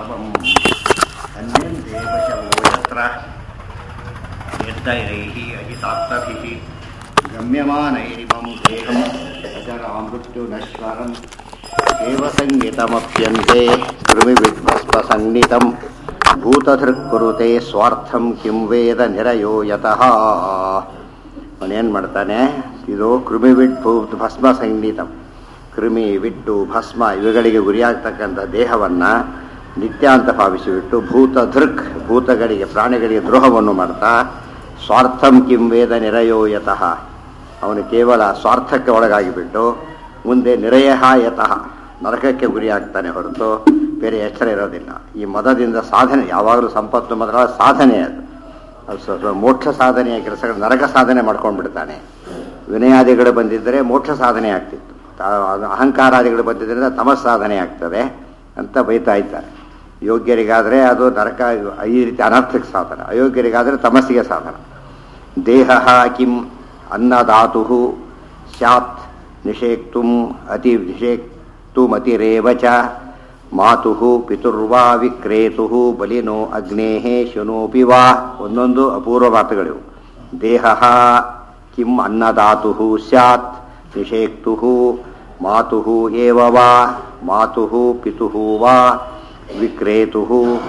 ಸ್ತವಂ ಅನ್ಯಂತೆ ಪಶವೋ ಯತ್ರ ಯದ್ದೈರೈಃ ಅಹಿತಾತ್ತಭಿಃ ಗಮ್ಯಮಾನೈರಿಮಂ ದೇಹಂ ಅಜರಾಮೃತ್ಯುನಶ್ವರಂ ದೇವಸಂಗೀತಮಪ್ಯಂತೆ ಕೃಮಿವಿಧ್ವಸ್ಪಸಂನಿತಂ ಭೂತಧೃಕ್ಕುರುತೆ ಸ್ವಾರ್ಥಂ ಕಿಂ ವೇದ ನಿರಯೋ ಯತಃ ಅವನೇನು ಮಾಡ್ತಾನೆ ಇದು ಕೃಮಿವಿಡ್ ಭೂತ್ ಭಸ್ಮ ಸಂಗೀತಂ ಕೃಮಿ ವಿಟ್ಟು ಭಸ್ಮ ಇವುಗಳಿಗೆ ಗುರಿಯಾಗ್ತಕ್ಕಂಥ ದೇಹವನ್ನು ನಿತ್ಯ ಅಂತ ಭಾವಿಸಿಬಿಟ್ಟು ಭೂತ ಧೃಕ್ ಭೂತಗಳಿಗೆ ಪ್ರಾಣಿಗಳಿಗೆ ದ್ರೋಹವನ್ನು ಮಾಡ್ತಾ ಸ್ವಾರ್ಥಂ ಕಿಂ ವೇದ ನಿರಯೋ ಯತಃ ಅವನು ಕೇವಲ ಸ್ವಾರ್ಥಕ್ಕೆ ಒಳಗಾಗಿಬಿಟ್ಟು ಮುಂದೆ ನಿರಯ ಯತಃ ನರಕಕ್ಕೆ ಗುರಿಯಾಗ್ತಾನೆ ಹೊರತು ಬೇರೆ ಎಚ್ಚರ ಇರೋದಿಲ್ಲ ಈ ಮದದಿಂದ ಸಾಧನೆ ಯಾವಾಗಲೂ ಸಂಪತ್ತು ಮೊದಲ ಸಾಧನೆ ಅದು ಅದು ಸ್ವಲ್ಪ ಮೋಕ್ಷ ಸಾಧನೆಯ ಕೆಲಸಗಳು ನರಕ ಸಾಧನೆ ಮಾಡ್ಕೊಂಡು ಬಿಡ್ತಾನೆ ವಿನಯಾದಿಗಳು ಬಂದಿದ್ದರೆ ಮೋಕ್ಷ ಸಾಧನೆ ಆಗ್ತಿತ್ತು ತಾ- ಅದು ಅಹಂಕಾರಾದಿಗಳು ಬಂದಿದ್ದರಿಂದ ತಮಸ್ ಸಾಧನೆ ಆಗ್ತದೆ ಅಂತ ಬೈತಾ ಇದ್ದಾರೆ ಯೋಗ್ಯರಿಗಾದರೆ ಅದು ನರಕ ಈ ರೀತಿ ಅನರ್ಥಕ್ಕೆ ಸಾಧನ ಅಯೋಗ್ಯರಿಗಾದರೆ ತಮಸ್ಸಿಗೆ ಸಾಧನ ದೇಹ ಕಿಂ ಅನ್ನದಾತು ಸ್ಯಾತ್ ನಿಷೇಕ್ತು ಅತಿ ನಿಷೇಕ್ತುಮತಿರೇವ ಚ ಮಾತು ಪಿತುರ್ವಾ ವಿಕ್ರೇತು ಬಲಿನೋ ಅಗ್ನೇ ಶುನೋಪಿ ವಾ ಒಂದೊಂದು ಅಪೂರ್ವ ಮಾತುಗಳಿವು ದೇಹ ಕಿಂ ಅನ್ನದಾತು ಸ್ಯಾತ್ ನಿಷೇಕ್ತು ಮಾತು ಏವ ವಾ ಮಾತು ಪಿತು ವಾ ವಿಕ್ರೇತು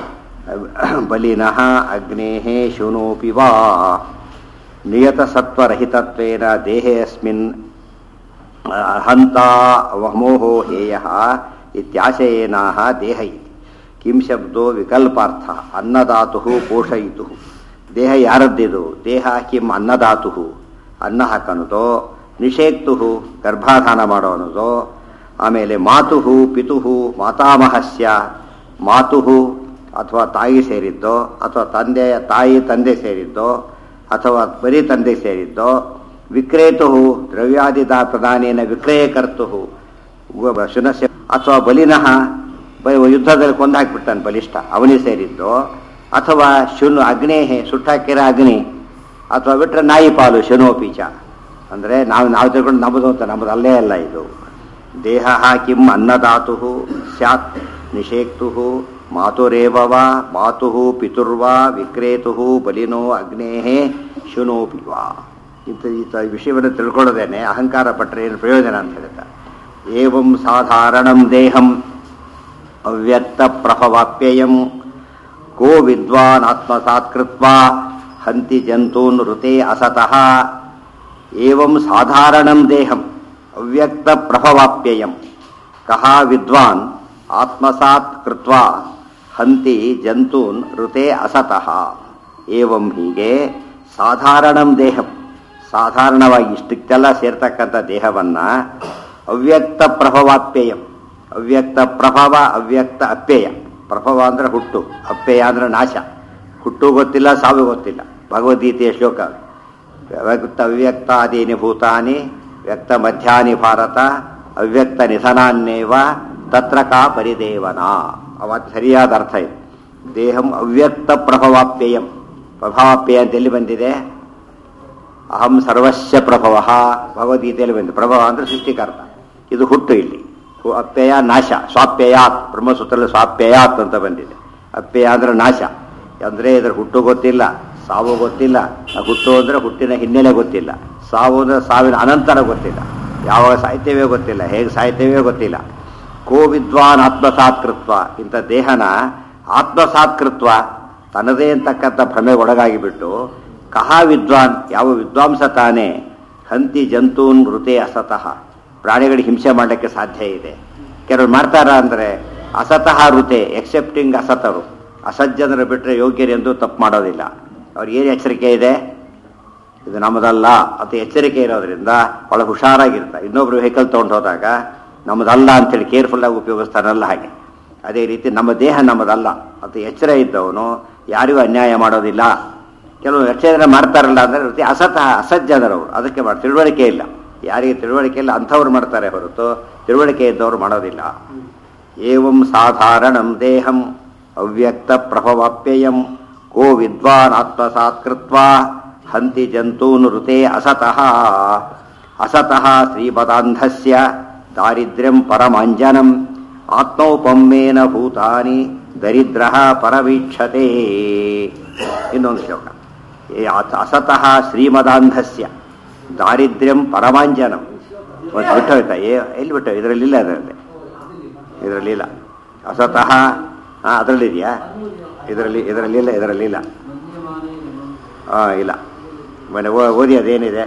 ಬಲಿನಃ ಅಗ್ನೇ ಶುನೋಪಿ ವಾ ನಿಯತಸತ್ವರಹಿತತ್ವೇನ ದೇಹೇऽಸ್ಮಿನ್ ಹಂತ ಮೋಹೋ ಹೇಯ ಇತ್ಯಾಶಯೇನಾಹ ದೇಹ ಇತಿ ಕಿಂ ಶಬ್ದೋ ವಿಕಲ್ಪಾರ್ಥ ಅನ್ನದಾತು ಪೋಷಯಿತು ದೇಹ ಯಾರದ್ದಿದು ದೇಹ ಕಿಂ ಅನ್ನದಾತು ಅನ್ನ ಹಾಕನುದೋ ನಿಷೇಕ್ತು ಗರ್ಭಾಧಾನ ಮಾಡೋನದೋ ಆಮೇಲೆ ಮಾತು ಪಿತು ಮಾತಾಮಹಸ್ಯ ಮಾತು ಅಥವಾ ತಾಯಿ ಸೇರಿದ್ದೋ ಅಥವಾ ತಂದೆ ತಾಯಿ ತಂದೆ ಸೇರಿದ್ದೋ ಅಥವಾ ಬರೀ ತಂದೆ ಸೇರಿದ್ದೋ ವಿಕ್ರೇತು ದ್ರವ್ಯಾದಿದ ಪ್ರಧಾನೇನ ವಿಕ್ರಯಕರ್ತು ಶುನಸ್ಯ ಅಥವಾ ಬಲಿನಃ ಬ- ಯುದ್ಧದಲ್ಲಿ ಕೊಂದು ಹಾಕ್ಬಿಡ್ತಾನೆ ಬಲಿಷ್ಠ ಅವನಿಗೆ ಸೇರಿದ್ದೋ ಅಥವಾ ಶುನು ಅಗ್ನೇಹೆ ಸುಟ್ಟಾಕಿರ ಅಗ್ನಿ ಅಥವಾ ಬಿಟ್ಟರೆ ನಾಯಿ ಪಾಲು ಶುನೋಪೀಚ ಅಂದರೆ ನಾವು ನಾವು ತಿಳ್ಕೊಂಡು ನಮ್ಮದು ಅಂತ ನಮ್ಮದು ಅಲ್ಲೇ ಅಲ್ಲ ಇದು ದೇಹ ಕಿಂ ಅನ್ನದಾತು ಸ್ಯಾತ್ ನಿಷೇಕ್ತು ಮಾತುರೇವ ವಾ ಮಾತು ಪಿತುರ್ವಾ ವಿಕ್ರೇತು ಬಲಿನೋ ಅಗ್ನೇ ಶುನೋಪಿ ವಾ ಇಂಥ ಇಂಥ ವಿಷಯವನ್ನು ತಿಳ್ಕೊಳ್ಳೋದೇನೆ ಅಹಂಕಾರ ಪಟ್ಟರೆ ಏನು ಪ್ರಯೋಜನ ಅಂತ ಹೇಳ್ತಾರೆ ಏವಂ ಸಾಧಾರಣಂ ದೇಹಂ ಅವ್ಯಕ್ತ ಪ್ರಭವಾಪ್ಯಯಂ ಕೋ ವಿದ್ವಾನ್ ಆತ್ಮಸಾತ್ ಕೃತ್ವಾ ಹಂತಿ ಜಂತೂನ್ ಋತೆ ಅಸತಃ ಏವಂ ಸಾಧಾರಣಂ ದೇಹಂ ಅವ್ಯಕ್ತ ಪ್ರಭವಾಪ್ಯಯಂ ಕಹ ವಿದ್ವಾನ್ ಆತ್ಮಸಾತ್ ಕೃತ್ವಾ ಹಂತಿ ಜಂತೂನ್ ಋತೆ ಅಸತಃ ಏವಂ ಹೀಗೆ ಸಾಧಾರಣಂ ದೇಹಂ ಸಾಧಾರಣವಾಗಿ ಇಷ್ಟಕ್ಕೆಲ್ಲ ಸೇರ್ತಕ್ಕಂಥ ದೇಹವನ್ನ ಅವ್ಯಕ್ತ ಪ್ರಭವಾಪ್ಯಯಂ ಅವ್ಯಕ್ತ ಪ್ರಭವ ಅವ್ಯಕ್ತ ಅಪ್ಯಯ ಪ್ರಭವ ಅಂದ್ರೆ ಹುಟ್ಟು ಅಪ್ಯಯ ಅಂದ್ರೆ ನಾಶ ಹುಟ್ಟು ಗೊತ್ತಿಲ್ಲ ಸಾವು ಗೊತ್ತಿಲ್ಲ ಭಗವದ್ಗೀತೆಯ ಶ್ಲೋಕ ಅದು. ವ್ಯಕ್ತ ಅವ್ಯಕ್ತಾದೀನಿ ಭೂತಾನಿ ವ್ಯಕ್ತ ಮಧ್ಯಾನಿ ಭಾರತ ಅವ್ಯಕ್ತ ನಿಧನಾನ್ನೇವ ತತ್ರ ಕಾ ಪರಿದೇವನ ಅವತ್ತು ಸರಿಯಾದ ಅರ್ಥ ಇದೆ ದೇಹಂ ಅವ್ಯಕ್ತ ಪ್ರಭವಾಪ್ಯಯಂ ಪ್ರಭಾವಾಪ್ಯಯ ಅಂತ ಎಲ್ಲಿ ಬಂದಿದೆ ಅಹಂ ಸರ್ವಸ್ಯ ಪ್ರಭವ ಭಗವದ್ಗೀತೆಯಲ್ಲಿ ಬಂದಿದೆ ಪ್ರಭವ ಅಂದ್ರೆ ಸೃಷ್ಟಿಕರ್ತ ಇದು ಹುಟ್ಟು ಇಲ್ಲಿ ಹು- ಅಪ್ಯಯ ನಾಶ ಸ್ವಾಪ್ಯಯಾತ್ ಬ್ರಹ್ಮಸೂತ್ರದಲ್ಲಿ ಸ್ವಾಪ್ಯಯಾತ್ ಅಂತ ಬಂದಿದೆ ಅಪ್ಯಯ ಅಂದ್ರೆ ನಾಶ ಅಂದ್ರೆ ಇದ್ರ ಹುಟ್ಟು ಗೊತ್ತಿಲ್ಲ ಸಾವು ಗೊತ್ತಿಲ್ಲ ಆ ಹುಟ್ಟು ಅಂದ್ರೆ ಹುಟ್ಟಿನ ಹಿನ್ನೆಲೆ ಗೊತ್ತಿಲ್ಲ ಸಾವು ಅಂದ್ರೆ ಸಾವಿನ ಅನಂತರ ಗೊತ್ತಿಲ್ಲ ಯಾವಾಗ ಸಾಹಿತ್ಯವೇ ಗೊತ್ತಿಲ್ಲ ಹೇಗೆ ಸಾಹಿತ್ಯವೇ ಗೊತ್ತಿಲ್ಲ ಕೋ ವಿದ್ವಾನ್ ಆತ್ಮಸಾತ್ಕೃತ್ವ ಇಂಥ ದೇಹನ ಆತ್ಮಸಾತ್ಕೃತ್ವ ತನ್ನದೇ ಅಂತಕ್ಕಂಥ ಭ್ರಮೆಗೆ ಒಳಗಾಗಿಬಿಟ್ಟು ಕಹ ವಿದ್ವಾನ್ ಯಾವ ವಿದ್ವಾಂಸ ತಾನೇ ಹಂತಿ ಜಂತೂನ್ ಮೃತೆ ಅಸತಃ ಪ್ರಾಣಿಗಳಿಗೆ ಹಿಂಸೆ ಮಾಡಲಿಕ್ಕೆ ಸಾಧ್ಯ ಇದೆ ಕೆಲವರು ಮಾಡ್ತಾರ ಅಂದರೆ ಅಸತಃ ಋತೆ ಎಕ್ಸೆಪ್ಟಿಂಗ್ ಅಸತರು ಅಸಜ್ಜನರು ಬಿಟ್ಟರೆ ಯೋಗ್ಯರೆಂದು ತಪ್ಪು ಮಾಡೋದಿಲ್ಲ ಅವ್ರಿಗೆ ಏನು ಎಚ್ಚರಿಕೆ ಇದೆ ಇದು ನಮ್ಮದಲ್ಲ ಅಂತ ಎಚ್ಚರಿಕೆ ಇರೋದ್ರಿಂದ ಭಾಳ ಹುಷಾರಾಗಿರ್ತಾರೆ ಇನ್ನೊಬ್ರು ವೆಹಿಕಲ್ ತೊಗೊಂಡು ಹೋದಾಗ ನಮ್ಮದಲ್ಲ ಅಂತೇಳಿ ಕೇರ್ಫುಲ್ಲಾಗಿ ಉಪಯೋಗಿಸ್ತಾನಲ್ಲ ಹಾಗೆ ಅದೇ ರೀತಿ ನಮ್ಮ ದೇಹ ನಮ್ಮದಲ್ಲ ಅಂತ ಎಚ್ಚರ ಇದ್ದವನು ಯಾರಿಗೂ ಅನ್ಯಾಯ ಮಾಡೋದಿಲ್ಲ ಕೆಲವು ಎಚ್ಚರ ಮಾಡ್ತಾರಲ್ಲ ಅಂದರೆ ಅಸತ ಅಸಜ್ಜನರವರು ಅದಕ್ಕೆ ಮಾಡಿ ತಿಳುವಳಿಕೆ ಇಲ್ಲ ಯಾರಿಗೆ ತಿಳುವಳಿಕೆ ಇಲ್ಲ ಅಂಥವ್ರು ಮಾಡ್ತಾರೆ ಹೊರತು ತಿಳುವಳಿಕೆ ಇದ್ದವರು ಮಾಡೋದಿಲ್ಲ ಏವಂ ಸಾಧಾರಣಂ ದೇಹಂ ಅವ್ಯಕ್ತ ಪ್ರಭವಾಪ್ಯಯಂ ಕೋ ವಿದ್ವಾನ್ ಆತ್ಮಸಾತ್ ಕೃತ್ವಾ ಹಂತಿ ಜಂತೂನ್ ಋತೆ ಅಸತಃ ಅಸತಃ ಶ್ರೀಪದಾಂಧಸ್ಯ ದಾರಿದ್ರ್ಯಂ ಪರಮಾಂಜನಂ ಆತ್ಮೌಪಮ್ಯೇನ ಭೂತಾನಿ ದರಿದ್ರ ಪರವೀಕ್ಷತೆ ಇನ್ನೊಂದು ಶ್ಲೋಕ ಏ ಅಥ- ಅಸತಃ ಶ್ರೀಮದಾಂಧಸ್ಯ ದಾರಿದ್ರ್ಯಂ ಪರಮಾಂಜನಂ ಒಂದು ಬಿಟ್ಟು ಹೋಯ್ತಾ ಏ ಎಲ್ಲಿ ಬಿಟ್ಟು ಇದರಲ್ಲಿಲ್ಲ ಅದರಲ್ಲಿ ಇದರಲ್ಲಿಲ್ಲ ಅಸತಃ ಹಾಂ ಅದರಲ್ಲಿದೆಯಾ ಇದರಲ್ಲಿ ಇದರಲ್ಲಿಲ್ಲ ಇದರಲ್ಲಿಲ್ಲ ಹಾಂ ಇಲ್ಲ ಮನೆ ಓದಿ ಅದೇನಿದೆ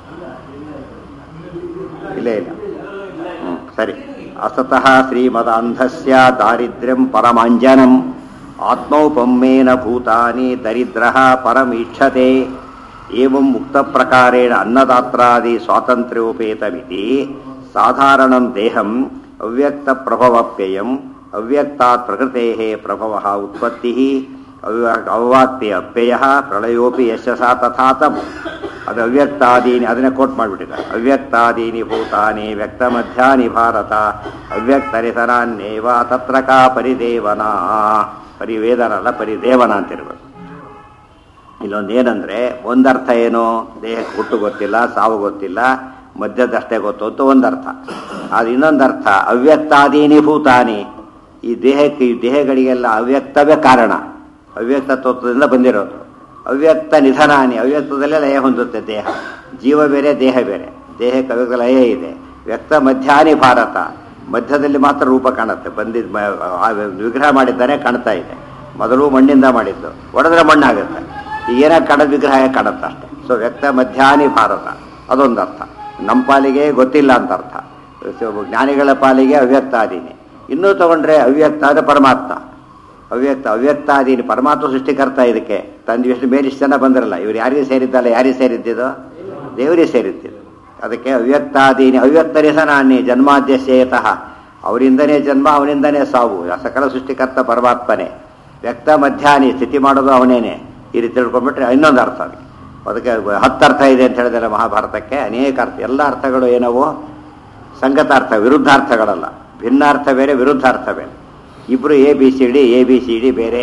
ಇಲ್ಲ ಇಲ್ಲ ಹ್ಮ್, ಸರಿ ಅಸತಃ ಶ್ರೀಮದಾಂಧಸ್ಯ ದಾರಿದ್ರ್ಯಂ ಪರಮಾಂಜನಂ ಆತ್ಮೌಪಮ್ಯೇನ ಭೂತಾನಿ ದರಿದ್ರ ಪರಮೀಕ್ಷತೆ ಏವಂ ಮುಕ್ತ ಪ್ರಕಾರೇಣ ಅನ್ನದಾತ್ರಾದಿ ಸ್ವಾತಂತ್ರ್ಯೋಪೇತಮಿತಿ ಸಾಧಾರಣಂ ದೇಹಂ ಅವ್ಯಕ್ತ ಪ್ರಭವಪ್ಯಯಂ ಅವ್ಯಕ್ತಾತ್ ಪ್ರಕೃತೆ ಪ್ರಭವ ಉತ್ಪತ್ತಿ ಅವ್ವಾತ್ಯ ಅಪ್ಯಯ ಪ್ರಳಯೋಪಿ ಯಶಸ ತಥಾ ತಮ್ ಅದು ಅವ್ಯಕ್ತಾದೀನಿ ಅದನ್ನೇ ಕೋಟ್ ಮಾಡಿಬಿಟ್ಟಿದ್ದಾರೆ ಅವ್ಯಕ್ತಾದೀನಿ ಭೂತಾನಿ ವ್ಯಕ್ತ ಮಧ್ಯಾನಿ ಭಾರತ ಅವ್ಯಕ್ತರಿತರಾನ್ಯೇವ ತತ್ರ ಕಾ ಪರಿದೇವನ ಪರಿವೇದನಲ್ಲ ಪರಿದೇವನ ಅಂತಿರ್ಬೇಕು ಇಲ್ಲೊಂದು ಏನಂದ್ರೆ ಒಂದರ್ಥ ಏನು ದೇಹಕ್ಕೆ ಹುಟ್ಟು ಗೊತ್ತಿಲ್ಲ ಸಾವು ಗೊತ್ತಿಲ್ಲ ಮಧ್ಯದಷ್ಟೇ ಗೊತ್ತು ಅಂತ ಒಂದರ್ಥ ಅದು ಇನ್ನೊಂದರ್ಥ ಅವ್ಯಕ್ತಾದೀನಿ ಭೂತಾನಿ ಈ ದೇಹಕ್ಕೆ ಈ ದೇಹಗಳಿಗೆಲ್ಲ ಅವ್ಯಕ್ತವೇ ಕಾರಣ ಅವ್ಯಕ್ತ ತತ್ವದಿಂದ ಬಂದಿರೋದು ಅವ್ಯಕ್ತ ನಿಧನಾನಿ ಅವ್ಯಕ್ತದಲ್ಲೇ ಲಯ ಹೊಂದುತ್ತೆ ದೇಹ ಜೀವ ಬೇರೆ ದೇಹ ಬೇರೆ ದೇಹಕ್ಕೆ ಅವ್ಯಕ್ತ ಲಯ ಇದೆ ವ್ಯಕ್ತ ಮಧ್ಯಾನಿ ಭಾರತ ಮಧ್ಯದಲ್ಲಿ ಮಾತ್ರ ರೂಪ ಕಾಣುತ್ತೆ ಬಂದಿದ್ ಮ- ಆ ವಿಗ್ರಹ ಮಾಡಿದ್ದಾನೆ ಕಾಣ್ತಾ ಇದೆ ಮೊದಲು ಮಣ್ಣಿಂದ ಮಾಡಿದ್ದು ಒಡೆದ್ರೆ ಮಣ್ಣಾಗುತ್ತೆ ಈಗ ಏನಾಗ ಕಾಣೋದು ವಿಗ್ರಹ ಕಾಣುತ್ತೆ ಅಷ್ಟೇ ಸೊ ವ್ಯಕ್ತ ಮಧ್ಯಾನಿ ಭಾರತ ಅದೊಂದು ಅರ್ಥ ನಮ್ಮ ಪಾಲಿಗೆ ಗೊತ್ತಿಲ್ಲ ಅಂತ ಅರ್ಥ ಸೊ ಜ್ಞಾನಿಗಳ ಪಾಲಿಗೆ ಅವ್ಯಕ್ತಾದೀನಿ ಇನ್ನೂ ತಗೊಂಡ್ರೆ ಅವ್ಯಕ್ತಾದ ಪರಮಾತ್ಮ ಅವ್ಯಕ್ತ ಅವ್ಯಕ್ತಾದೀನಿ ಪರಮಾತ್ಮ ಸೃಷ್ಟಿಕರ್ತ ಇದಕ್ಕೆ ತಂದು ಎಷ್ಟು ಮೇಲಿಷ್ಟು ಜನ ಬಂದಿರಲ್ಲ ಇವ್ರು ಯಾರಿಗೆ ಸೇರಿದ್ದಲ್ಲ ಯಾರಿಗೆ ಸೇರಿದ್ದಿದ್ದು ದೇವರಿಗೆ ಸೇರಿದ್ದಿದ್ದು ಅದಕ್ಕೆ ಅವ್ಯಕ್ತಾದೀನಿ ಅವ್ಯಕ್ತರಿಸನಾನಿ ಜನ್ಮಾದ್ಯಶೇತಃ ಅವರಿಂದನೇ ಜನ್ಮ ಅವನಿಂದನೇ ಸಾವು ಆ ಸಕಲ ಸೃಷ್ಟಿಕರ್ತ ಪರಮಾತ್ಮನೇ ವ್ಯಕ್ತ ಮಧ್ಯಾಹ್ನಿ ಸ್ಥಿತಿ ಮಾಡೋದು ಅವನೇನೆ ಈ ರೀತಿ ತಿಳ್ಕೊಂಡ್ಬಿಟ್ರೆ ಇನ್ನೊಂದು ಅರ್ಥ ಅದಕ್ಕೆ ಅದಕ್ಕೆ ಹತ್ತು ಅರ್ಥ ಇದೆ ಅಂತ ಹೇಳಿದರೆ ಮಹಾಭಾರತಕ್ಕೆ ಅನೇಕ ಅರ್ಥ ಎಲ್ಲ ಅರ್ಥಗಳು ಏನವು ಸಂಗತಾರ್ಥ ವಿರುದ್ಧಾರ್ಥಗಳಲ್ಲ ಭಿನ್ನಾರ್ಥ ಬೇರೆ ವಿರುದ್ಧಾರ್ಥ ಬೇರೆ ಇಬ್ಬರು A B C D A B C D ಬೇರೆ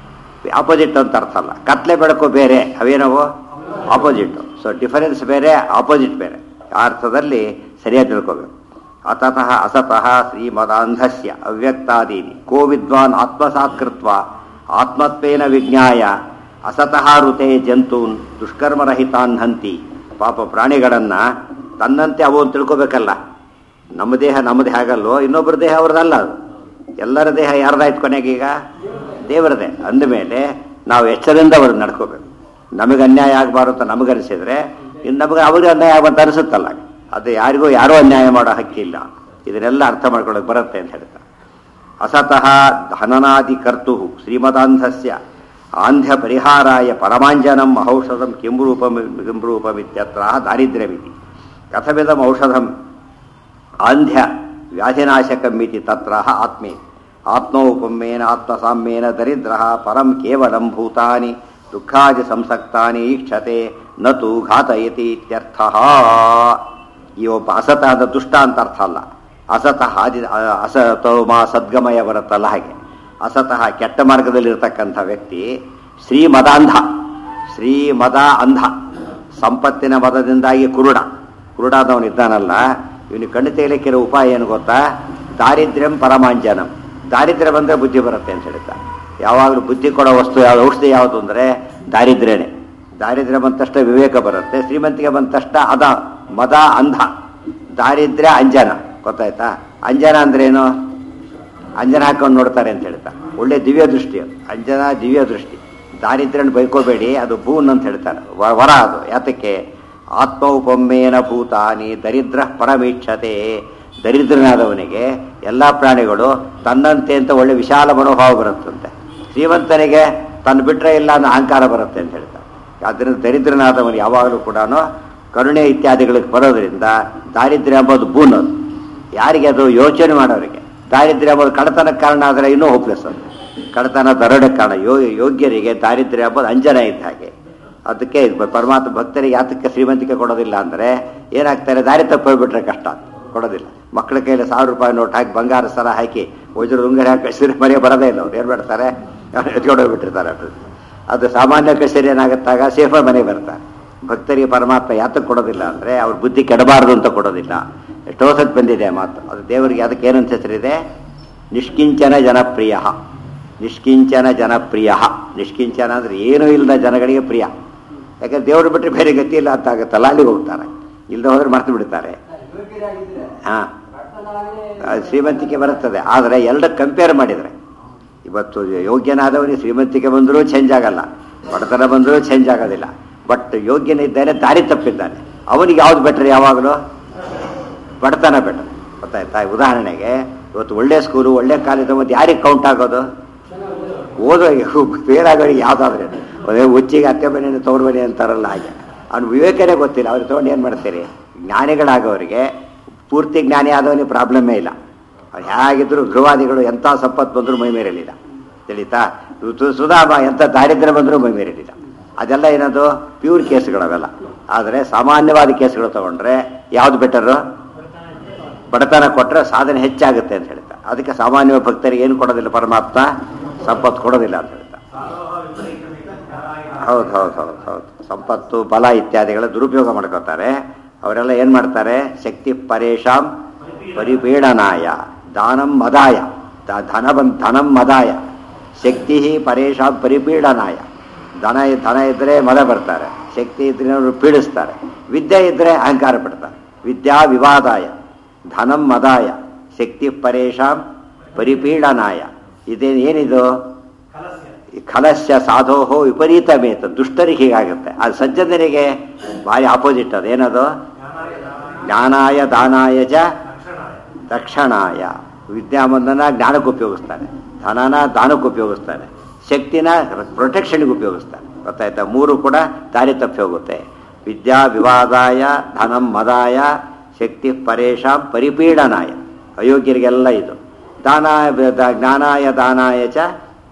ಆಪೋಸಿಟ್ ಅಂತ ಅರ್ಥ ಅಲ್ಲ ಕತ್ಲೆ ಬೆಳಕು ಬೇರೆ ಅವೇನವು ಆಪೋಸಿಟ್ ಸೊ ಡಿಫರೆನ್ಸ್ ಬೇರೆ ಆಪೋಸಿಟ್ ಬೇರೆ ಆ ಅರ್ಥದಲ್ಲಿ ಸರಿಯಾಗಿ ತಿಳ್ಕೋಬೇಕು ಅತತಃ ಅಸತಃ ಶ್ರೀಮದಾಂಧಸ್ಯ ಅವ್ಯಕ್ತಾದೀನಿ ಕೋ ವಿದ್ವಾನ್ ಆತ್ಮಸಾತ್ಕೃತ್ವ ಆತ್ಮತ್ವೇನ ವಿಜ್ಞಾಯ ಅಸತಃ ಋತೆ ಜಂತೂನ್ ದುಷ್ಕರ್ಮರಹಿತಾನ್ ಹಂತಿ ಪಾಪ ಪ್ರಾಣಿಗಳನ್ನ ತನ್ನಂತೆ ಅವು ಅಂತ ತಿಳ್ಕೋಬೇಕಲ್ಲ ನಮ್ಮ ದೇಹ ನಮ್ಮದು ಹೇಗಲ್ಲೋ ಇನ್ನೊಬ್ಬರ ದೇಹ ಅವ್ರದ್ದಲ್ಲ ಅದು ಎಲ್ಲರ ದೇಹ ಯಾರ್ದಾಯ್ತು ಕೊನೆಗೀಗ ದೇವರದೇ ಅಂದಮೇಲೆ ನಾವು ಎಚ್ಚರಿಂದ ಅವ್ರನ್ನ ನಡ್ಕೋಬೇಕು ನಮಗೆ ಅನ್ಯಾಯ ಆಗಬಾರ್ದು ಅಂತ ನಮಗನಿಸಿದ್ರೆ ಇನ್ನು ನಮಗೆ ಅವ್ರಿಗೆ ಅನ್ಯಾಯ ಆಗುವಂತ ಅನಿಸುತ್ತಲ್ಲ ಅದು ಯಾರಿಗೂ ಯಾರೂ ಅನ್ಯಾಯ ಮಾಡೋ ಹಕ್ಕಿಲ್ಲ ಇದನ್ನೆಲ್ಲ ಅರ್ಥ ಮಾಡ್ಕೊಳ್ಳೋಕೆ ಬರುತ್ತೆ ಅಂತ ಹೇಳ್ತಾರೆ ಅಸತಃ ಧನನಾದಿ ಕರ್ತು ಶ್ರೀಮದಾಂಧಸ್ಯ ಆಂಧ್ಯ ಪರಿಹಾರಾಯ ಪರಮಾಂಜನಂ ಔಷಧಂ ಕಿಂ ರೂಪಂ ಕಿಂ ರೂಪಮಿತ್ಯತ್ರ ದಾರಿದ್ರ್ಯಮಿತಿ ಕಥಮಿದಂ ಔಷಧಂ ಆಂಧ್ಯ ವ್ಯಾಧಿನಾಶಕಮಿತಿ ತತ್ರ ಆತ್ಮೇ ಆತ್ಮೋಪಮೇನ ಆತ್ಮಸಾಮ್ಯೇನ ದರಿದ್ರ ಪರಂ ಕೇವಲಂ ಭೂತಾನಿ ದುಃಖಾದಿ ಸಂಸಕ್ತಾನಿ ಈಕ್ಷತೆ ನತು ಘಾತಯತಿ ಇತ್ಯರ್ಥ ಈ ಒಬ್ಬ ಅಸತ ಅಂತ ದುಷ್ಟ ಅಂತ ಅರ್ಥ ಅಲ್ಲ ಅಸತಃ ಆದಿ ಅಸತೋಮ ಸದ್ಗಮಯ ಬರುತ್ತಲ್ಲ ಹಾಗೆ ಅಸತಃ ಕೆಟ್ಟ ಮಾರ್ಗದಲ್ಲಿರ್ತಕ್ಕಂಥ ವ್ಯಕ್ತಿ ಶ್ರೀಮದಾಂಧ ಶ್ರೀಮದ ಅಂಧ ಸಂಪತ್ತಿನ ಮದದಿಂದಾಗಿ ಕುರುಡ ಕುರುಡಾದವನಿದ್ದಾನಲ್ಲ ಇವನಿಗೆ ಕಣ್ಣು ತೆಗಿಲಿಕ್ಕಿರೋ ಉಪಾಯ ಏನು ಗೊತ್ತಾ ದಾರಿದ್ರ್ಯಂ ಪರಮಾಂಜನಂ ದಾರಿದ್ರ್ಯ ಬಂದರೆ ಬುದ್ಧಿ ಬರುತ್ತೆ ಅಂತ ಹೇಳ್ತಾ ಯಾವಾಗಲೂ ಬುದ್ಧಿ ಕೊಡೋ ವಸ್ತು ಯಾವ್ದು ಔಷಧಿ ಯಾವುದು ಅಂದರೆ ದಾರಿದ್ರ್ಯನೇ ದಾರಿದ್ರ್ಯ ಬಂದ ತಕ್ಷಣ ವಿವೇಕ ಬರುತ್ತೆ ಶ್ರೀಮಂತಿಗೆ ಬಂದ ತಕ್ಷಣ ಅದ ಮದ ಅಂಧ ದಾರಿದ್ರ್ಯ ಅಂಜನ ಗೊತ್ತಾಯ್ತಾ ಅಂಜನ ಅಂದ್ರೇನು ಅಂಜನ ಹಾಕೊಂಡು ನೋಡ್ತಾರೆ ಅಂತ ಹೇಳ್ತಾ ಒಳ್ಳೆ ದಿವ್ಯ ದೃಷ್ಟಿ ಅದು ಅಂಜನ ದಿವ್ಯ ದೃಷ್ಟಿ ದಾರಿದ್ರ್ಯನ ಬೈಕೋಬೇಡಿ ಅದು ಭೂನ್ ಅಂತ ಹೇಳ್ತಾರೆ ವ- ವರ ಅದು ಯಾತಕ್ಕೆ ಆತ್ಮೌಪಮ್ಯೇನ ಭೂತಾನಿ ದರಿದ್ರ ಪರಮೀಕ್ಷತೆ ದರಿದ್ರನಾದವನಿಗೆ ಎಲ್ಲ ಪ್ರಾಣಿಗಳು ತನ್ನಂತೆ ಅಂತ ಒಳ್ಳೆ ವಿಶಾಲ ಮನೋಭಾವ ಬರುತ್ತಂತೆ ಶ್ರೀಮಂತನಿಗೆ ತನ್ನ ಬಿಟ್ರೆ ಇಲ್ಲ ಅನ್ನೋ ಅಹಂಕಾರ ಬರುತ್ತೆ ಅಂತ ಹೇಳ್ತಾರೆ ಆದ್ದರಿಂದ ದರಿದ್ರನಾದವನು ಯಾವಾಗಲೂ ಕೂಡ ಕರುಣೆ ಇತ್ಯಾದಿಗಳಿಗೆ ಬರೋದ್ರಿಂದ ದಾರಿದ್ರ್ಯ ಎಂಬುದು ಬೂನ್ ಅದು ಯಾರಿಗೆ ಅದು ಯೋಚನೆ ಮಾಡೋರಿಗೆ ದಾರಿದ್ರ್ಯ ಎಂಬುದು ಕಡತನಕ್ಕೆ ಕಾರಣ ಆದರೆ ಇನ್ನೂ ಹೋಪ್ಲೆಸ್ ಅದು ಕಡತನ ದರೋಡೆಗೆ ಕಾರಣ ಯೋ ಯೋಗ್ಯರಿಗೆ ದಾರಿದ್ರ್ಯ ಎಂಬುದು ಅಂಜನ ಇದ್ದ ಹಾಗೆ ಅದಕ್ಕೆ ಇದು ಪರಮಾತ್ಮ ಭಕ್ತರಿಗೆ ಯಾತಕ್ಕೆ ಶ್ರೀಮಂತಿಕೆ ಕೊಡೋದಿಲ್ಲ ಅಂದರೆ ಏನಾಗ್ತಾರೆ ದಾರಿ ತಪ್ಪೋಗ್ಬಿಟ್ರೆ ಕಷ್ಟ ಅದು. ಕೊಡೋದಿಲ್ಲ ಮಕ್ಕಳ ಕೈಯಲ್ಲಿ ಸಾವಿರ ರೂಪಾಯಿ ನೋಟ್ ಹಾಕಿ ಬಂಗಾರ ಸರ ಹಾಕಿ ವಜ್ರ ಉಂಗರ ಹಾಕಿ ಕಳಿಸಿದ್ರೆ ಮನೆ ಬರೋದೇ ಇಲ್ಲ ಅವ್ರು ಏನು ಮಾಡ್ತಾರೆ ಎತ್ಕೊಂಡೋಗ್ಬಿಟ್ಟಿರ್ತಾರೆ ಅದು ಅದು ಸಾಮಾನ್ಯ ಕಚೇರಿ ಏನಾಗುತ್ತಾಗ ಸೇಫ ಮನೆಗೆ ಬರ್ತಾರೆ ಭಕ್ತರಿಗೆ ಪರಮಾತ್ಮ ಯಾತಕ್ಕೆ ಕೊಡೋದಿಲ್ಲ ಅಂದರೆ ಅವ್ರ ಬುದ್ಧಿ ಕೆಡಬಾರದು ಅಂತ ಕೊಡೋದಿಲ್ಲ ಎಷ್ಟೋ ಸತ್ ಬಂದಿದೆ ಆ ಮಾತು ಅದು ದೇವರಿಗೆ ಅದಕ್ಕೆ ಏನಂತ ಹೆಸರಿದೆ ನಿಷ್ಕಿಂಚನ ಜನಪ್ರಿಯ ನಿಷ್ಕಿಂಚನ ಜನಪ್ರಿಯ ನಿಷ್ಕಿಂಚನ ಅಂದ್ರೆ ಏನೂ ಇಲ್ಲದ ಜನಗಳಿಗೆ ಪ್ರಿಯ ಯಾಕಂದ್ರೆ ದೇವರು ಬಿಟ್ಟರೆ ಬೇರೆ ಗತಿ ಇಲ್ಲ ಅಂತ ಆಗುತ್ತಲ್ಲ ಅಲ್ಲಿಗೆ ಹೋಗ್ತಾರೆ ಇಲ್ಲದೆ ಹೋದ್ರೆ ಮರ್ತು ಬಿಡ್ತಾರೆ ಯೋಗ್ಯರಾಗಿದ್ರೆ ಹಾಂ ಬಡತನಾಗಲೇ ಅದು ಶ್ರೀಮಂತಿಕೆ ಬರುತ್ತದೆ ಆದರೆ ಎರಡು ಕಂಪೇರ್ ಮಾಡಿದರೆ ಇವತ್ತು ಯೋಗ್ಯನಾದವನಿಗೆ ಶ್ರೀಮಂತಿಕೆ ಬಂದರೂ ಚೇಂಜ್ ಆಗಲ್ಲ ಬಡತನ ಬಂದರೂ ಚೇಂಜ್ ಆಗೋದಿಲ್ಲ ಬಟ್ ಯೋಗ್ಯನಿದ್ದಾನೆ ದಾರಿ ತಪ್ಪಿದ್ದಾನೆ ಅವನಿಗೆ ಯಾವ್ದು ಬೆಟ್ರ್ ಯಾವಾಗಲೂ ಬಡತನ ಬೆಟರ್ ಗೊತ್ತಾಯ್ತಾ ಉದಾಹರಣೆಗೆ ಇವತ್ತು ಒಳ್ಳೆ ಸ್ಕೂಲು ಒಳ್ಳೆ ಕಾಲೇಜು ಮತ್ತು ಯಾರಿಗೆ ಕೌಂಟ್ ಆಗೋದು ಓದೋ ಬೇರಾಗೋರಿಗೆ ಯಾವುದಾದ್ರೆ ಅದೇ ಹುಚ್ಚಿಗೆ ಅತ್ತೆ ಮನೆ ತವ್ರ ಮನೆ ಅಂತಾರಲ್ಲ ಹಾಗೆ ಅವ್ನು ವಿವೇಕನೇ ಗೊತ್ತಿಲ್ಲ ಅವ್ರು ತೊಗೊಂಡು ಏನು ಮಾಡ್ತೀರಿ ಜ್ಞಾನಿಗಳಾಗೋರಿಗೆ ಪೂರ್ತಿ ಜ್ಞಾನಿ ಆದವನಿಗೆ ಪ್ರಾಬ್ಲಮ್ಮೇ ಇಲ್ಲ ಅವ್ರು ಹೇಗಿದ್ರು ಗೃಹವಾದಿಗಳು ಎಂಥ ಸಂಪತ್ತು ಬಂದರೂ ಮೈ ಮೇರಲಿಲ್ಲ ತಿಳಿತಾ ಋತು- ಸುಧಾಮ ಎಂಥ ದಾರಿದ್ರ್ಯ ಬಂದರೂ ಮೈ ಮೇರಲಿಲ್ಲ ಅದೆಲ್ಲ ಏನದು ಪ್ಯೂರ್ ಕೇಸ್ಗಳವೆಲ್ಲ ಆದರೆ ಸಾಮಾನ್ಯವಾದ ಕೇಸ್ಗಳು ತಗೊಂಡ್ರೆ ಯಾವ್ದು ಬೆಟರು ಬಡತನ ಕೊಟ್ಟರೆ ಸಾಧನೆ ಹೆಚ್ಚಾಗುತ್ತೆ ಅಂತ ಹೇಳ್ತಾ ಅದಕ್ಕೆ ಸಾಮಾನ್ಯ ಭಕ್ತರಿಗೆ ಏನು ಕೊಡೋದಿಲ್ಲ ಪರಮಾತ್ಮ ಸಂಪತ್ತು ಕೊಡೋದಿಲ್ಲ ಅಂತ ಹೇಳ್ತಾ ಹೌದು ಹೌದು ಹೌದು ಹೌದು ಸಂಪತ್ತು ಬಲ ಇತ್ಯಾದಿಗಳ ದುರುಪಯೋಗ ಮಾಡ್ಕೋತಾರೆ ಅವರೆಲ್ಲ ಏನು ಮಾಡ್ತಾರೆ ಶಕ್ತಿ ಪರೇಶಾಂ ಪರಿಪೀಡನಾಯ ದಾನಂ ಮದಾಯ ದ- ಧನ ಬಂದ್ ಧನಂ ಮದಾಯ ಶಕ್ತಿ ಪರೇಶಾಂ ಪರಿಪೀಡನಾಯ ಧನ ಧನ ಇದ್ದರೆ ಮದ ಬರ್ತಾರೆ ಶಕ್ತಿ ಇದ್ರೆ ಅವರು ಪೀಡಿಸ್ತಾರೆ ವಿದ್ಯೆ ಇದ್ದರೆ ಅಹಂಕಾರ ಪಡ್ತಾರೆ ವಿದ್ಯಾ ವಿವಾದಾಯ ಧನಂ ಮದಾಯ ಶಕ್ತಿ ಪರೇಶಾಂ ಪರಿಪೀಡನಾಯ ಇದೇನು ಏನಿದು ಈ ಖಲಸ್ಯ ಸಾಧೋಹೋ ವಿಪರೀತ ಮೇತ ದುಷ್ಟರಿಗೆ ಹೀಗಾಗುತ್ತೆ ಅದು ಸಜ್ಜನರಿಗೆ ಭಾರಿ ಆಪೋಸಿಟ್ ಅದು ಏನದು ಜ್ಞಾನಾಯ ದಾನಾಯ ಚ ತಕ್ಷಣಾಯ ವಿದ್ಯಾವಂತನ ಜ್ಞಾನಕ್ಕೆ ಉಪಯೋಗಿಸ್ತಾನೆ ಧನನ ದಾನಕ್ಕೆ ಉಪಯೋಗಿಸ್ತಾನೆ ಶಕ್ತಿನ ಪ್ರೊಟೆಕ್ಷನ್ಗೆ ಉಪಯೋಗಿಸ್ತಾನೆ ಗೊತ್ತಾಯ್ತಾ ಮೂರು ಕೂಡ ದಾರಿ ತಪ್ಪಿ ಹೋಗುತ್ತೆ ವಿದ್ಯಾ ವಿವಾದಾಯ ಧನಂ ಮದಾಯ ಶಕ್ತಿ ಪರೇಶಾಂ ಪರಿಪೀಡನಾಯ ಅಯೋಗ್ಯರಿಗೆಲ್ಲ ಇದು ದಾನ ದ- ಜ್ಞಾನಾಯ ದಾನಾಯ ಚ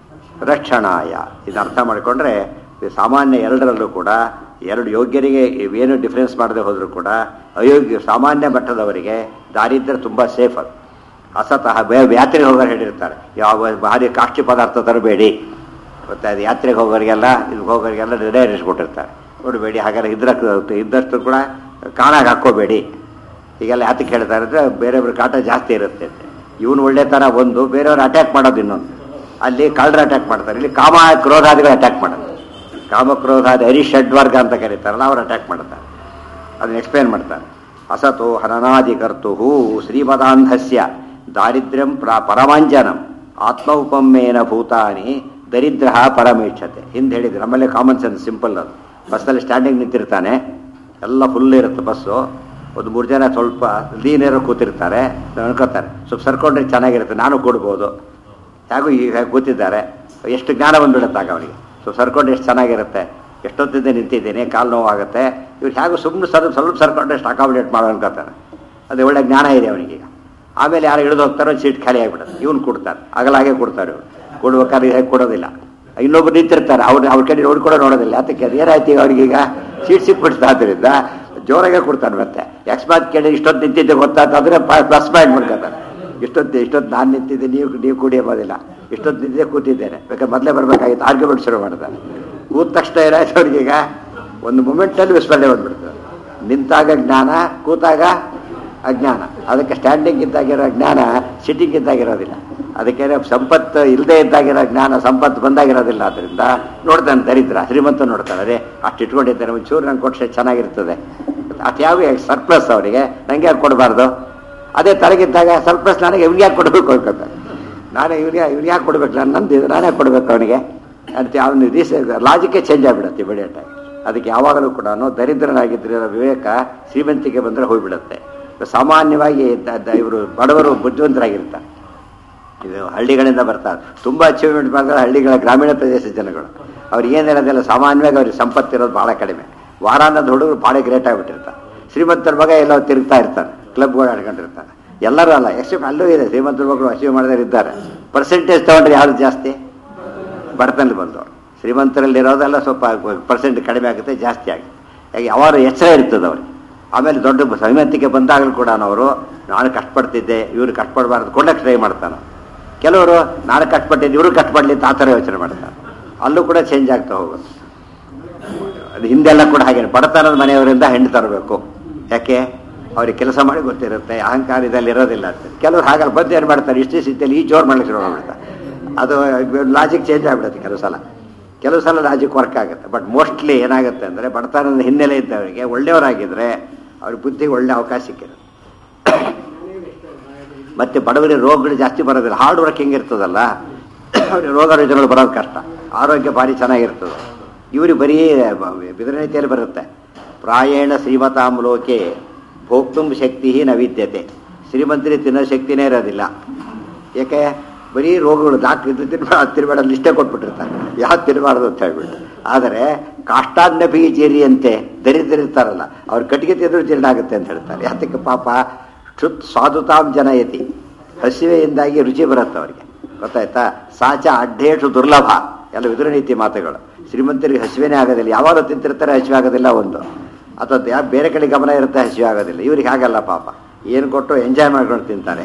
ರಕ್ಷಣಾಯ ಇದು ಅರ್ಥ ಮಾಡಿಕೊಂಡ್ರೆ ಇದು ಸಾಮಾನ್ಯ ಎರಡರಲ್ಲೂ ಕೂಡ ಎರಡು ಯೋಗ್ಯರಿಗೆ ಏನು ಡಿಫ್ರೆನ್ಸ್ ಮಾಡದೆ ಹೋದರೂ ಕೂಡ ಅಯೋಗ್ಯ ಸಾಮಾನ್ಯ ಮಟ್ಟದವರಿಗೆ ದಾರಿದ್ರ್ಯ ತುಂಬ ಸೇಫ್ ಅದು ಅಸತಃ ಬೇ ಯಾತ್ರೆಗೆ ಹೋಗೋರು ಹೇಳಿರ್ತಾರೆ ಯಾವ ಭಾರಿ ಕಾಷ್ಟಿ ಪದಾರ್ಥ ತರಬೇಡಿ ಗೊತ್ತಾಯ್ತು ಯಾತ್ರೆಗೆ ಹೋಗೋರಿಗೆಲ್ಲ ಇಲ್ಲಿ ಹೋಗೋರಿಗೆಲ್ಲ ನಿರ್ಣಯಿಸ್ಬಿಟ್ಟಿರ್ತಾರೆ ಕೊಡಬೇಡಿ ಹಾಗಾದ್ರೆ ಇದ್ರ ಇದ್ದಷ್ಟು ಕೂಡ ಕಾಣಾಗ ಹಾಕ್ಕೋಬೇಡಿ ಹೀಗೆಲ್ಲ ಯಾತಕ್ಕೆ ಹೇಳ್ತಾರೆ ಅಂದರೆ ಬೇರೆಯವ್ರ ಕಾಟ ಜಾಸ್ತಿ ಇರುತ್ತೆ ಅಂತ ಇವನು ಒಳ್ಳೆತನ ಒಂದು ಬೇರೆಯವ್ರು ಅಟ್ಯಾಕ್ ಮಾಡೋದು ಇನ್ನೊಂದು ಅಲ್ಲಿ ಕಳ್ಳರು ಅಟ್ಯಾಕ್ ಮಾಡ್ತಾರೆ ಇಲ್ಲಿ ಕಾಮ ಕ್ರೋಧಾದಿಗಳು ಅಟ್ಯಾಕ್ ಮಾಡೋದು ಕಾಮ ಕ್ರೋಧಾದಿ ಹರಿಷಡ್ವರ್ಗ ಅಂತ ಕರೀತಾರಲ್ಲ ಅವ್ರು ಅಟ್ಯಾಕ್ ಮಾಡ್ತಾರೆ ಅದನ್ನ ಎಕ್ಸ್ಪ್ಲೇನ್ ಮಾಡ್ತಾರೆ ಅಸತೋ ಹನನಾದಿಕರ್ತು ಶ್ರೀಮದಾಂಧಸ್ಯ ದಾರಿದ್ರ್ಯಂ ಪ್ರ ಪರಮಾಂಜನಂ ಆತ್ಮೌಪಮ್ಯೇನ ಭೂತಾನಿ ದರಿದ್ರ ಪರಮೇಕ್ಷತೆ ಹಿಂದೆ ಹೇಳಿದ್ರು ನಮ್ಮಲ್ಲೇ ಕಾಮನ್ ಸೆನ್ಸ್ ಸಿಂಪಲ್ ಅದು ಬಸ್ಸಲ್ಲಿ ಸ್ಟ್ಯಾಂಡಿಂಗ್ ನಿಂತಿರ್ತಾನೆ ಎಲ್ಲ ಫುಲ್ ಇರುತ್ತೆ ಬಸ್ಸು ಒಂದು ಮೂರು ಜನ ಸ್ವಲ್ಪ ಲೀನೇರೋ ಕೂತಿರ್ತಾರೆ ಅನ್ಕೋತಾರೆ ಸ್ವಲ್ಪ ಸರ್ಕೊಂಡ್ರೆ ಚೆನ್ನಾಗಿರುತ್ತೆ ನಾನು ಕೊಡ್ಬೋದು ಹೇಗೂ ಈಗ ಕೂತಿದ್ದಾರೆ ಎಷ್ಟು ಜ್ಞಾನ ಬಂದ್ಬಿಡುತ್ತಾಗ ಅವನಿಗೆ ಸೊ ಸರ್ಕೊಂಡು ಎಷ್ಟು ಚೆನ್ನಾಗಿರುತ್ತೆ ಎಷ್ಟೊತ್ತಿಂದ ನಿಂತಿದ್ದೀನಿ ಕಾಲು ನೋವಾಗುತ್ತೆ ಇವ್ರು ಹೇಗೂ ಸುಮ್ಮನೆ ಸರ್ ಸ್ವಲ್ಪ ಸರ್ಕೊಂಡು ಎಷ್ಟು ಅಕಾಮಿಡೇಟ್ ಮಾಡೋ ಅನ್ಕೋತಾರೆ ಅದು ಒಳ್ಳೆ ಜ್ಞಾನ ಇದೆ ಅವನಿಗೀಗ ಆಮೇಲೆ ಯಾರು ಇಳಿದು ಹೋಗ್ತಾರೋ ಸೀಟ್ ಖಾಲಿ ಆಗಿಬಿಡುತ್ತೆ ಇವನು ಕೊಡ್ತಾರೆ ಅಗಲಾಗೆ ಕೊಡ್ತಾರೆ ಇವ್ರು ಕೊಡ್ಬೇಕಾದ್ರೆ ಹೇಗೆ ಕೊಡೋದಿಲ್ಲ ಇನ್ನೊಬ್ರು ನಿಂತಿರ್ತಾರೆ ಅವ್ರು ಅವ್ರ ಕಡೆ ನೋಡ್ಕೊಡೋ ನೋಡೋದಿಲ್ಲ ಅದಕ್ಕೆ ಅದು ಏನಾಯ್ತು ಈಗ ಅವ್ರಿಗೀಗ ಸೀಟ್ ಸಿಕ್ಬಿಡ್ತಾ ಆದ್ದರಿಂದ ಜೋರಾಗೆ ಕೊಡ್ತಾನೆ ಮತ್ತೆ ಅಕಸ್ಮಾತ್ ಕೇಳಿ ಇಷ್ಟೊತ್ತು ನಿಂತಿದ್ದೆ ಗೊತ್ತಾದ್ರೆ ಪ್ಲಸ್ ಪಾಯಿಂಟ್ ಮಾಡ್ಕೊತಾನೆ ಇಷ್ಟೊತ್ತು ಇಷ್ಟೊತ್ತು ನಾನು ನಿಂತಿದ್ದೆ ನೀವು ನೀವು ಕುಡಿಯೋಬೋದಿಲ್ಲ ಇಷ್ಟೊತ್ತು ನಿಂತಿದ್ದೆ ಕೂತಿದ್ದೇನೆ ಬೇಕಾದ್ರೆ ಮೊದಲೇ ಬರಬೇಕಾಗಿತ್ತು ಆರ್ಗ್ಯುಮೆಂಟ್ ಶುರು ಮಾಡ್ತಾನೆ ಕೂತ ತಕ್ಷಣ ಏನಾಯ್ತು ಅವ್ರಿಗೀಗ ಒಂದು ಮೂಮೆಂಟಲ್ಲಿ ವಿಸ್ಮರಣೆ ಬಂದ್ಬಿಡ್ತದೆ ನಿಂತಾಗ ಜ್ಞಾನ ಕೂತಾಗ ಅಜ್ಞಾನ ಅದಕ್ಕೆ ಸ್ಟ್ಯಾಂಡಿಂಗ್ ಇದ್ದಾಗಿರೋ ಜ್ಞಾನ ಸಿಟ್ಟಿಂಗ್ ಇದ್ದಾಗಿರೋದಿಲ್ಲ ಅದಕ್ಕೆ ಸಂಪತ್ತು ಇಲ್ಲದೆ ಇದ್ದಾಗಿರೋ ಜ್ಞಾನ ಸಂಪತ್ತು ಬಂದಾಗಿರೋದಿಲ್ಲ ಅದರಿಂದ ನೋಡ್ತಾನೆ ದರಿದ್ರ ಶ್ರೀಮಂತ ನೋಡ್ತಾನೆ ಅದೇ ಅಷ್ಟು ಇಟ್ಕೊಂಡಿದ್ದಾನೆ ಒಂಚೂರು ನಂಗೆ ಕೊಟ್ಟರೆ ಚೆನ್ನಾಗಿರ್ತದೆ ಅದು ಯಾವ ಸರ್ಪ್ಲಸ್ ಅವರಿಗೆ ನಂಗೆ ಯಾಕೆ ಕೊಡಬಾರ್ದು ಅದೇ ತಲೆಗಿದ್ದಾಗ ಸರ್ಪ್ಲಸ್ ನನಗೆ ಇವ್ನಿಗೆ ಯಾಕೆ ಕೊಡಬೇಕು ಅನ್ಕೋತಾನೆ ನಾನೇ ಇವ್ನಿಗೆ ಇವ್ನಿಗೆ ಯಾಕೆ ಕೊಡ್ಬೇಕು ನಾನು ನಂದು ಇದು ನಾನೇ ಕೊಡಬೇಕು ಅವನಿಗೆ ಅಂತ ಅವನು ರೀಸ್ ಲಾಜಿಕೇ ಚೇಂಜ್ ಆಗಿಬಿಡುತ್ತೆ ಇಮಿಡಿಯೇಟಾಗಿ ಅದಕ್ಕೆ ಯಾವಾಗಲೂ ಕೂಡ ದರಿದ್ರನಾಗಿದ್ದರೆ ವಿವೇಕ ಶ್ರೀಮಂತಿಕೆ ಬಂದರೆ ಹೋಗ್ಬಿಡುತ್ತೆ ಸಾಮಾನ್ಯವಾಗಿ ಇವರು ಬಡವರು ಬುದ್ಧಿವಂತರಾಗಿರ್ತಾರೆ ಇದು ಹಳ್ಳಿಗಳಿಂದ ಬರ್ತಾರೆ ತುಂಬ ಅಚೀವ್ಮೆಂಟ್ ಮಾಡಿದ್ರೆ ಹಳ್ಳಿಗಳ ಗ್ರಾಮೀಣ ಪ್ರದೇಶದ ಜನಗಳು ಅವ್ರಿಗೆ ಏನಿರೋದಿಲ್ಲ ಸಾಮಾನ್ಯವಾಗಿ ಅವ್ರಿಗೆ ಸಂಪತ್ತಿರೋದು ಭಾಳ ಕಡಿಮೆ ವಾರಾಂತದ ಹುಡುಗರು ಭಾಳ ಗ್ರೇಟ್ ಆಗಿಬಿಟ್ಟಿರ್ತಾರೆ ಶ್ರೀಮಂತರ ಮಗ ಎಲ್ಲೋ ತಿರುಗ್ತಾ ಇರ್ತಾನೆ ಕ್ಲಬ್ಗಳು ಆಡ್ಕೊಂಡಿರ್ತಾನೆ ಎಲ್ಲರೂ ಅಲ್ಲ ಎಕ್ಸೆಪ್ಟ್ ಅಲ್ಲೂ ಇದೆ ಶ್ರೀಮಂತರ ಮಕ್ಕಳು ಅಚೀವ್ ಮಾಡಿದ್ರೆ ಇದ್ದಾರೆ ಪರ್ಸೆಂಟೇಜ್ ತೊಗೊಂಡ್ರೆ ಯಾರು ಜಾಸ್ತಿ ಬಡತನಲ್ಲಿ ಬಂದವರು ಶ್ರೀಮಂತರಲ್ಲಿರೋದೆಲ್ಲ ಸ್ವಲ್ಪ ಪರ್ಸೆಂಟ್ ಕಡಿಮೆ ಆಗುತ್ತೆ ಜಾಸ್ತಿ ಆಗುತ್ತೆ ಯಾಕೆ ಯಾವಾಗ ಎಚ್ಚರ ಇರ್ತದೆ ಅವ್ರಿಗೆ ಆಮೇಲೆ ದೊಡ್ಡ ಶ್ರೀಮಂತಿಕೆ ಬಂದಾಗಲೂ ಕೂಡ ಅವರು ನಾನು ಕಷ್ಟಪಡ್ತಿದ್ದೆ ಇವ್ರು ಕಷ್ಟಪಡಬಾರ್ದು ಕೊಡಕ್ಕೆ ಟ್ರೈ ಮಾಡ್ತಾನೆ ಕೆಲವರು ನಾನು ಕಷ್ಟಪಟ್ಟಿದ್ದೆ ಇವರು ಕಷ್ಟಪಡಲಿ ಅಂತ ಆ ಥರ ಯೋಚನೆ ಮಾಡ್ತಾರೆ ಅಲ್ಲೂ ಕೂಡ ಚೇಂಜ್ ಆಗ್ತಾ ಹೋಗುತ್ತೆ ಅದು ಹಿಂದೆಲ್ಲ ಕೂಡ ಹಾಗೆ ಬಡತನದ ಮನೆಯವರಿಂದ ಹೆಣ್ಣು ತರಬೇಕು ಯಾಕೆ ಅವ್ರಿಗೆ ಕೆಲಸ ಮಾಡಿ ಗೊತ್ತಿರುತ್ತೆ ಅಹಂಕಾರದಲ್ಲಿ ಇರೋದಿಲ್ಲ ಅಂತ ಕೆಲವರು ಹಾಗಲ್ಲ ಬಂದು ಏನು ಮಾಡ್ತಾರೆ ಇಷ್ಟೇ ಸ್ಥಿತಿಯಲ್ಲಿ ಈ ಜೋರು ಮಾಡ್ಲಿಕ್ಕೆ ಶುರು ಮಾಡ್ಬಿಡ್ತಾರೆ ಅದು ಲಾಜಿಕ್ ಚೇಂಜ್ ಆಗಿಬಿಡುತ್ತೆ ಕೆಲವು ಸಲ ಕೆಲವು ಸಲ ಲಾಜಿಕ್ ವರ್ಕ್ ಆಗುತ್ತೆ ಬಟ್ ಮೋಸ್ಟ್ಲಿ ಏನಾಗುತ್ತೆ ಅಂದರೆ ಬಡತನದ ಹಿನ್ನೆಲೆ ಇದ್ದವರಿಗೆ ಒಳ್ಳೆಯವರಾಗಿದ್ದರೆ ಅವ್ರ ಬುದ್ಧಿಗೆ ಒಳ್ಳೆ ಅವಕಾಶ ಸಿಕ್ಕಿರುತ್ತೆ ಮತ್ತೆ ಬಡವರಿಗೆ ರೋಗಗಳು ಜಾಸ್ತಿ ಬರೋದಿಲ್ಲ ಹಾರ್ಡ್ ವರ್ಕಿಂಗ್ ಇರ್ತದಲ್ಲ ಅವ್ರಿಗೆ ರೋಗ ರುಜಿನಗಳು ಬರೋದು ಕಷ್ಟ ಆರೋಗ್ಯ ಭಾರಿ ಚೆನ್ನಾಗಿರ್ತದೆ ಇವ್ರಿಗೆ ಬರೀ ಬಿದಿರನೀತಿಯಲ್ಲಿ ಬರುತ್ತೆ ಪ್ರಾಯೇಣ ಶ್ರೀಮತಾಂ ಲೋಕೆ ಭೋಕ್ತುಂ ಶಕ್ತಿ ನ ವಿದ್ಯತೆ ಶ್ರೀಮಂತರಿಗೆ ತಿನ್ನೋ ಶಕ್ತಿನೇ ಇರೋದಿಲ್ಲ ಯಾಕೆ ಬರೀ ರೋಗಗಳು ಡಾಕ್ಟ್ರ್ ಇದು ತಿನ್ಬೇಡ ಅದು ತಿನ್ಬೇಡ ಲಿಸ್ಟೇ ಕೊಟ್ಬಿಟ್ಟಿರ್ತಾರೆ ಯಾವ್ದು ತಿನ್ನಬಾರ್ದು ಅಂತ ಹೇಳ್ಬಿಟ್ಟು ಆದರೆ ಕಾಷ್ಟಾನ್ನ ಬೀಜೇರಿಯಂತೆ ದರಿದ್ರಿರ್ತಾರಲ್ಲ ಅವ್ರ ಕಟ್ಟಿಗೆ ತಿಂದರೂ ಜೀರ್ಣ ಆಗುತ್ತೆ ಅಂತ ಹೇಳ್ತಾರೆ ಯಾತಕ್ಕೆ ಪಾಪ ಕ್ಷುತ್ ಸ್ವಾದುತಾಂ ಜನಯತಿ ಹಸಿವೆಯಿಂದಾಗಿ ರುಚಿ ಬರುತ್ತೆ ಅವರಿಗೆ ಗೊತ್ತಾಯ್ತಾ ಸಾಚ ಅಡ್ಡೇಟು ದುರ್ಲಭ ಎಲ್ಲ ವಿದುರ ನೀತಿ ಮಾತುಗಳು ಶ್ರೀಮಂತರಿಗೆ ಹಸಿವೆನೇ ಆಗೋದಿಲ್ಲ ಯಾವಾಗಲೂ ತಿಂತಿರ್ತಾರೆ ಹಸಿವೆ ಆಗೋದಿಲ್ಲ ಒಂದು ಅಥವಾ ಯಾ ಬೇರೆ ಕಡೆ ಗಮನ ಇರುತ್ತೆ ಹಸಿವೆ ಆಗೋದಿಲ್ಲ ಇವ್ರಿಗೆ ಹಾಗಲ್ಲ ಪಾಪ ಏನು ಕೊಟ್ಟು ಎಂಜಾಯ್ ಮಾಡ್ಕೊಂಡು ತಿಂತಾರೆ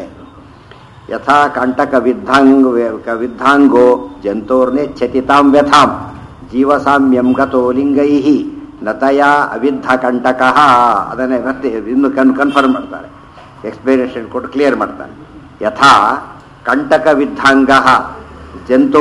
ಯಥಾ ಕಂಟಕ ವಿದ್ಧಾಂಗ ವಿದ್ಧಾಂಗೋ ಜಂತೋರ್ನೆಚ್ಛತಿ ತಾಂ ವ್ಯಥಾಂ ಜೀವಸಾಮ್ಯಂ ಗತೋ ಲಿಂಗೈ ನತಯ ಅವಿದ್ಧ ಕಂಟಕ ಅದನ್ನೇ ಮತ್ತೆ ಇನ್ನು ಕನ್ ಕನ್ಫರ್ಮ್ ಮಾಡ್ತಾರೆ ಎಕ್ಸ್ಪ್ಲನೇಷನ್ ಕೊಟ್ಟು ಕ್ಲಿಯರ್ ಮಾಡ್ತಾರೆ ಯಥಾ ಕಂಟಕ ವಿದ್ಧಾಂಗ ಜಂತೋ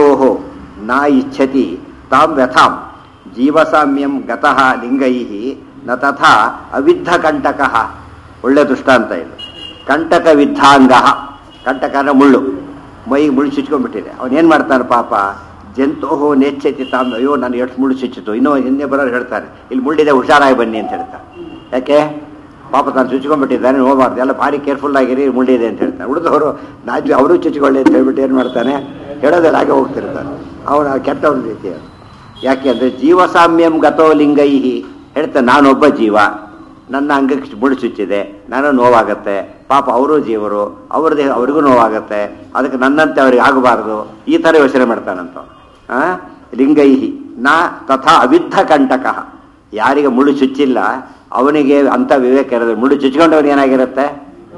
ನ ಇಚ್ಛತಿ ತಾಂ ವ್ಯಥಾಂ ಜೀವಸಾಮ್ಯಂ ಗತಃ ಲಿಂಗೈ ನ ತಥಾ ಅವಿದ್ಧ ಕಂಟಕ ಒಳ್ಳೆ ದೃಷ್ಟಾಂತ ಇದು ಕಂಟಕ ವಿದ್ಧಾಂಗ ಕಂಟಕ ಅಂದ್ರೆ ಮುಳ್ಳು ಮೈಗೆ ಮುಳ್ಳು ಚುಚ್ಕೊಂಡ್ಬಿಟ್ಟಿದೆ ಅವನೇನು ಮಾಡ್ತಾನೆ ಪಾಪ ಜಂತೋಹೋ ನೆಚ್ಚೆತಿ ತಾಮ್ ಅಯ್ಯೋ ನಾನು ಎಷ್ಟು ಮುಳ್ಳು ಚುಚ್ಚಿತು ಇನ್ನೂ ಹಿಂದೆ ಬರೋರು ಹೇಳ್ತಾರೆ ಇಲ್ಲಿ ಮುಳ್ಳಿದೆ ಹುಷಾರಾಗಿ ಬನ್ನಿ ಅಂತ ಹೇಳ್ತಾರೆ ಯಾಕೆ ಪಾಪ ತಾನು ಚುಚ್ಕೊಂಡ್ಬಿಟ್ಟಿದ್ದಾನೆ ಹೋಗಬಾರ್ದು ಎಲ್ಲ ಭಾರಿ ಕೇರ್ಫುಲ್ ಆಗಿರಿ ಮುಳ್ಳಿದೆ ಅಂತ ಹೇಳ್ತಾನೆ ಉಳಿದವರು ನಾಜು ಅವರು ಚುಚ್ಚಿಕೊಳ್ಳಿ ಅಂತ ಹೇಳ್ಬಿಟ್ಟು ಏನು ಮಾಡ್ತಾನೆ ಹೇಳೋದೆಲ್ಲ ಹಾಗೆ ಹೋಗ್ತಿರ್ತಾನೆ ಅವನ ಕೆಟ್ಟವನ ರೀತಿ ಅವ್ನು. ಯಾಕೆ ಅಂದರೆ ಜೀವಸಾಮ್ಯಂ ಗತೋ ಲಿಂಗೈಹಿ ಹೇಳ್ತಾನೆ ನಾನೊಬ್ಬ ಜೀವ ನನ್ನ ಅಂಗಕ್ಕೆ ಮುಳ್ಳು ಚುಚ್ಚಿದೆ ನಾನು ನೋವಾಗತ್ತೆ ಪಾಪ ಅವರು ಜೀವರು ಅವ್ರದ್ದೇ ಅವ್ರಿಗೂ ನೋವಾಗತ್ತೆ ಅದಕ್ಕೆ ನನ್ನಂತೆ ಅವ್ರಿಗೆ ಆಗಬಾರ್ದು ಈ ಥರ ಯೋಚನೆ ಮಾಡ್ತಾನಂತ ಆ ಲಿಂಗೈಹಿ ನಾ ತಥಾ ಅವಿದ್ಧ ಕಂಟಕ ಯಾರಿಗೆ ಮುಳ್ಳು ಚುಚ್ಚಿಲ್ಲ ಅವನಿಗೆ ಅಂಥ ವಿವೇಕ ಇರೋದು ಮುಳ್ಳು ಚುಚ್ಕೊಂಡವನು ಏನಾಗಿರುತ್ತೆ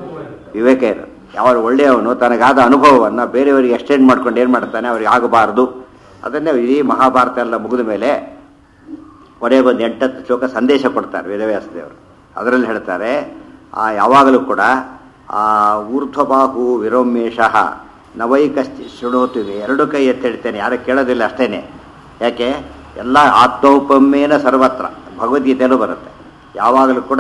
ವಿವೇಕ ಇರೋದು ಯಾವ ಒಳ್ಳೆಯವನು ತನಗಾದ ಅನುಭವವನ್ನು ಬೇರೆಯವರಿಗೆ ಎಕ್ಸ್ಟೆಂಡ್ ಮಾಡ್ಕೊಂಡು ಏನು ಮಾಡ್ತಾನೆ ಅವ್ರಿಗೆ ಆಗಬಾರ್ದು ಅದನ್ನೇ ಇಡೀ ಮಹಾಭಾರತ ಎಲ್ಲ ಮುಗಿದ ಮೇಲೆ ಕೊನೆಗೊಂದು ಎಂಟತ್ತು ಶ್ಲೋಕ ಸಂದೇಶ ಕೊಡ್ತಾರೆ ವೇದವ್ಯಾಸ ದೇವರು ಅದರಲ್ಲಿ ಹೇಳ್ತಾರೆ ಆ ಯಾವಾಗಲೂ ಕೂಡ ಆ ಊರ್ಧ್ವಬಾಹು ವಿರೋಮೇಶ ನವೈಕಸ್ತಿ ಶೃಣೋತಿವೆ ಎರಡು ಕೈ ಎತ್ತಿ ಹೇಳ್ತೇನೆ ಯಾರು ಕೇಳೋದಿಲ್ಲ ಅಷ್ಟೇನೆ ಯಾಕೆ ಎಲ್ಲ ಆತ್ಮೌಪಮ್ಯೇನ ಸರ್ವತ್ರ ಭಗವದ್ಗೀತೆಯಲ್ಲೂ ಬರುತ್ತೆ ಯಾವಾಗಲೂ ಕೂಡ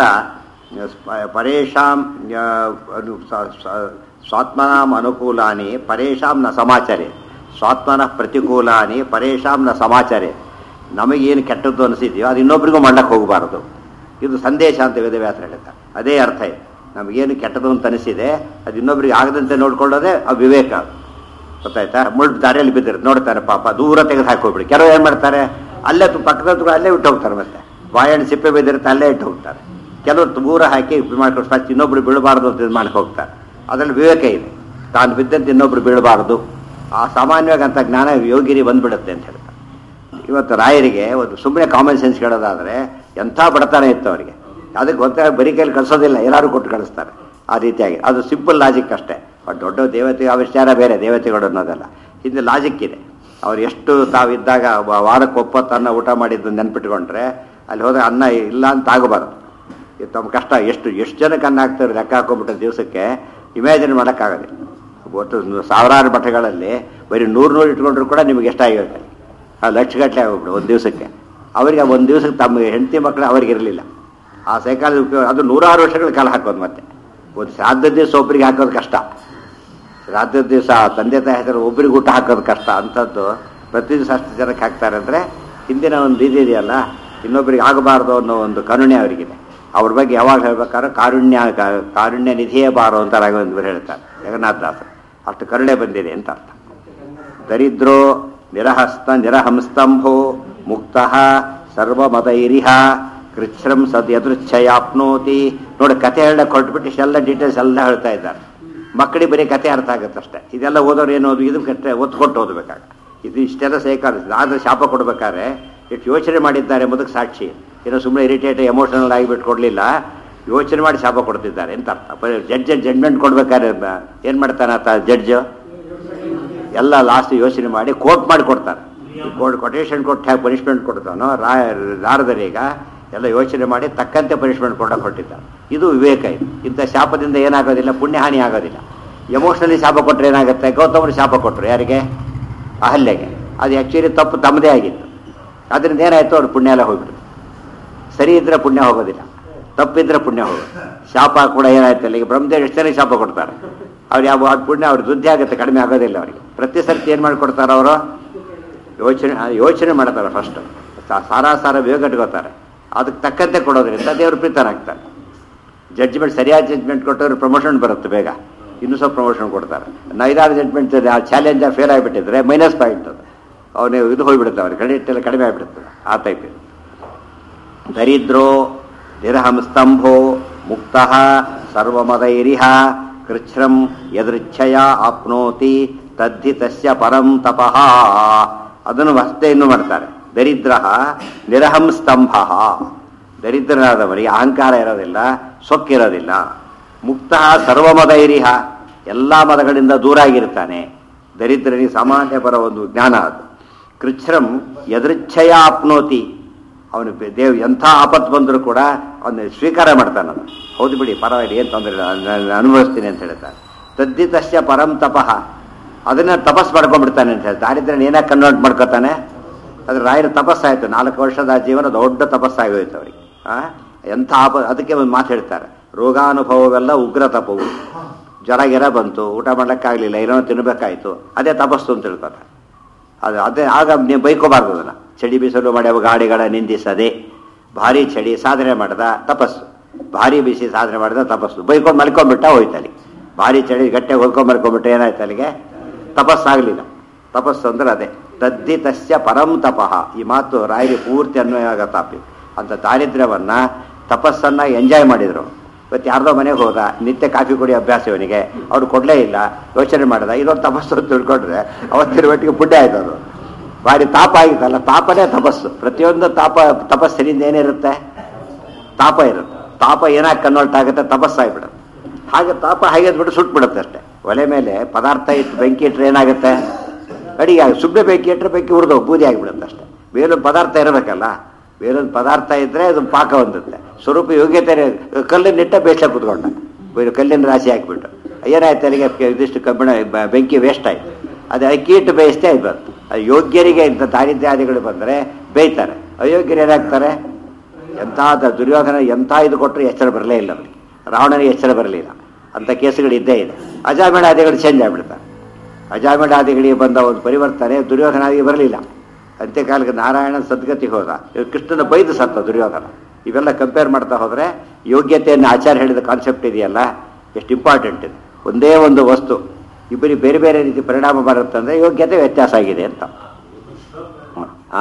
ಸ್ಪ- ಪರೇಶಾಂ ಆ, ಅನು ಸ- ಸ- ಸ್ವಾತ್ಮನಾಂ ಅನುಕೂಲಾನಿ ಪರೇಶಾಂ ನ ಸಮಾಚರೆ ಸ್ವಾತ್ಮನ ಪ್ರತಿಕೂಲಾನಿ ಪರೇಶಾಂ ನ ಸಮಾಚರೆ ನಮಗೇನು ಕೆಟ್ಟದ್ದು ಅನಿಸಿದೆಯೋ ಅದು ಇನ್ನೊಬ್ರಿಗೂ ಮಾಡ್ಲಕ್ಕೆ ಹೋಗಬಾರದು ಇದು ಸಂದೇಶ ಅಂತ ವೇದವ್ಯಾಸ ಹೇಳ್ತಾರೆ ಅದೇ ಅರ್ಥ ಇದೆ ನಮಗೇನು ಕೆಟ್ಟದ್ದು ಅಂತ ಅನಿಸಿದೆ ಅದು ಇನ್ನೊಬ್ರಿಗೆ ಆಗದಂತೆ ನೋಡ್ಕೊಳ್ಳೋದೇ ಆ ವಿವೇಕ ಗೊತ್ತಾಯ್ತಾ ಮುಳ್ಳು ದಾರಿಯಲ್ಲಿ ಬಿದ್ದಿರುತ್ತೆ ನೋಡ್ತಾರೆ ಪಾಪ ದೂರ ತೆಗೆದು ಹಾಕೋಬಿಡಿ ಕೆಲವು ಏನು ಮಾಡ್ತಾರೆ ಅಲ್ಲೇ ತು- ಪಕ್ಕದ ಹತ್ರ ಅಲ್ಲೇ ಇಟ್ಟು ಹೋಗ್ತಾರೆ ಮತ್ತೆ ಬಾಯಣ್ಣ ಸಿಪ್ಪೆ ಬಿದ್ದಿರುತ್ತೆ ಅಲ್ಲೇ ಇಟ್ಟು ಹೋಗ್ತಾರೆ ಕೆಲವರು ದೂರ ಹಾಕಿ ಇದು ಮಾಡ್ಕೊಂಡು ಫಸ್ಟ್ ಇನ್ನೊಬ್ರು ಬೀಳಬಾರ್ದು ಅಂತ ಇದು ಮಾಡಕ್ಕೆ ಹೋಗ್ತಾರೆ ಅದರಲ್ಲಿ ವಿವೇಕ ಇದೆ ತಾನು ಬಿದ್ದಂತೆ ಇನ್ನೊಬ್ರು ಬೀಳಬಾರ್ದು ಆ ಸಾಮಾನ್ಯವಾಗಿ ಅಂತ ಜ್ಞಾನ ಯೋಗಿರಿ ಬಂದ್ಬಿಡುತ್ತೆ ಅಂತ ಹೇಳ್ತಾರೆ ಇವತ್ತು ರಾಯರಿಗೆ ಒಂದು ಸುಮ್ಮನೆ ಕಾಮನ್ ಸೆನ್ಸ್ ಕೇಳೋದಾದರೆ ಎಂಥ ಬಡತನ ಇತ್ತು ಅವರಿಗೆ ಅದಕ್ಕೆ ಗೊತ್ತಾಗ ಬರೀ ಕೈಲಿ ಕಳಿಸೋದಿಲ್ಲ ಎಲ್ಲರೂ ಕೊಟ್ಟು ಕಳಿಸ್ತಾರೆ ಆ ರೀತಿಯಾಗಿ ಅದು ಸಿಂಪಲ್ ಲಾಜಿಕ್ ಅಷ್ಟೇ ಬಟ್ ದೊಡ್ಡ ದೇವತೆ ಆ ವಿಚಾರ ಬೇರೆ ದೇವತೆಗಳು ಅನ್ನೋದಲ್ಲ ಹಿಂದೆ ಲಾಜಿಕ್ ಇದೆ ಅವ್ರು ಎಷ್ಟು ತಾವಿದ್ದಾಗ ವ- ವಾರಕ್ಕೆ ಒಪ್ಪತ್ತು ಅನ್ನ ಊಟ ಮಾಡಿದ್ದು ನೆನ್ಪಿಟ್ಕೊಂಡ್ರೆ ಅಲ್ಲಿ ಹೋದಾಗ ಅನ್ನ ಇಲ್ಲ ಅಂತ ಆಗಬಾರ್ದು ಇದು ತಮ್ಮ ಕಷ್ಟ ಎಷ್ಟು ಎಷ್ಟು ಜನಕ್ಕೆ ಅನ್ನ ಹಾಕ್ತಾರೆ ಲೆಕ್ಕ ಹಾಕೊಂಡ್ಬಿಟ್ರೆ ದಿವಸಕ್ಕೆ ಇಮ್ಯಾಜಿನ್ ಮಾಡೋಕ್ಕಾಗೋದಿಲ್ಲ ಒಟ್ಟು ನು- ಸಾವಿರಾರು ಮಠಗಳಲ್ಲಿ ಬರೀ ನೂರು ನೂರು ಇಟ್ಕೊಂಡ್ರು ಕೂಡ ನಿಮಗೆ ಎಷ್ಟಾಗಿರುತ್ತೆ ಆ ಲಕ್ಷಗಟ್ಟಲೆ ಆಗೋಗ್ಬಿಡು ಒಂದು ದಿವಸಕ್ಕೆ ಅವರಿಗೆ ಒಂದು ದಿವಸಕ್ಕೆ ತಮ್ಮ ಹೆಂಡತಿ ಮಕ್ಕಳು ಅವ್ರಿಗೆ ಇರಲಿಲ್ಲ ಆ ಸೈಕಾಲಜಿ ಉಪಯೋಗ ಅದು ನೂರಾರು ವರ್ಷಗಳ ಕಾಲ ಹಾಕೋದು ಮತ್ತೆ ಒಂದು ಶ್ರಾದ್ದ ದಿವಸ ಒಬ್ಬರಿಗೆ ಹಾಕೋದು ಕಷ್ಟ ಶ್ರಾದ್ದದ ದಿವಸ ತಂದೆ ತಾಯಿ ಹೆಸರು ಒಬ್ಬರಿಗೆ ಊಟ ಹಾಕೋದು ಕಷ್ಟ ಅಂಥದ್ದು ಪ್ರತಿ ದಿವಸ ಅಷ್ಟು ಜನಕ್ಕೆ ಹಾಕ್ತಾರೆ ಅಂದರೆ ಹಿಂದಿನ ಒಂದು ಇದು ಇದೆಯಲ್ಲ ಇನ್ನೊಬ್ಬರಿಗೆ ಆಗಬಾರ್ದು ಅನ್ನೋ ಒಂದು ಕರುಣೆ ಅವರಿಗಿದೆ ಅವ್ರ ಬಗ್ಗೆ ಯಾವಾಗ ಹೇಳ್ಬೇಕಾದ್ರೆ ಕಾರುಣ್ಯ ಕಾ- ಕಾರುಣ್ಯ ನಿಧಿಯೇ ಬಾರೋ ಅಂತ ರಾಘವೇಂದ್ರ ಹೇಳ್ತಾರೆ ಜಗನ್ನಾಥದಾಸರು ಅಷ್ಟು ಕರುಣೆ ಬಂದಿದೆ ಅಂತ ಅರ್ಥ ದರಿದ್ರೋ ನಿರಹಸ್ತ ನಿರಹಂಸ್ತಂಭೋ ಮುಕ್ತ ಸರ್ವಮತೈರಿಹ ಕೃಚ್ಛ್ರಂ ಸದ್ ಯದೃಚ್ಛಯಾಪ್ನೋತಿ ನೋಡಿ ಕತೆ ಹೇಳಕ್ಕೆ ಹೊರಟ್ಬಿಟ್ಟು ಇಷ್ಟೆಲ್ಲ ಡೀಟೇಲ್ಸ್ ಎಲ್ಲ ಹೇಳ್ತಾ ಇದ್ದಾರೆ ಮಕ್ಕಳಿಗೆ ಬರೀ ಕತೆ ಅರ್ಥ ಆಗುತ್ತೆ ಅಷ್ಟೇ ಇದೆಲ್ಲ ಓದೋರು ಏನು ಓದು ಇದು ಕಟ್ಟೆ ಒತ್ತು ಕೊಟ್ಟು ಓದಬೇಕಾಗ ಇದು ಇಷ್ಟೆಲ್ಲ ಸೈಕಾಲಜಿ ಆದರೆ ಶಾಪ ಕೊಡ್ಬೇಕಾದ್ರೆ ಎಷ್ಟು ಯೋಚನೆ ಮಾಡಿದ್ದಾರೆ ಎಂಬುದಕ್ಕೆ ಸಾಕ್ಷಿ ಏನೋ ಸುಮ್ಮನೆ ಇರಿಟೇಟ್ ಎಮೋಷನಲ್ ಆಗಿಬಿಟ್ಟು ಕೊಡಲಿಲ್ಲ ಯೋಚನೆ ಮಾಡಿ ಶಾಪ ಕೊಡ್ತಿದ್ದಾರೆ ಅಂತ ಅರ್ಥ ಜಡ್ಜ್ ಜಡ್ಜ್ಮೆಂಟ್ ಕೊಡ್ಬೇಕಾದ್ರೆ ಏನು ಮಾಡ್ತಾನೆ ಆತ ಜಡ್ಜ್ ಎಲ್ಲ ಲಾಸ್ಟ್ ಯೋಚನೆ ಮಾಡಿ ಕೋರ್ಟ್ ಮಾಡಿ ಕೊಡ್ತಾರೆ ಕೋರ್ಟ್ ಕೊಟೇಶನ್ ಕೊಟ್ಟು ಹ್ಯಾಗೆ ಪನಿಷ್ಮೆಂಟ್ ಕೊಡ್ತಾನೋ ರಾ ರಾರದರೀಗ ಎಲ್ಲ ಯೋಚನೆ ಮಾಡಿ ತಕ್ಕಂತೆ ಪನಿಷ್ಮೆಂಟ್ ಕೊಡಕ್ಕೆ ಹೊರಟಿದ್ದಾರೆ ಇದು ವಿವೇಕ ಇದು ಇಂಥ ಶಾಪದಿಂದ ಏನಾಗೋದಿಲ್ಲ ಪುಣ್ಯಹಾನಿ ಆಗೋದಿಲ್ಲ ಎಮೋಷನಲಿ ಶಾಪ ಕೊಟ್ಟರೆ ಏನಾಗುತ್ತೆ ಗೌತಮರು ಶಾಪ ಕೊಟ್ಟರು ಯಾರಿಗೆ ಅಹಲ್ಯೆಗೆ ಅದು ಆ್ಯಕ್ಚುಲಿ ತಪ್ಪು ತಮ್ಮದೇ ಆಗಿತ್ತು ಅದರಿಂದ ಏನಾಯಿತು ಅವ್ರ ಪುಣ್ಯ ಎಲ್ಲ ಹೋಗ್ಬಿಡ್ತು ಸರಿ ಇದ್ರೆ ಪುಣ್ಯ ಹೋಗೋದಿಲ್ಲ ತಪ್ಪಿದ್ರೆ ಪುಣ್ಯ ಹೋಗೋದು ಶಾಪ ಕೂಡ ಏನಾಯ್ತಲ್ಲ ಈಗ ಬ್ರಹ್ಮದೇವ್ ಎಷ್ಟು ಜನಕ್ಕೆ ಶಾಪ ಕೊಡ್ತಾರೆ ಅವ್ರು ಯಾವ ಅದು ಪುಣ್ಯ ಅವ್ರ ವೃದ್ಧಿ ಆಗುತ್ತೆ ಕಡಿಮೆ ಆಗೋದಿಲ್ಲ ಅವರಿಗೆ ಪ್ರತಿ ಸರ್ತಿ ಏನು ಮಾಡಿಕೊಡ್ತಾರೆ ಅವರು ಯೋಚನೆ ಯೋಚನೆ ಮಾಡ್ತಾರೆ ಫಸ್ಟ್ ಸಾರಾ ಸಾರ ಬೇಗ ಕಟ್ಕೋತಾರೆ ಅದಕ್ಕೆ ತಕ್ಕಂತೆ ಕೊಡೋದ್ರಿಂದ ದೇವರು ಪ್ರೀತರಾಗ್ತಾರೆ ಜಡ್ಜ್ಮೆಂಟ್ ಸರಿಯಾದ ಜಡ್ಜ್ಮೆಂಟ್ ಕೊಟ್ಟವ್ರು ಪ್ರಮೋಷನ್ ಬರುತ್ತೆ ಬೇಗ ಇನ್ನೂ ಸ್ವಲ್ಪ ಪ್ರಮೋಷನ್ ಕೊಡ್ತಾರೆ ಐದಾರು ಜಡ್ಜ್ಮೆಂಟ್ ಚಾಲೆಂಜ್ ಫೇಲ್ ಆಗಿಬಿಟ್ಟಿದ್ರೆ ಮೈನಸ್ ಪಾಯಿಂಟ್ ಅದು ಅವನು ಇದು ಹೋಗ್ಬಿಡುತ್ತೆ ಅವ್ರಿಗೆ ಕ್ರೆಡಿಟ್ ಎಲ್ಲ ಕಡಿಮೆ ಆಗಿಬಿಡುತ್ತದೆ ಆ ಟೈಪ್ ಇದು ದರಿದ್ರೋ ನಿರಹಂ ಸ್ತಂಭೋ ಮುಕ್ತ ಸರ್ವಮದೈರಿಹ ಕೃಚ್ಛ್ರಂ ಯದೃಚ್ಛಯ ಆಪ್ನೋತಿ ತದ್ಧಿ ತಸ್ಯ ಪರಂ ತಪಃ ಅದನ್ನು ಅಷ್ಟೇ ಇನ್ನು ಮಾಡ್ತಾರೆ ದರಿದ್ರ ನಿರಹಂ ಸ್ತಂಭ ದರಿದ್ರನಾದವರಿಗೆ ಅಹಂಕಾರ ಇರೋದಿಲ್ಲ ಸೊಕ್ಕಿರೋದಿಲ್ಲ ಮುಕ್ತ ಸರ್ವಮದೈರಿಹ ಎಲ್ಲ ಮದಗಳಿಂದ ದೂರ ಆಗಿರ್ತಾನೆ ದರಿದ್ರನಿಗೆ ಸಾಮಾನ್ಯ ಬರೋ ಒಂದು ಜ್ಞಾನ ಅದು ಕೃಚ್ಛ್ರಂ ಯದೃಚ್ಛಯ ಆಪ್ನೋತಿ ಅವನು ದೇವ್ ಎಂಥ ಆಪತ್ತು ಬಂದರೂ ಕೂಡ ಅವನು ಸ್ವೀಕಾರ ಮಾಡ್ತಾನೆ ಅವನು ಹೌದು ಬಿಡಿ ಪರವಾಗಿಲ್ಲ ಏನು ತೊಂದರೆ ಇಲ್ಲ ನಾನು ಅನುಭವಿಸ್ತೀನಿ ಅಂತ ಹೇಳ್ತಾನೆ ತದ್ದಿತಸ್ಯ ಪರಂ ತಪಃ ಅದನ್ನ ತಪಸ್ ಮಾಡ್ಕೊಂಡ್ಬಿಡ್ತಾನೆ ಅಂತ ಹೇಳ್ತಾರೆ ದಾರಿದ್ರ್ಯನ ಏನಾಗಿ ಕನ್ವರ್ಟ್ ಮಾಡ್ಕೋತಾನೆ ಅದ್ರ ರಾಯರ ತಪಸ್ಸಾಯ್ತು ನಾಲ್ಕು ವರ್ಷದ ಜೀವನ ದೊಡ್ಡ ತಪಸ್ಸಾಗೋಯ್ತು ಅವರಿಗೆ ಆ ಎಂಥ ಆಪ ಅದಕ್ಕೆ ಒಂದು ಮಾತು ಹೇಳ್ತಾರೆ ರೋಗಾನುಭವವೆಲ್ಲ ಉಗ್ರ ತಪವು ಜ್ವರ ಗಿರ ಬಂತು ಊಟ ಮಾಡ್ಲಿಕ್ಕಾಗಲಿಲ್ಲ ಏನೋ ತಿನ್ನಬೇಕಾಯ್ತು ಅದೇ ತಪಸ್ಸು ಅಂತ ತಿಳ್ಕೊತಾರೆ ಅದು ಅದೇ ಆಗ ನೀವು ಬೈಕೋಬಾರ್ದು ಅದನ್ನು ಚಳಿ ಬಿಸಿಲು ಮಾಡ್ಯಾವ ಗಾಡಿಗಳ ನಿಂದಿಸದೆ ಭಾರಿ ಚಳಿ ಸಾಧನೆ ಮಾಡ್ದ ತಪಸ್ಸು ಭಾರಿ ಬಿಸಿ ಸಾಧನೆ ಮಾಡಿದ ತಪಸ್ಸು ಬೈಕೊಂಡು ಮಲ್ಕೊಂಡ್ಬಿಟ್ಟ ಹೋಯ್ತು ಅಲ್ಲಿ ಭಾರಿ ಚಳಿ ಗಟ್ಟೆ ಹೊಲ್ಕೊಂಡ್ ಮಲ್ಕೊಂಡ್ಬಿಟ್ಟು ಏನಾಯ್ತು ಅಲ್ಲಿಗೆ ತಪಸ್ಸಾಗಲಿಲ್ಲ ತಪಸ್ಸು ಅಂದ್ರೆ ಅದೇ ತದ್ದಿತಸ್ಯ ಪರಂ ತಪಃ ಈ ಮಾತು ರಾಯರಿ ಪೂರ್ತಿ ಅನ್ವಯ ಆಗತ್ತಾಪಿ ಅಂತ ದಾರಿದ್ರ್ಯವನ್ನ ತಪಸ್ಸನ್ನ ಎಂಜಾಯ್ ಮಾಡಿದ್ರು ಇವತ್ತು ಯಾರ್ದೋ ಮನೆಗೆ ಹೋದ ನಿತ್ಯ ಕಾಫಿ ಕುಡಿಯೋ ಅಭ್ಯಾಸ ಇವನಿಗೆ ಅವ್ರು ಕೊಡಲೇ ಇಲ್ಲ ಯೋಚನೆ ಮಾಡಿದ ಇದೊಂದು ತಪಸ್ಸು ಅಂತ ತಿಳ್ಕೊಂಡ್ರೆ ಅವತ್ತಿನ ಮಟ್ಟಿಗೆ ಪುಣ್ಯ ಆಯ್ತು ಅದು ಭಾರಿ ತಾಪ ಆಗಿತ್ತಲ್ಲ ತಾಪನೇ ತಪಸ್ಸು ಪ್ರತಿಯೊಂದು ತಾಪ ತಪಸ್ಸಿನಿಂದ ಏನಿರುತ್ತೆ ತಾಪ ಇರುತ್ತೆ ತಾಪ ಏನಾಗಿ ಕನ್ವರ್ಟ್ ಆಗುತ್ತೆ ತಪಸ್ಸಾಗ್ಬಿಡುತ್ತೆ ಹಾಗೆ ತಾಪ ಹಾಗೆ ಬಿಟ್ಟು ಸುಟ್ಬಿಡುತ್ತೆ ಅಷ್ಟೇ ಒಲೆ ಮೇಲೆ ಪದಾರ್ಥ ಇಟ್ಟು ಬೆಂಕಿ ಇಟ್ಟರೆ ಏನಾಗುತ್ತೆ ಅಡಿಗೆ ಆಗ ಸುಮ್ಮನೆ ಬೆಂಕಿ ಇಟ್ಟರೆ ಬೆಂಕಿ ಉರಿದು ಬೂದಿ ಆಗಿಬಿಡುತ್ತೆ ಅಷ್ಟೇ ಬೇರೊಂದು ಪದಾರ್ಥ ಇರಬೇಕಲ್ಲ ಬೇರೊಂದು ಪದಾರ್ಥ ಇದ್ದರೆ ಅದು ಪಾಕ ಹೊಂದುತ್ತೆ ಸ್ವರೂಪ ಯೋಗ್ಯತೆ ಕಲ್ಲಿನ ಇಟ್ಟ ಬೇಯಿಸ್ಲಕ್ಕೆ ಕೂತ್ಕೊಂಡ ಬೇರೆ ಕಲ್ಲಿನ ರಾಶಿ ಹಾಕಿಬಿಟ್ಟು ಏನಾಯ್ತು ಅಲ್ಲಿಗೆ ಇದಿಷ್ಟು ಕಬ್ಬಿಣ ಬ- ಬೆಂಕಿ ವೇಸ್ಟ್ ಆಯ್ತು ಅದು ಅಕ್ಕಿ ಇಟ್ಟು ಬೇಯಿಸ್ತೇ ಆಯ್ತು ಅದು ಯೋಗ್ಯರಿಗೆ ಇಂಥ ದಾರಿದ್ರ್ಯಾದಿಗಳು ಬಂದರೆ ಬೇಯ್ತಾರೆ ಅಯೋಗ್ಯರು ಏನಾಗ್ತಾರೆ ಎಂಥ ದ- ದುರ್ಯೋಧನ ಎಂಥ ಇದು ಕೊಟ್ಟರು ಎಚ್ಚರ ಬರಲೇ ಇಲ್ಲ ಅವರಿಗೆ ರಾವಣನಿಗೆ ಎಚ್ಚರ ಬರಲಿಲ್ಲ ಅಂಥ ಕೇಸುಗಳು ಇದ್ದೇ ಇದೆ ಅಜಾಮೇಳಾದಿಗಳು ಚೇಂಜ್ ಆಗಿಬಿಡ್ತಾರೆ ಅಜಾಮೇಳಾದಿಗಳಿಗೆ ಬಂದ ಒಂದು ಪರಿವರ್ತನೆ ದುರ್ಯೋಧನಾದಿಗೆ ಬರಲಿಲ್ಲ ಅಂತ್ಯಕಾಲಕ್ಕೆ ನಾರಾಯಣ ಸದ್ಗತಿ ಹೋದ ಇವ್ರು ಕೃಷ್ಣನ ಬೈದು ಸತ್ತ ದುರ್ಯೋಧನ ಇವೆಲ್ಲ ಕಂಪೇರ್ ಮಾಡ್ತಾ ಹೋದರೆ ಯೋಗ್ಯತೆಯನ್ನು ಆಚಾರ್ಯ ಹೇಳಿದ ಕಾನ್ಸೆಪ್ಟ್ ಇದೆಯಲ್ಲ ಎಷ್ಟು ಇಂಪಾರ್ಟೆಂಟ್ ಇದೆ ಒಂದೇ ಒಂದು ವಸ್ತು ಇಬ್ಬರಿಗೆ ಬೇರೆ ಬೇರೆ ರೀತಿ ಪರಿಣಾಮ ಬರುತ್ತಂದ್ರೆ ಯೋಗ್ಯತೆ ವ್ಯತ್ಯಾಸ ಆಗಿದೆ ಅಂತ ಹ್ಮ್. ಆ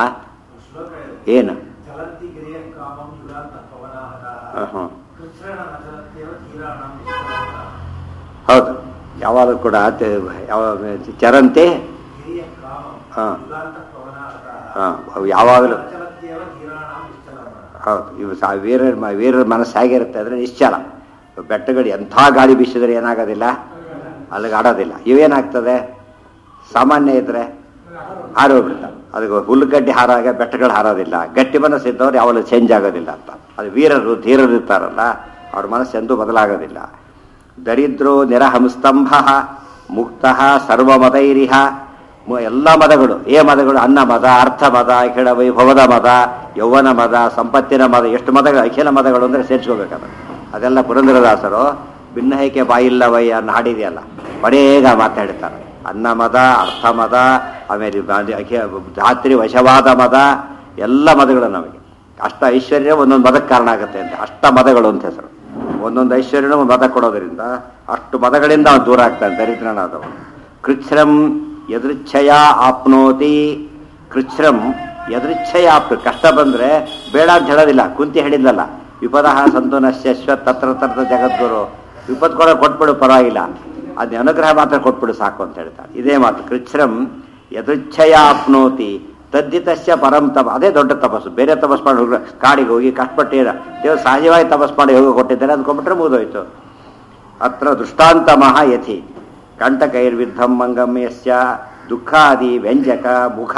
ಏನು ಚಲಂತಿ ಗಿರಿಯ ಕಾಮಂ ಯುಗಾಂತ ಪವನಾಹತ ಹಾಂ ಹಾಂ ಕೃಷ್ಣ ನಚಲತ್ಯವ ತೀರಾಣಂ ನಿಷ್ಕಲಂಕ. ಹೌದು ಯಾವಾಗಲೂ ಕೂಡ ತೆ- ಯಾವ ಚರಂತೆ ಗಿರಿಯ ಕಾಮಂ ಹಾ. ಯುಗಾಂತ ಪವನಾಹತ ಹಾಂ ಅವು ಯಾವಾಗಲೂ ನಚಲತ್ಯವ ತೀರಾಣಂ ನಿಷ್ಕಲಂಕ. ಹೌದು ಇವು ಸಾ ವೀರರ ಮ- ವೀರರ ಮನಸ್ಸು ಹೇಗಿರುತ್ತೆ ಅಂದರೆ ನಿಶ್ಚಲ ಬೆಟ್ಟಗಳು ಎಂಥ ಗಾಳಿ ಬೀಸಿದ್ರೆ ಏನಾಗೋದಿಲ್ಲ ಅಲ್ಲಿಗೆ ಆಡೋದಿಲ್ಲ ಇವೇನಾಗ್ತದೆ ಸಾಮಾನ್ಯ ಇದ್ರೆ ಹಾರೋಗ್ಬಿಡ್ತಾರೆ ಅದಕ್ಕೆ ಹುಲ್ಲುಗಡ್ಡೆ ಹಾರಾಗ ಬೆಟ್ಟಗಳು ಹಾರೋದಿಲ್ಲ ಗಟ್ಟಿ ಮನಸ್ಸು ಇದ್ದವ್ರು ಯಾವಾಗಲೂ ಚೇಂಜ್ ಆಗೋದಿಲ್ಲ ಅಂತ ಅದು ವೀರರು ಧೀರರು ಇರ್ತಾರಲ್ಲ ಅವ್ರ ಮನಸ್ಸು ಎಂದೂ ಬದಲಾಗೋದಿಲ್ಲ ದರಿದ್ರೋ ನಿರಹಂಸ್ತಂಭ ಮುಕ್ತ ಸರ್ವಮತೈರಿಹ ಮು- ಎಲ್ಲ ಮದಗಳು ಏ ಮದಗಳು ಅನ್ನ ಮದ ಅರ್ಥ ಮದ ಅಖಿಲ ವೈಭವದ ಮದ ಯೌವನ ಮದ ಸಂಪತ್ತಿನ ಮದ ಎಷ್ಟು ಮದಗಳು ಅಖಿಲ ಮದಗಳು ಅಂದರೆ ಸೇರಿಸ್ಕೋಬೇಕದು ಅದೆಲ್ಲ ಪುರಂದರದಾಸರು ಭಿನ್ನಹೈಕೆ ಬಾಯಿಲ್ಲವಯ್ಯ ಅನ್ನೋ ಹಾಡಿದೆಯಲ್ಲ ಬಡೇಗ ಮಾತಾಡ್ತಾರೆ ಅನ್ನ ಮದ ಅರ್ಥ ಮದ ಆಮೇಲೆ ಬ- ಅಖಿ ಧಾತ್ರಿ ವಶವಾದ ಮದ ಎಲ್ಲ ಮದಗಳು ನಮಗೆ ಅಷ್ಟ ಐಶ್ವರ್ಯ ಒಂದೊಂದು ಮದಕ್ಕೆ ಕಾರಣ ಆಗುತ್ತೆ ಅಂತ ಅಷ್ಟ ಮದಗಳು ಅಂತ ಹೆಸರು ಒಂದೊಂದು ಐಶ್ವರ್ಯನೂ ಒಂದು ಮದ ಕೊಡೋದ್ರಿಂದ ಅಷ್ಟು ಮದಗಳಿಂದ ಅವನು ದೂರ ಆಗ್ತಾನೆ ದರಿದ್ರನಾದವನು ಕೃಚ್ಛ್ರಂ ಯದೃಚ್ಛಯ ಆಪ್ನೋತಿ ಕೃಚ್ಛ್ರಂ ಯದೃಚ್ಛಯ ಆಪ್ ಕಷ್ಟ ಬಂದ್ರೆ ಬೇಡ ಅಂತ ಹೇಳೋದಿಲ್ಲ ಕುಂತಿ ಹೇಳಿದ್ಲಲ್ಲ ವಿಪದಃ ಸಂತುನಶ್ಯಶ್ವ ತತ್ರ ತತ್ರ ಜಗದ್ಗುರು ವಿಪತ್ತು ಕೂಡ ಕೊಟ್ಬಿಡು ಪರವಾಗಿಲ್ಲ ಅದು ಅನುಗ್ರಹ ಮಾತ್ರ ಕೊಟ್ಬಿಡು ಸಾಕು ಅಂತ ಹೇಳ್ತಾರೆ ಇದೇ ಮಾತು ಕೃಚ್ಛ್ರಂ ಯದೃಚ್ಛಯ ಆಪ್ನೋತಿ ತದ್ದಿತಸ್ಯ ಪರಂ ತಪ ಅದೇ ದೊಡ್ಡ ತಪಸ್ಸು ಬೇರೆ ತಪಸ್ ಮಾಡಿ ಹೋಗಿ ಕಾಡಿಗೆ ಹೋಗಿ ಕಷ್ಟಪಟ್ಟು ದೇವರು ಸಹಜವಾಗಿ ತಪಸ್ ಮಾಡಿ ಹೋಗಿ ಕೊಟ್ಟಿದ್ದಾರೆ ಅಂದ್ಕೊಂಡ್ಬಿಟ್ರೆ ಮುಗಿದೋಯ್ತು ಅತ್ರ ದೃಷ್ಟಾಂತ ಮಹಾ ಯಥಿ ಕಂಟಕೈರ್ವಿದ್ಧಂ ಮಂಗಮ್ಯಸ್ಯ ದುಃಖಾದಿ ವ್ಯಂಜಕ ಮುಖ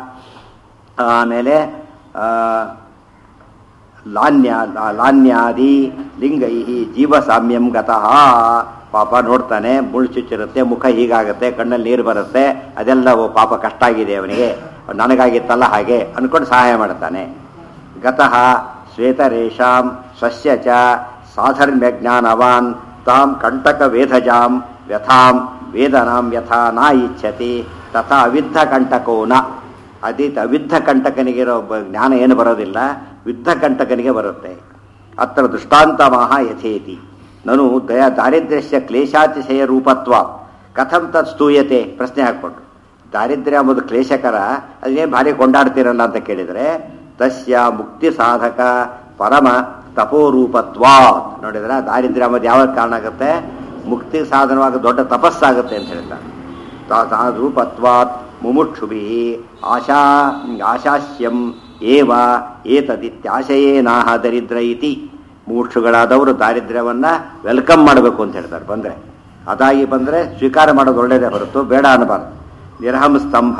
ಆಮೇಲೆ ಆ, ಲಾನ್ಯ ಲಾ- ಲಾನ್ಯಾದಿ ಲಿಂಗೈ ಜೀವಸಾಮ್ಯಂ ಗತಃ ಪಾಪ ನೋಡ್ತಾನೆ ಮುಳ್ಳು ಚುಚ್ಚಿರುತ್ತೆ ಮುಖ ಹೀಗಾಗುತ್ತೆ ಕಣ್ಣಲ್ಲಿ ನೀರು ಬರುತ್ತೆ ಅದೆಲ್ಲ ಓ ಪಾಪ ಕಷ್ಟ ಆಗಿದೆ ಅವನಿಗೆ ನನಗಾಗಿತ್ತಲ್ಲ ಹಾಗೆ ಅನ್ಕೊಂಡು ಸಹಾಯ ಮಾಡ್ತಾನೆ ಗತಃ ಶ್ವೇತರೇಷಾಂ ಸ್ವಸ್ಯ ಚ ಸಾಧರ್ಮ್ಯ ಜ್ಞಾನವಾನ್ ತಾಂ ಕಂಟಕ ವೇದಜಾಂ ವ್ಯಥಾಂ ವೇದನಾಂ ಯಥಾ ನ ಇಚ್ಛತಿ ತಥಾ ಅವಿದ್ಧ ಕಂಟಕೋ ನ ಅದಿತ್ ಅವಿದ್ಧ ಕಂಟಕನಿಗಿರೋ ಬ- ಜ್ಞಾನ ಏನು ಬರೋದಿಲ್ಲ ವಿದ್ಧ ಕಂಟಕನಿಗೆ ಬರುತ್ತೆ ಅತ್ರ ದೃಷ್ಟಾಂತಮಾಹ ಯಥೇತಿ ನನು ದಯ ದಾರಿದ್ರ್ಯಸ್ಯ ಕ್ಲೇಶಾತಿಶಯ ರೂಪತ್ವ ಕಥಂ ತತ್ ಸ್ತೂಯತೆ ಪ್ರಶ್ನೆ ಹಾಕ್ಕೊಂಡ್ರು ದಾರಿದ್ರ್ಯ ಎಂಬುದು ಕ್ಲೇಶಕರ ಅದನ್ನೇ ಭಾರಿ ಕೊಂಡಾಡ್ತಿರಲ್ಲ ಅಂತ ಕೇಳಿದರೆ ತಸ್ಯ ಮುಕ್ತಿ ಸಾಧಕ ಪರಮ ತಪೋರೂಪತ್ವ ನೋಡಿದ್ರೆ ದಾರಿದ್ರ್ಯ ಎಂಬುದು ಯಾವ ಕಾರಣ ಆಗುತ್ತೆ ಮುಕ್ತಿ ಸಾಧನವಾಗ ದೊಡ್ಡ ತಪಸ್ಸಾಗುತ್ತೆ ಅಂತ ಹೇಳ್ತಾರೆ ತಾ- ತಾ ರೂಪತ್ವಾತ್ ಮುಮುಕ್ಷುಭಿ ಆಶಾ ಆಶಾಸ್ಯಂ ಏವ ಏತದಿತ್ಯಾಶಯೇನಾಹ ದರಿದ್ರ ಇತಿ ಮುಮುಕ್ಷುಗಳಾದವರು ದಾರಿದ್ರ್ಯವನ್ನ ವೆಲ್ಕಮ್ ಮಾಡಬೇಕು ಅಂತ ಹೇಳ್ತಾರೆ ಬಂದ್ರೆ ಅದಾಗಿ ಬಂದ್ರೆ ಸ್ವೀಕಾರ ಮಾಡೋದು ಒಳ್ಳೆಯದೇ ಹೊರತು ಬೇಡ ಅನ್ನಬಾರ್ದು ನಿರ್ಹಂ ಸ್ತಂಭ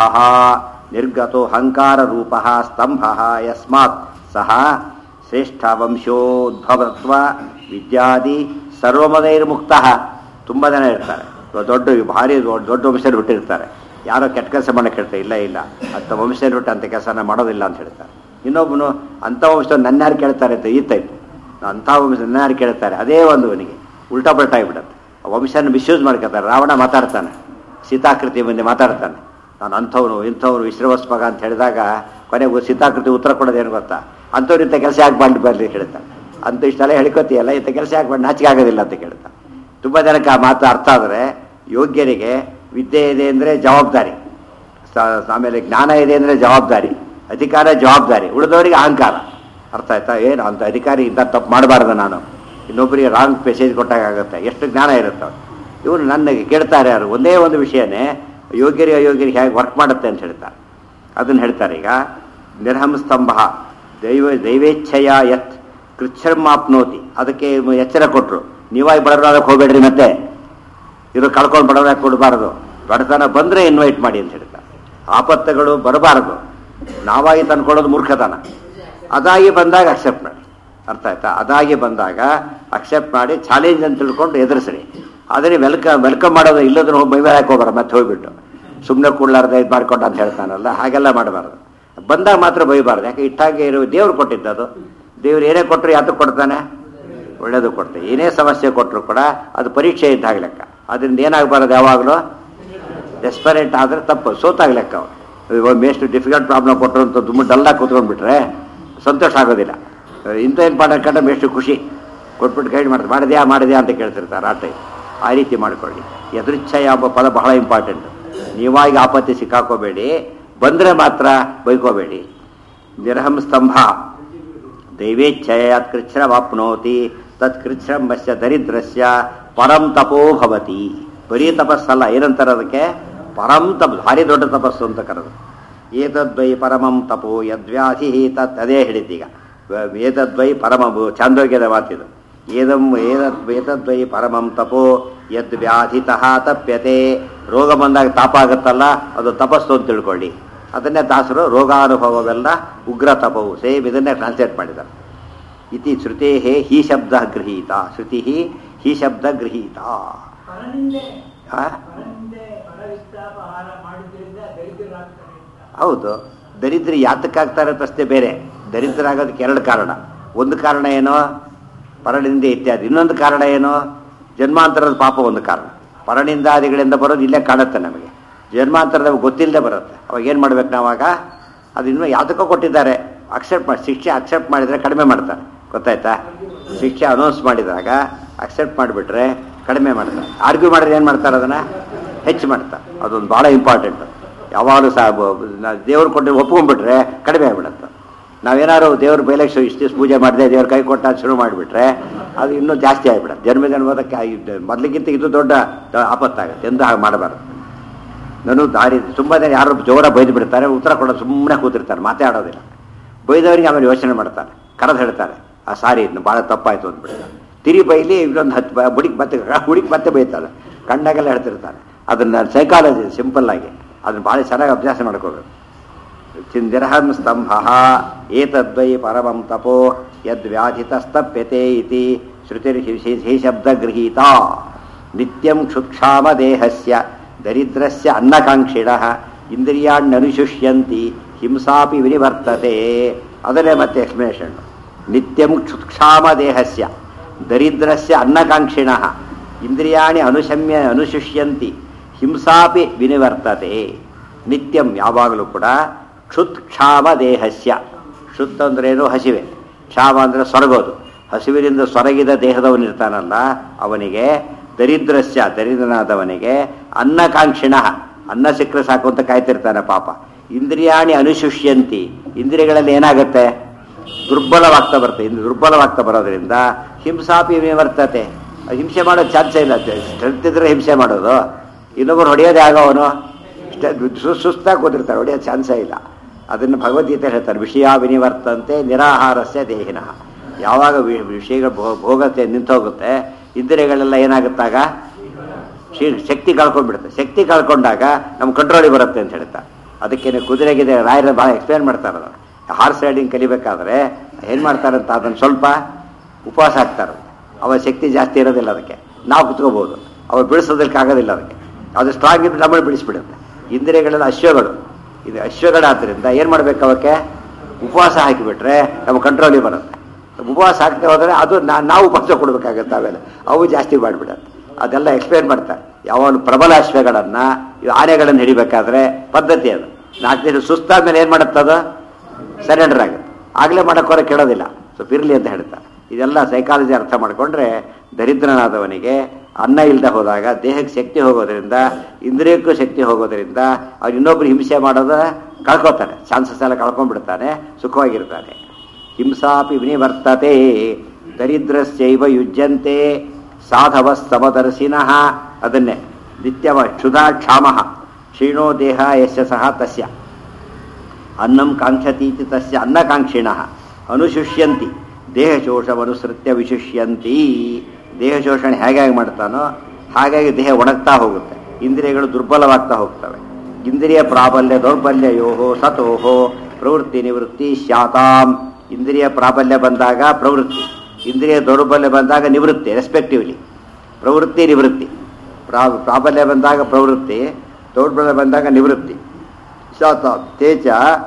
ನಿರ್ಗತೋ ಹಂಕಾರ ರೂಪ ಸ್ತಂಭ ಯಸ್ಮಾತ್ ಸಹ ಶ್ರೇಷ್ಠ ವಂಶೋದ್ಭವತ್ವ ವಿದ್ಯಾದಿ ಸರ್ವಮದೈರ್ಮುಕ್ತ ತುಂಬ ಜನ ಇರ್ತಾರೆ ದೊಡ್ಡ ಭಾರಿ ದೊಡ್ಡ ದೊಡ್ಡ ವಂಶದಲ್ಲಿ ಹುಟ್ಟಿರ್ತಾರೆ ಯಾರೋ ಕೆಟ್ಟ ಕೆಲಸ ಮಾಡಕ್ಕೆ ಹೇಳ್ತಾರೆ ಇಲ್ಲ ಇಲ್ಲ ಅಂಥ ವಂಶದಲ್ಲಿ ಹುಟ್ಟು ಅಂಥ ಕೆಲಸನ ಮಾಡೋದಿಲ್ಲ ಅಂತ ಹೇಳ್ತಾರೆ ಇನ್ನೊಬ್ಬನು ಅಂಥ ವಂಶ ನನ್ನ ಯಾರು ಕೇಳ್ತಾರೆ ಅಂತ ಈ ಟೈಪ್ ಅಂಥ ವಂಶ ನನ್ನ ಯಾರು ಕೇಳ್ತಾರೆ ಅದೇ ಒಂದು ಅವನಿಗೆ ಉಲ್ಟಾ ಪಲ್ಟಾ ಆಗಿಬಿಡುತ್ತೆ ಆ ವಂಶನ ಮಿಸ್ಯೂಸ್ ಮಾಡ್ಕೊತಾರೆ ರಾವಣ ಮಾತಾಡ್ತಾನೆ ಸೀತಾಕೃತಿ ಮುಂದೆ ಮಾತಾಡ್ತಾನೆ ನಾನು ಅಂಥವನು ಇಂಥವನು ವಿಶ್ರವಸ್ಮಗ ಅಂತ ಹೇಳಿದಾಗ ಕೊನೆಗೆ ಸೀತಾಕೃತಿ ಉತ್ತರ ಕೊಡೋದು ಏನು ಗೊತ್ತಾ ಅಂಥವ್ರು ಇಂಥ ಕೆಲಸ ಯಾಕೆ ಮಾಡಿ ಬರ್ಲಿ ಹೇಳ್ತಾನೆ ಅಂತ ಇಷ್ಟೆಲ್ಲ ಹೇಳ್ಕೊತೀಯಲ್ಲ ಇಂಥ ಕೆಲಸ ಯಾಕೆ ಮಾಡಿ ನಾಚಿಕೆ ಆಗೋದಿಲ್ಲ ಅಂತ ಕೇಳ್ತಾನೆ ತುಂಬ ಜನಕ್ಕೆ ಆ ಮಾತು ಅರ್ಥ ಆದರೆ ಯೋಗ್ಯರಿಗೆ ವಿದ್ಯೆ ಇದೆ ಅಂದರೆ ಜವಾಬ್ದಾರಿ ಸ- ಆಮೇಲೆ ಜ್ಞಾನ ಇದೆ ಅಂದರೆ ಜವಾಬ್ದಾರಿ ಅಧಿಕಾರ ಜವಾಬ್ದಾರಿ ಉಳಿದವರಿಗೆ ಅಹಂಕಾರ ಅರ್ಥ ಆಯ್ತಾ ಏನು ಅಂತ ಅಧಿಕಾರಿ ಇಂಥ ತಪ್ಪು ಮಾಡಬಾರ್ದು ನಾನು ಇನ್ನೊಬ್ಬರಿಗೆ ರಾಂಗ್ ಮೆಸೇಜ್ ಕೊಟ್ಟಾಗುತ್ತೆ ಎಷ್ಟು ಜ್ಞಾನ ಇರುತ್ತೆ ಇವರು ನನಗೆ ಕೇಳ್ತಾರೆ ಯಾರು ಒಂದೇ ಒಂದು ವಿಷಯನೇ ಯೋಗ್ಯರಿಗೆ ಅಯೋಗ್ಯರಿಗೆ ಹೇಗೆ ವರ್ಕ್ ಮಾಡುತ್ತೆ ಅಂತ ಹೇಳ್ತಾರೆ ಅದನ್ನು ಹೇಳ್ತಾರೆ ಈಗ ನಿರ್ಹಂ ಸ್ತಂಭ ದೈವ ದೈವೇಚ್ಛೆಯ ಯತ್ ಕೃಚ್ಛರ್ಮಾಪ್ನೋತಿ ಅದಕ್ಕೆ ಎಚ್ಚರ ಕೊಟ್ಟರು ನೀವಾಗಿ ಬಡವರಾಗಕ್ಕೆ ಹೋಗ್ಬೇಡ್ರಿ ಮತ್ತೆ ಇದು ಕಳ್ಕೊಂಡು ಬಡವರಾಗಿ ಕೊಡಬಾರದು ಬಡತನ ಬಂದರೆ ಇನ್ವೈಟ್ ಮಾಡಿ ಅಂತ ಹೇಳ್ತಾರೆ ಆಪತ್ತುಗಳು ಬರಬಾರದು ನಾವಾಗಿ ತಂದ್ಕೊಡೋದು ಮೂರ್ಖತನ ಅದಾಗಿ ಬಂದಾಗ ಅಕ್ಸೆಪ್ಟ್ ಮಾಡಿ ಅರ್ಥ ಆಯ್ತಾ ಅದಾಗಿ ಬಂದಾಗ ಅಕ್ಸೆಪ್ಟ್ ಮಾಡಿ ಚಾಲೆಂಜ್ ಅಂತ ತಿಳ್ಕೊಂಡು ಎದುರಿಸ್ರಿ ಆದರೆ ವೆಲ್ಕಮ್ ವೆಲ್ಕಮ್ ಮಾಡೋದು ಇಲ್ಲದ್ರೆ ಹೋಗಿ ಮೈಮೇಲೆ ಹಾಕಿ ಹೋಗ್ಬಾರ ಮತ್ತೆ ಹೋಗ್ಬಿಟ್ಟು ಸುಮ್ಮನೆ ಕೂಡ್ಲಾರ್ದ ಇದು ಮಾಡ್ಕೊಂಡು ಅಂತ ಹೇಳ್ತಾನಲ್ಲ ಹಾಗೆಲ್ಲ ಮಾಡಬಾರ್ದು ಬಂದಾಗ ಮಾತ್ರ ಬೈಬಾರ್ದು ಯಾಕೆ ಇಟ್ಟಾಗೆ ಇರೋ ದೇವ್ರು ಕೊಟ್ಟಿದ್ದು ಅದು ದೇವ್ರು ಏನೇ ಕೊಟ್ಟರು ಯಾತಕ್ಕೆ ಕೊಡ್ತಾನೆ ಒಳ್ಳೇದು ಕೊಡ್ತಾರೆ ಏನೇ ಸಮಸ್ಯೆ ಕೊಟ್ಟರು ಕೂಡ ಅದು ಪರೀಕ್ಷೆ ಇದ್ದಾಗ ಲೆಕ್ಕ ಅದರಿಂದ ಏನಾಗಬಾರದು ಯಾವಾಗಲೂ ಡೆಸ್ಪರೇಟ್ ಆದರೆ ತಪ್ಪು ಸೋತಾಗ ಲೆಕ್ಕ ಅವ್ರು ಎಷ್ಟು ಡಿಫಿಕಲ್ಟ್ ಪ್ರಾಬ್ಲಮ್ ಕೊಟ್ಟರು ಅಂತ ತುಂಬ ಡಲ್ಲಾಗಿ ಕೂತ್ಕೊಂಡ್ಬಿಟ್ರೆ ಸಂತೋಷ ಆಗೋದಿಲ್ಲ ಇಂಥ ಏನು ಪಾಠ ಕಂಡ್ರೆ ಎಷ್ಟು ಖುಷಿ ಕೊಟ್ಬಿಟ್ಟು ಗೈಡ್ ಮಾಡ್ತಾರೆ ಮಾಡಿದ್ಯಾ ಮಾಡಿದ್ಯಾ ಅಂತ ಕೇಳ್ತಿರ್ತಾರೆ ಆ ಟೈಮ್ ಆ ರೀತಿ ಮಾಡ್ಕೊಳ್ಳಿ ಎದುರಿಚ್ಛಯ ಎಂಬ ಪದ ಬಹಳ ಇಂಪಾರ್ಟೆಂಟ್ ನೀವಾಗಿ ಆಪತ್ತಿ ಸಿಕ್ಕಾಕೋಬೇಡಿ ಬಂದರೆ ಮಾತ್ರ ಬೈಕೋಬೇಡಿ ನಿರ್ಹಂ ಸ್ತಂಭ ದೈವೇಚ್ಛಯಾತ್ ಕೃಚ್ಛ್ರವಾಪ್ನೋತಿ ತತ್ ಕೃಚ್ಛ್ರಂಬಸ್ಯ ದರಿದ್ರಸ್ಯ ಪರಂ ತಪೋ ಭವತಿ ಬರೀ ತಪಸ್ಸಲ್ಲ ಏನಂತಾರೆ ಅದಕ್ಕೆ ಪರಂ ತಪ ಭಾರಿ ದೊಡ್ಡ ತಪಸ್ಸು ಅಂತ ಕರೆದು ಏತದ್ವೈ ಪರಮಂ ತಪೋ ಯದ್ವ್ಯಾಧಿ ತತ್ ಅದೇ ಹೇಳಿದ್ದೀಗ ಏತದ್ವೈ ಪರಮ ಚಾಂದೋಗ್ಯದ ಮಾತಿದು ಏದಂ ಏತದ್ ಏತದ್ವೈ ಪರಮಂ ತಪೋ ಯದ್ ವ್ಯಾಧಿತಃ ತಪ್ಯತೆ ರೋಗ ಬಂದಾಗ ತಾಪ ಆಗುತ್ತಲ್ಲ ಅದು ತಪಸ್ಸು ಅಂತ ತಿಳ್ಕೊಳ್ಳಿ ಅದನ್ನೇ ದಾಸರು ರೋಗಾನುಭವವೆಲ್ಲ ಉಗ್ರ ತಪವು ಸೇಮ್ ಇದನ್ನೇ ಟ್ರಾನ್ಸ್ಲೇಟ್ ಮಾಡಿದ್ದಾರೆ ಇತಿ ಶ್ರುತೇ ಹಿ ಶಬ್ದ ಗೃಹೀತ ಶ್ರುತಿ ಹಿ ಶಬ್ದ ಗೃಹೀತ ಪರನಿಂದೆ ಆ? ಪರನಿಂದೆ ಪರವಿಸ್ತಾಪಹಾರ ಮಾಡಿದ್ರಿಂದ ದರಿದ್ರರಾಗ್ತಾರೆ ಅಂತ ಹೌದು ದರಿದ್ರ ಯಾತಕ್ಕಾಗ್ತಾರೆ ಪ್ರಶ್ನೆ ಬೇರೆ ದರಿದ್ರಾಗೋದಕ್ಕೆ ಎರಡು ಕಾರಣ ಒಂದು ಕಾರಣ ಏನು ಪರನಿಂದೆ ಇತ್ಯಾದಿ ಇನ್ನೊಂದು ಕಾರಣ ಏನು ಜನ್ಮಾಂತರದ ಪಾಪ ಒಂದು ಕಾರಣ ಪರನಿಂದಾದಿಗಳಿಂದ ಬರೋದು ಇಲ್ಲೇ ಕಾಣುತ್ತೆ ನಮಗೆ ಜನ್ಮಾಂತರದ ಗೊತ್ತಿಲ್ಲದೆ ಬರುತ್ತೆ ಅವಾಗ ಏನು ಮಾಡ್ಬೇಕು ನಾವಾಗ ಅದು ಇನ್ನೂ ಯಾವುದಕ್ಕೋ ಕೊಟ್ಟಿದ್ದಾರೆ ಅಕ್ಸೆಪ್ಟ್ ಮಾಡಿ ಶಿಕ್ಷೆ ಅಕ್ಸೆಪ್ಟ್ ಮಾಡಿದರೆ ಕಡಿಮೆ ಮಾಡ್ತಾರೆ ಗೊತ್ತಾಯ್ತಾ ಶಿಕ್ಷೆ ಅನೌನ್ಸ್ ಮಾಡಿದಾಗ ಅಕ್ಸೆಪ್ಟ್ ಮಾಡಿಬಿಟ್ರೆ ಕಡಿಮೆ ಮಾಡ್ತಾರೆ ಆರ್ಗ್ಯೂ ಮಾಡಿದ್ರೆ ಏನು ಮಾಡ್ತಾರೆ ಅದನ್ನು ಹೆಚ್ಚು ಮಾಡ್ತಾರೆ ಅದೊಂದು ಭಾಳ ಇಂಪಾರ್ಟೆಂಟ್ ಯಾವಾಗಲೂ ಸಹ ದೇವ್ರು ಕೊಟ್ಟು ಒಪ್ಕೊಂಡ್ಬಿಟ್ರೆ ಕಡಿಮೆ ಆಗಿಬಿಡುತ್ತೆ ನಾವೇನಾದ್ರು ದೇವ್ರ ಬೈಲಕ್ಷ ಇಷ್ಟಿಷ್ಟು ಪೂಜೆ ಮಾಡಿದೆ ದೇವ್ರ ಕೈ ಕೊಟ್ಟ ಅಂತ ಶುರು ಮಾಡಿಬಿಟ್ರೆ ಅದು ಇನ್ನೂ ಜಾಸ್ತಿ ಆಗಿಬಿಡುತ್ತೆ ಜನ್ಮ ಜನ್ಮದಕ್ಕೆ ಆಗಿ- ಮೊದಲಿಗಿಂತ ಇದು ದೊಡ್ಡ ದ- ಆಪತ್ತಾಗುತ್ತೆ ಎಂದು ಹಾಗೆ ಮಾಡಬಾರ್ದು ನಾನು ದಾರಿ ತುಂಬ ಜನ ಯಾರು ಜೋರ ಬೈದು ಬಿಡ್ತಾರೆ ಉತ್ತರ ಕೊಡೋದು ಸುಮ್ಮನೆ ಕೂತಿರ್ತಾರೆ ಮಾತಾಡೋದಿಲ್ಲ ಬೈದವರಿಗೆ ಆಮೇಲೆ ಯೋಚನೆ ಮಾಡ್ತಾರೆ ಕರೆದು ಹೇಳ್ತಾರೆ ಆ ಸಾರಿ ಭಾಳ ತಪ್ಪಾಯ್ತು ಅಂದ್ಬಿಡ್ತಾರೆ ತಿರಿ ಬೈಲಿ ಇನ್ನೊಂದು ಹತ್ತು ಬ- ಬುಡಿಗೆ ಮತ್ತೆ ಹುಡುಗಿ ಮತ್ತೆ ಬೈತಾರೆ ಕಂಡಾಗೆಲ್ಲ ಹೇಳ್ತಿರ್ತಾರೆ ಅದನ್ನು ಸೈಕಾಲಜಿ ಸಿಂಪಲ್ ಆಗಿ ಅದನ್ನ ಭಾಳ ಚೆನ್ನಾಗಿ ಅಭ್ಯಾಸ ಮಾಡ್ಕೋಬೇಕು ಚಿಂದಿರಹಂ ಸ್ತಂಭ ಏತದ್ವೈ ಪರಮಂ ತಪೋ ಯದ್ವ್ಯಾಧಿತಸ್ತಪ್ಯತೆ ಇತಿ ಶ್ರುತಿರ್ ಹಿ ಶಬ್ದ ಗೃಹೀತ ನಿತ್ಯಂ ಕ್ಷುಕ್ಷಾಮ ದೇಹಸ್ಯ ದರಿದ್ರಸ್ಯ ಅನ್ನಕಾಂಕ್ಷಿಣಃ ಇಂದ್ರಿಯಾಣ್ಣನುಶುಷ್ಯಂತಿ ಹಿಂಸಾಪಿ ವಿನಿವರ್ತತೆ ಅದನ್ನೇ ಮತ್ತೆ ಎಕ್ಸ್ಪ್ಲನೇಷನ್ ನಿತ್ಯಂ ಕ್ಷುಕ್ಷಾಮ ದೇಹಸ್ಯ ದರಿದ್ರಸ್ಯ ಅನ್ನಕಾಂಕ್ಷಿಣಃ ಇಂದ್ರಿಯಾಣಿ ಅನುಶಮ್ಯ ಅನುಶುಷ್ಯಂತಿ ಹಿಂಸಾಪಿ ವಿನಿವರ್ತತೆ ನಿತ್ಯಂ ಯಾವಾಗಲೂ ಕೂಡ ಕ್ಷುತ್ ಕ್ಷಾಮ ದೇಹಸ್ಯ ಕ್ಷುತ್ ಅಂದ್ರೇನು ಹಸಿವೆ ಕ್ಷಾಮ ಅಂದರೆ ಸೊರಗೋದು ಹಸಿವಿನಿಂದ ಸೊರಗಿದ ದೇಹದವನಿರ್ತಾನಲ್ಲ ಅವನಿಗೆ ದರಿದ್ರಸ್ಯ ದರಿದ್ರನಾದವನಿಗೆ ಅನ್ನಕಾಂಕ್ಷಿಣ ಅನ್ನ ಸಿಕ್ಕರೆ ಸಾಕು ಅಂತ ಕಾಯ್ತಿರ್ತಾನೆ ಪಾಪ ಇಂದ್ರಿಯಾಣಿ ಅನುಶುಷ್ಯಂತಿ ಇಂದ್ರಿಯಗಳಲ್ಲಿ ಏನಾಗುತ್ತೆ ದುರ್ಬಲವಾಗ್ತಾ ಬರುತ್ತೆ ಇಂದು ದುರ್ಬಲವಾಗ್ತಾ ಬರೋದ್ರಿಂದ ಹಿಂಸಾಪಿ ವಿವರ್ತತೆ ಹಿಂಸೆ ಮಾಡೋ ಚಾನ್ಸೇ ಇಲ್ಲ ಸ್ಟ್ರೆಂತ್ ಇದ್ರೆ ಹಿಂಸೆ ಮಾಡೋದು ಇನ್ನೊಬ್ಬರು ಹೊಡೆಯೋದೇ ಆಗೋವನು ಸುಸ್ತಾಗಿ ಕೂತಿರ್ತಾರೆ ಹೊಡೆಯೋ ಚಾನ್ಸೇ ಇಲ್ಲ ಅದನ್ನು ಭಗವದ್ಗೀತೆ ಹೇಳ್ತಾರೆ ವಿಷಯ ವಿನಿವರ್ತಂತೆ ನಿರಾಹಾರಸ್ಯ ದೇಹಿನಃ ಯಾವಾಗ ವಿ- ವಿಷಯಗಳು ಭೋ- ಭೋಗತೆ ನಿಂತೋಗುತ್ತೆ ಇಂದ್ರಿಯಗಳೆಲ್ಲ ಏನಾಗುತ್ತಾಗ ಶಿ- ಶಕ್ತಿ ಕಳ್ಕೊಂಡ್ಬಿಡುತ್ತೆ ಶಕ್ತಿ ಕಳ್ಕೊಂಡಾಗ ನಮ್ಮ ಕಂಟ್ರೋಲಿಗೆ ಬರುತ್ತೆ ಅಂತ ಹೇಳ್ತಾರೆ ಅದಕ್ಕೇನೆ ಕುದುರೆಗಿದೆ ರಾಯರ ಭಾಳ ಎಕ್ಸ್ಪ್ಲೇನ್ ಮಾಡ್ತಾರೆ ಅದನ್ನು ಹಾರ್ಸ್ ರೈಡಿಂಗ್ ಕಲಿಬೇಕಾದ್ರೆ ಏನು ಮಾಡ್ತಾರಂತ ಅದನ್ನು ಸ್ವಲ್ಪ ಉಪವಾಸ ಹಾಕ್ತಾರೆ ಅವ ಶಕ್ತಿ ಜಾಸ್ತಿ ಇರೋದಿಲ್ಲ ಅದಕ್ಕೆ ನಾವು ಕುತ್ಕೋಬೋದು ಅವ್ರು ಬಿಡಿಸೋದಕ್ಕೆ ಆಗೋದಿಲ್ಲ ಅದಕ್ಕೆ ಅದು ಸ್ಟ್ರಾಂಗ್ ಇದ್ರೆ ನಮ್ಮನ್ನು ಬಿಡಿಸ್ಬಿಡುತ್ತೆ ಇಂದ್ರಿಯಗಳೆಲ್ಲ ಅಶ್ವಗಳು ಇದು ಅಶ್ವಗಳಾದ್ರಿಂದ ಏನು ಮಾಡ್ಬೇಕು ಅವಕ್ಕೆ ಉಪವಾಸ ಹಾಕಿಬಿಟ್ರೆ ನಮ್ಮ ಕಂಟ್ರೋಲಿಗೆ ಬರುತ್ತೆ ಉಪವಾಸ ಹಾಕ್ತಾ ಹೋದರೆ ಅದು ನಾ- ನಾವು ಉಪವಾಸ ಕೊಡಬೇಕಾಗತ್ತೆ ಆಮೇಲೆ ಅವು ಜಾಸ್ತಿ ಮಾಡಿಬಿಡತ್ತೆ ಅದೆಲ್ಲ ಎಕ್ಸ್ಪ್ಲೇನ್ ಮಾಡ್ತಾರೆ ಯಾವ ಪ್ರಬಲ ಅಶ್ವಗಳನ್ನು ಇವು ಆನೆಗಳನ್ನು ಹಿಡಿಬೇಕಾದ್ರೆ ಪದ್ಧತಿ ಅದು ನಾಲ್ಕು ದಿನ ಸುಸ್ತಾದ್ಮೇಲೆ ಏನು ಮಾಡುತ್ತೆ ಅದು ಸರೆಂಡರ್ ಆಗುತ್ತೆ ಆಗಲೇ ಮಾಡೋಕ್ಕೋರೆ ಕೆಡೋದಿಲ್ಲ ಸೊ ಇರಲಿ ಅಂತ ಹೇಳ್ತಾರೆ ಇದೆಲ್ಲ ಸೈಕಾಲಜಿ ಅರ್ಥ ಮಾಡಿಕೊಂಡ್ರೆ ದರಿದ್ರನಾದವನಿಗೆ ಅನ್ನ ಇಲ್ಲದೆ ಹೋದಾಗ ದೇಹಕ್ಕೆ ಶಕ್ತಿ ಹೋಗೋದ್ರಿಂದ ಇಂದ್ರಿಯಕ್ಕೂ ಶಕ್ತಿ ಹೋಗೋದ್ರಿಂದ ಅವ್ನು ಇನ್ನೊಬ್ರು ಹಿಂಸೆ ಮಾಡೋದ ಕಳ್ಕೊತಾನೆ ಚಾನ್ಸಸ್ ಎಲ್ಲ ಕಳ್ಕೊಂಡ್ಬಿಡ್ತಾನೆ ಸುಖವಾಗಿರ್ತಾನೆ ಹಿಂಸಾಪಿ ವಿನಿವರ್ತತೆ ದರಿದ್ರಸ್ಯೈವ ಯುಜ್ಯಂತೆ ಸಾಧವ ಸಮದರ್ಶಿನಃ ಅದನ್ನೇ ನಿತ್ಯವ ಕ್ಷುಧಾ ಕ್ಷಾಮ ಕ್ಷೀಣೋ ದೇಹ ಯಶ ಸಹ ತಸ್ಯ ಅನ್ನಂ ಕಾಂಕ್ಷತೀತಿ ತಸ್ಯ ಅನ್ನಕಾಂಕ್ಷಿಣ ಅನುಶುಷ್ಯಂತಿ ದೇಹಶೋಷಮನುಸೃತ್ಯ ವಿಶುಷ್ಯಂತಿ ದೇಹ ಶೋಷಣೆ ಹೇಗಾಗಿ ಮಾಡ್ತಾನೋ ಹಾಗಾಗಿ ದೇಹ ಒಣಗ್ತಾ ಹೋಗುತ್ತೆ ಇಂದ್ರಿಯಗಳು ದುರ್ಬಲವಾಗ್ತಾ ಹೋಗ್ತವೆ ಇಂದ್ರಿಯ ಪ್ರಾಬಲ್ಯ ದೌರ್ಬಲ್ಯ ಯೋಹೋ ಸತೋಹೋ ಪ್ರವೃತ್ತಿ ನಿವೃತ್ತಿ ಶಾತಾಂ ಇಂದ್ರಿಯ ಪ್ರಾಬಲ್ಯ ಬಂದಾಗ ಪ್ರವೃತ್ತಿ ಇಂದ್ರಿಯ ದೌರ್ಬಲ್ಯ ಬಂದಾಗ ನಿವೃತ್ತಿ ರೆಸ್ಪೆಕ್ಟಿವ್ಲಿ ಪ್ರವೃತ್ತಿ ನಿವೃತ್ತಿ ಪ್ರಾ ಪ್ರಾಬಲ್ಯ ಬಂದಾಗ ಪ್ರವೃತ್ತಿ ದೌರ್ಬಲ್ಯ ಬಂದಾಗ ನಿವೃತ್ತಿ ಶಾತ ತೇಜ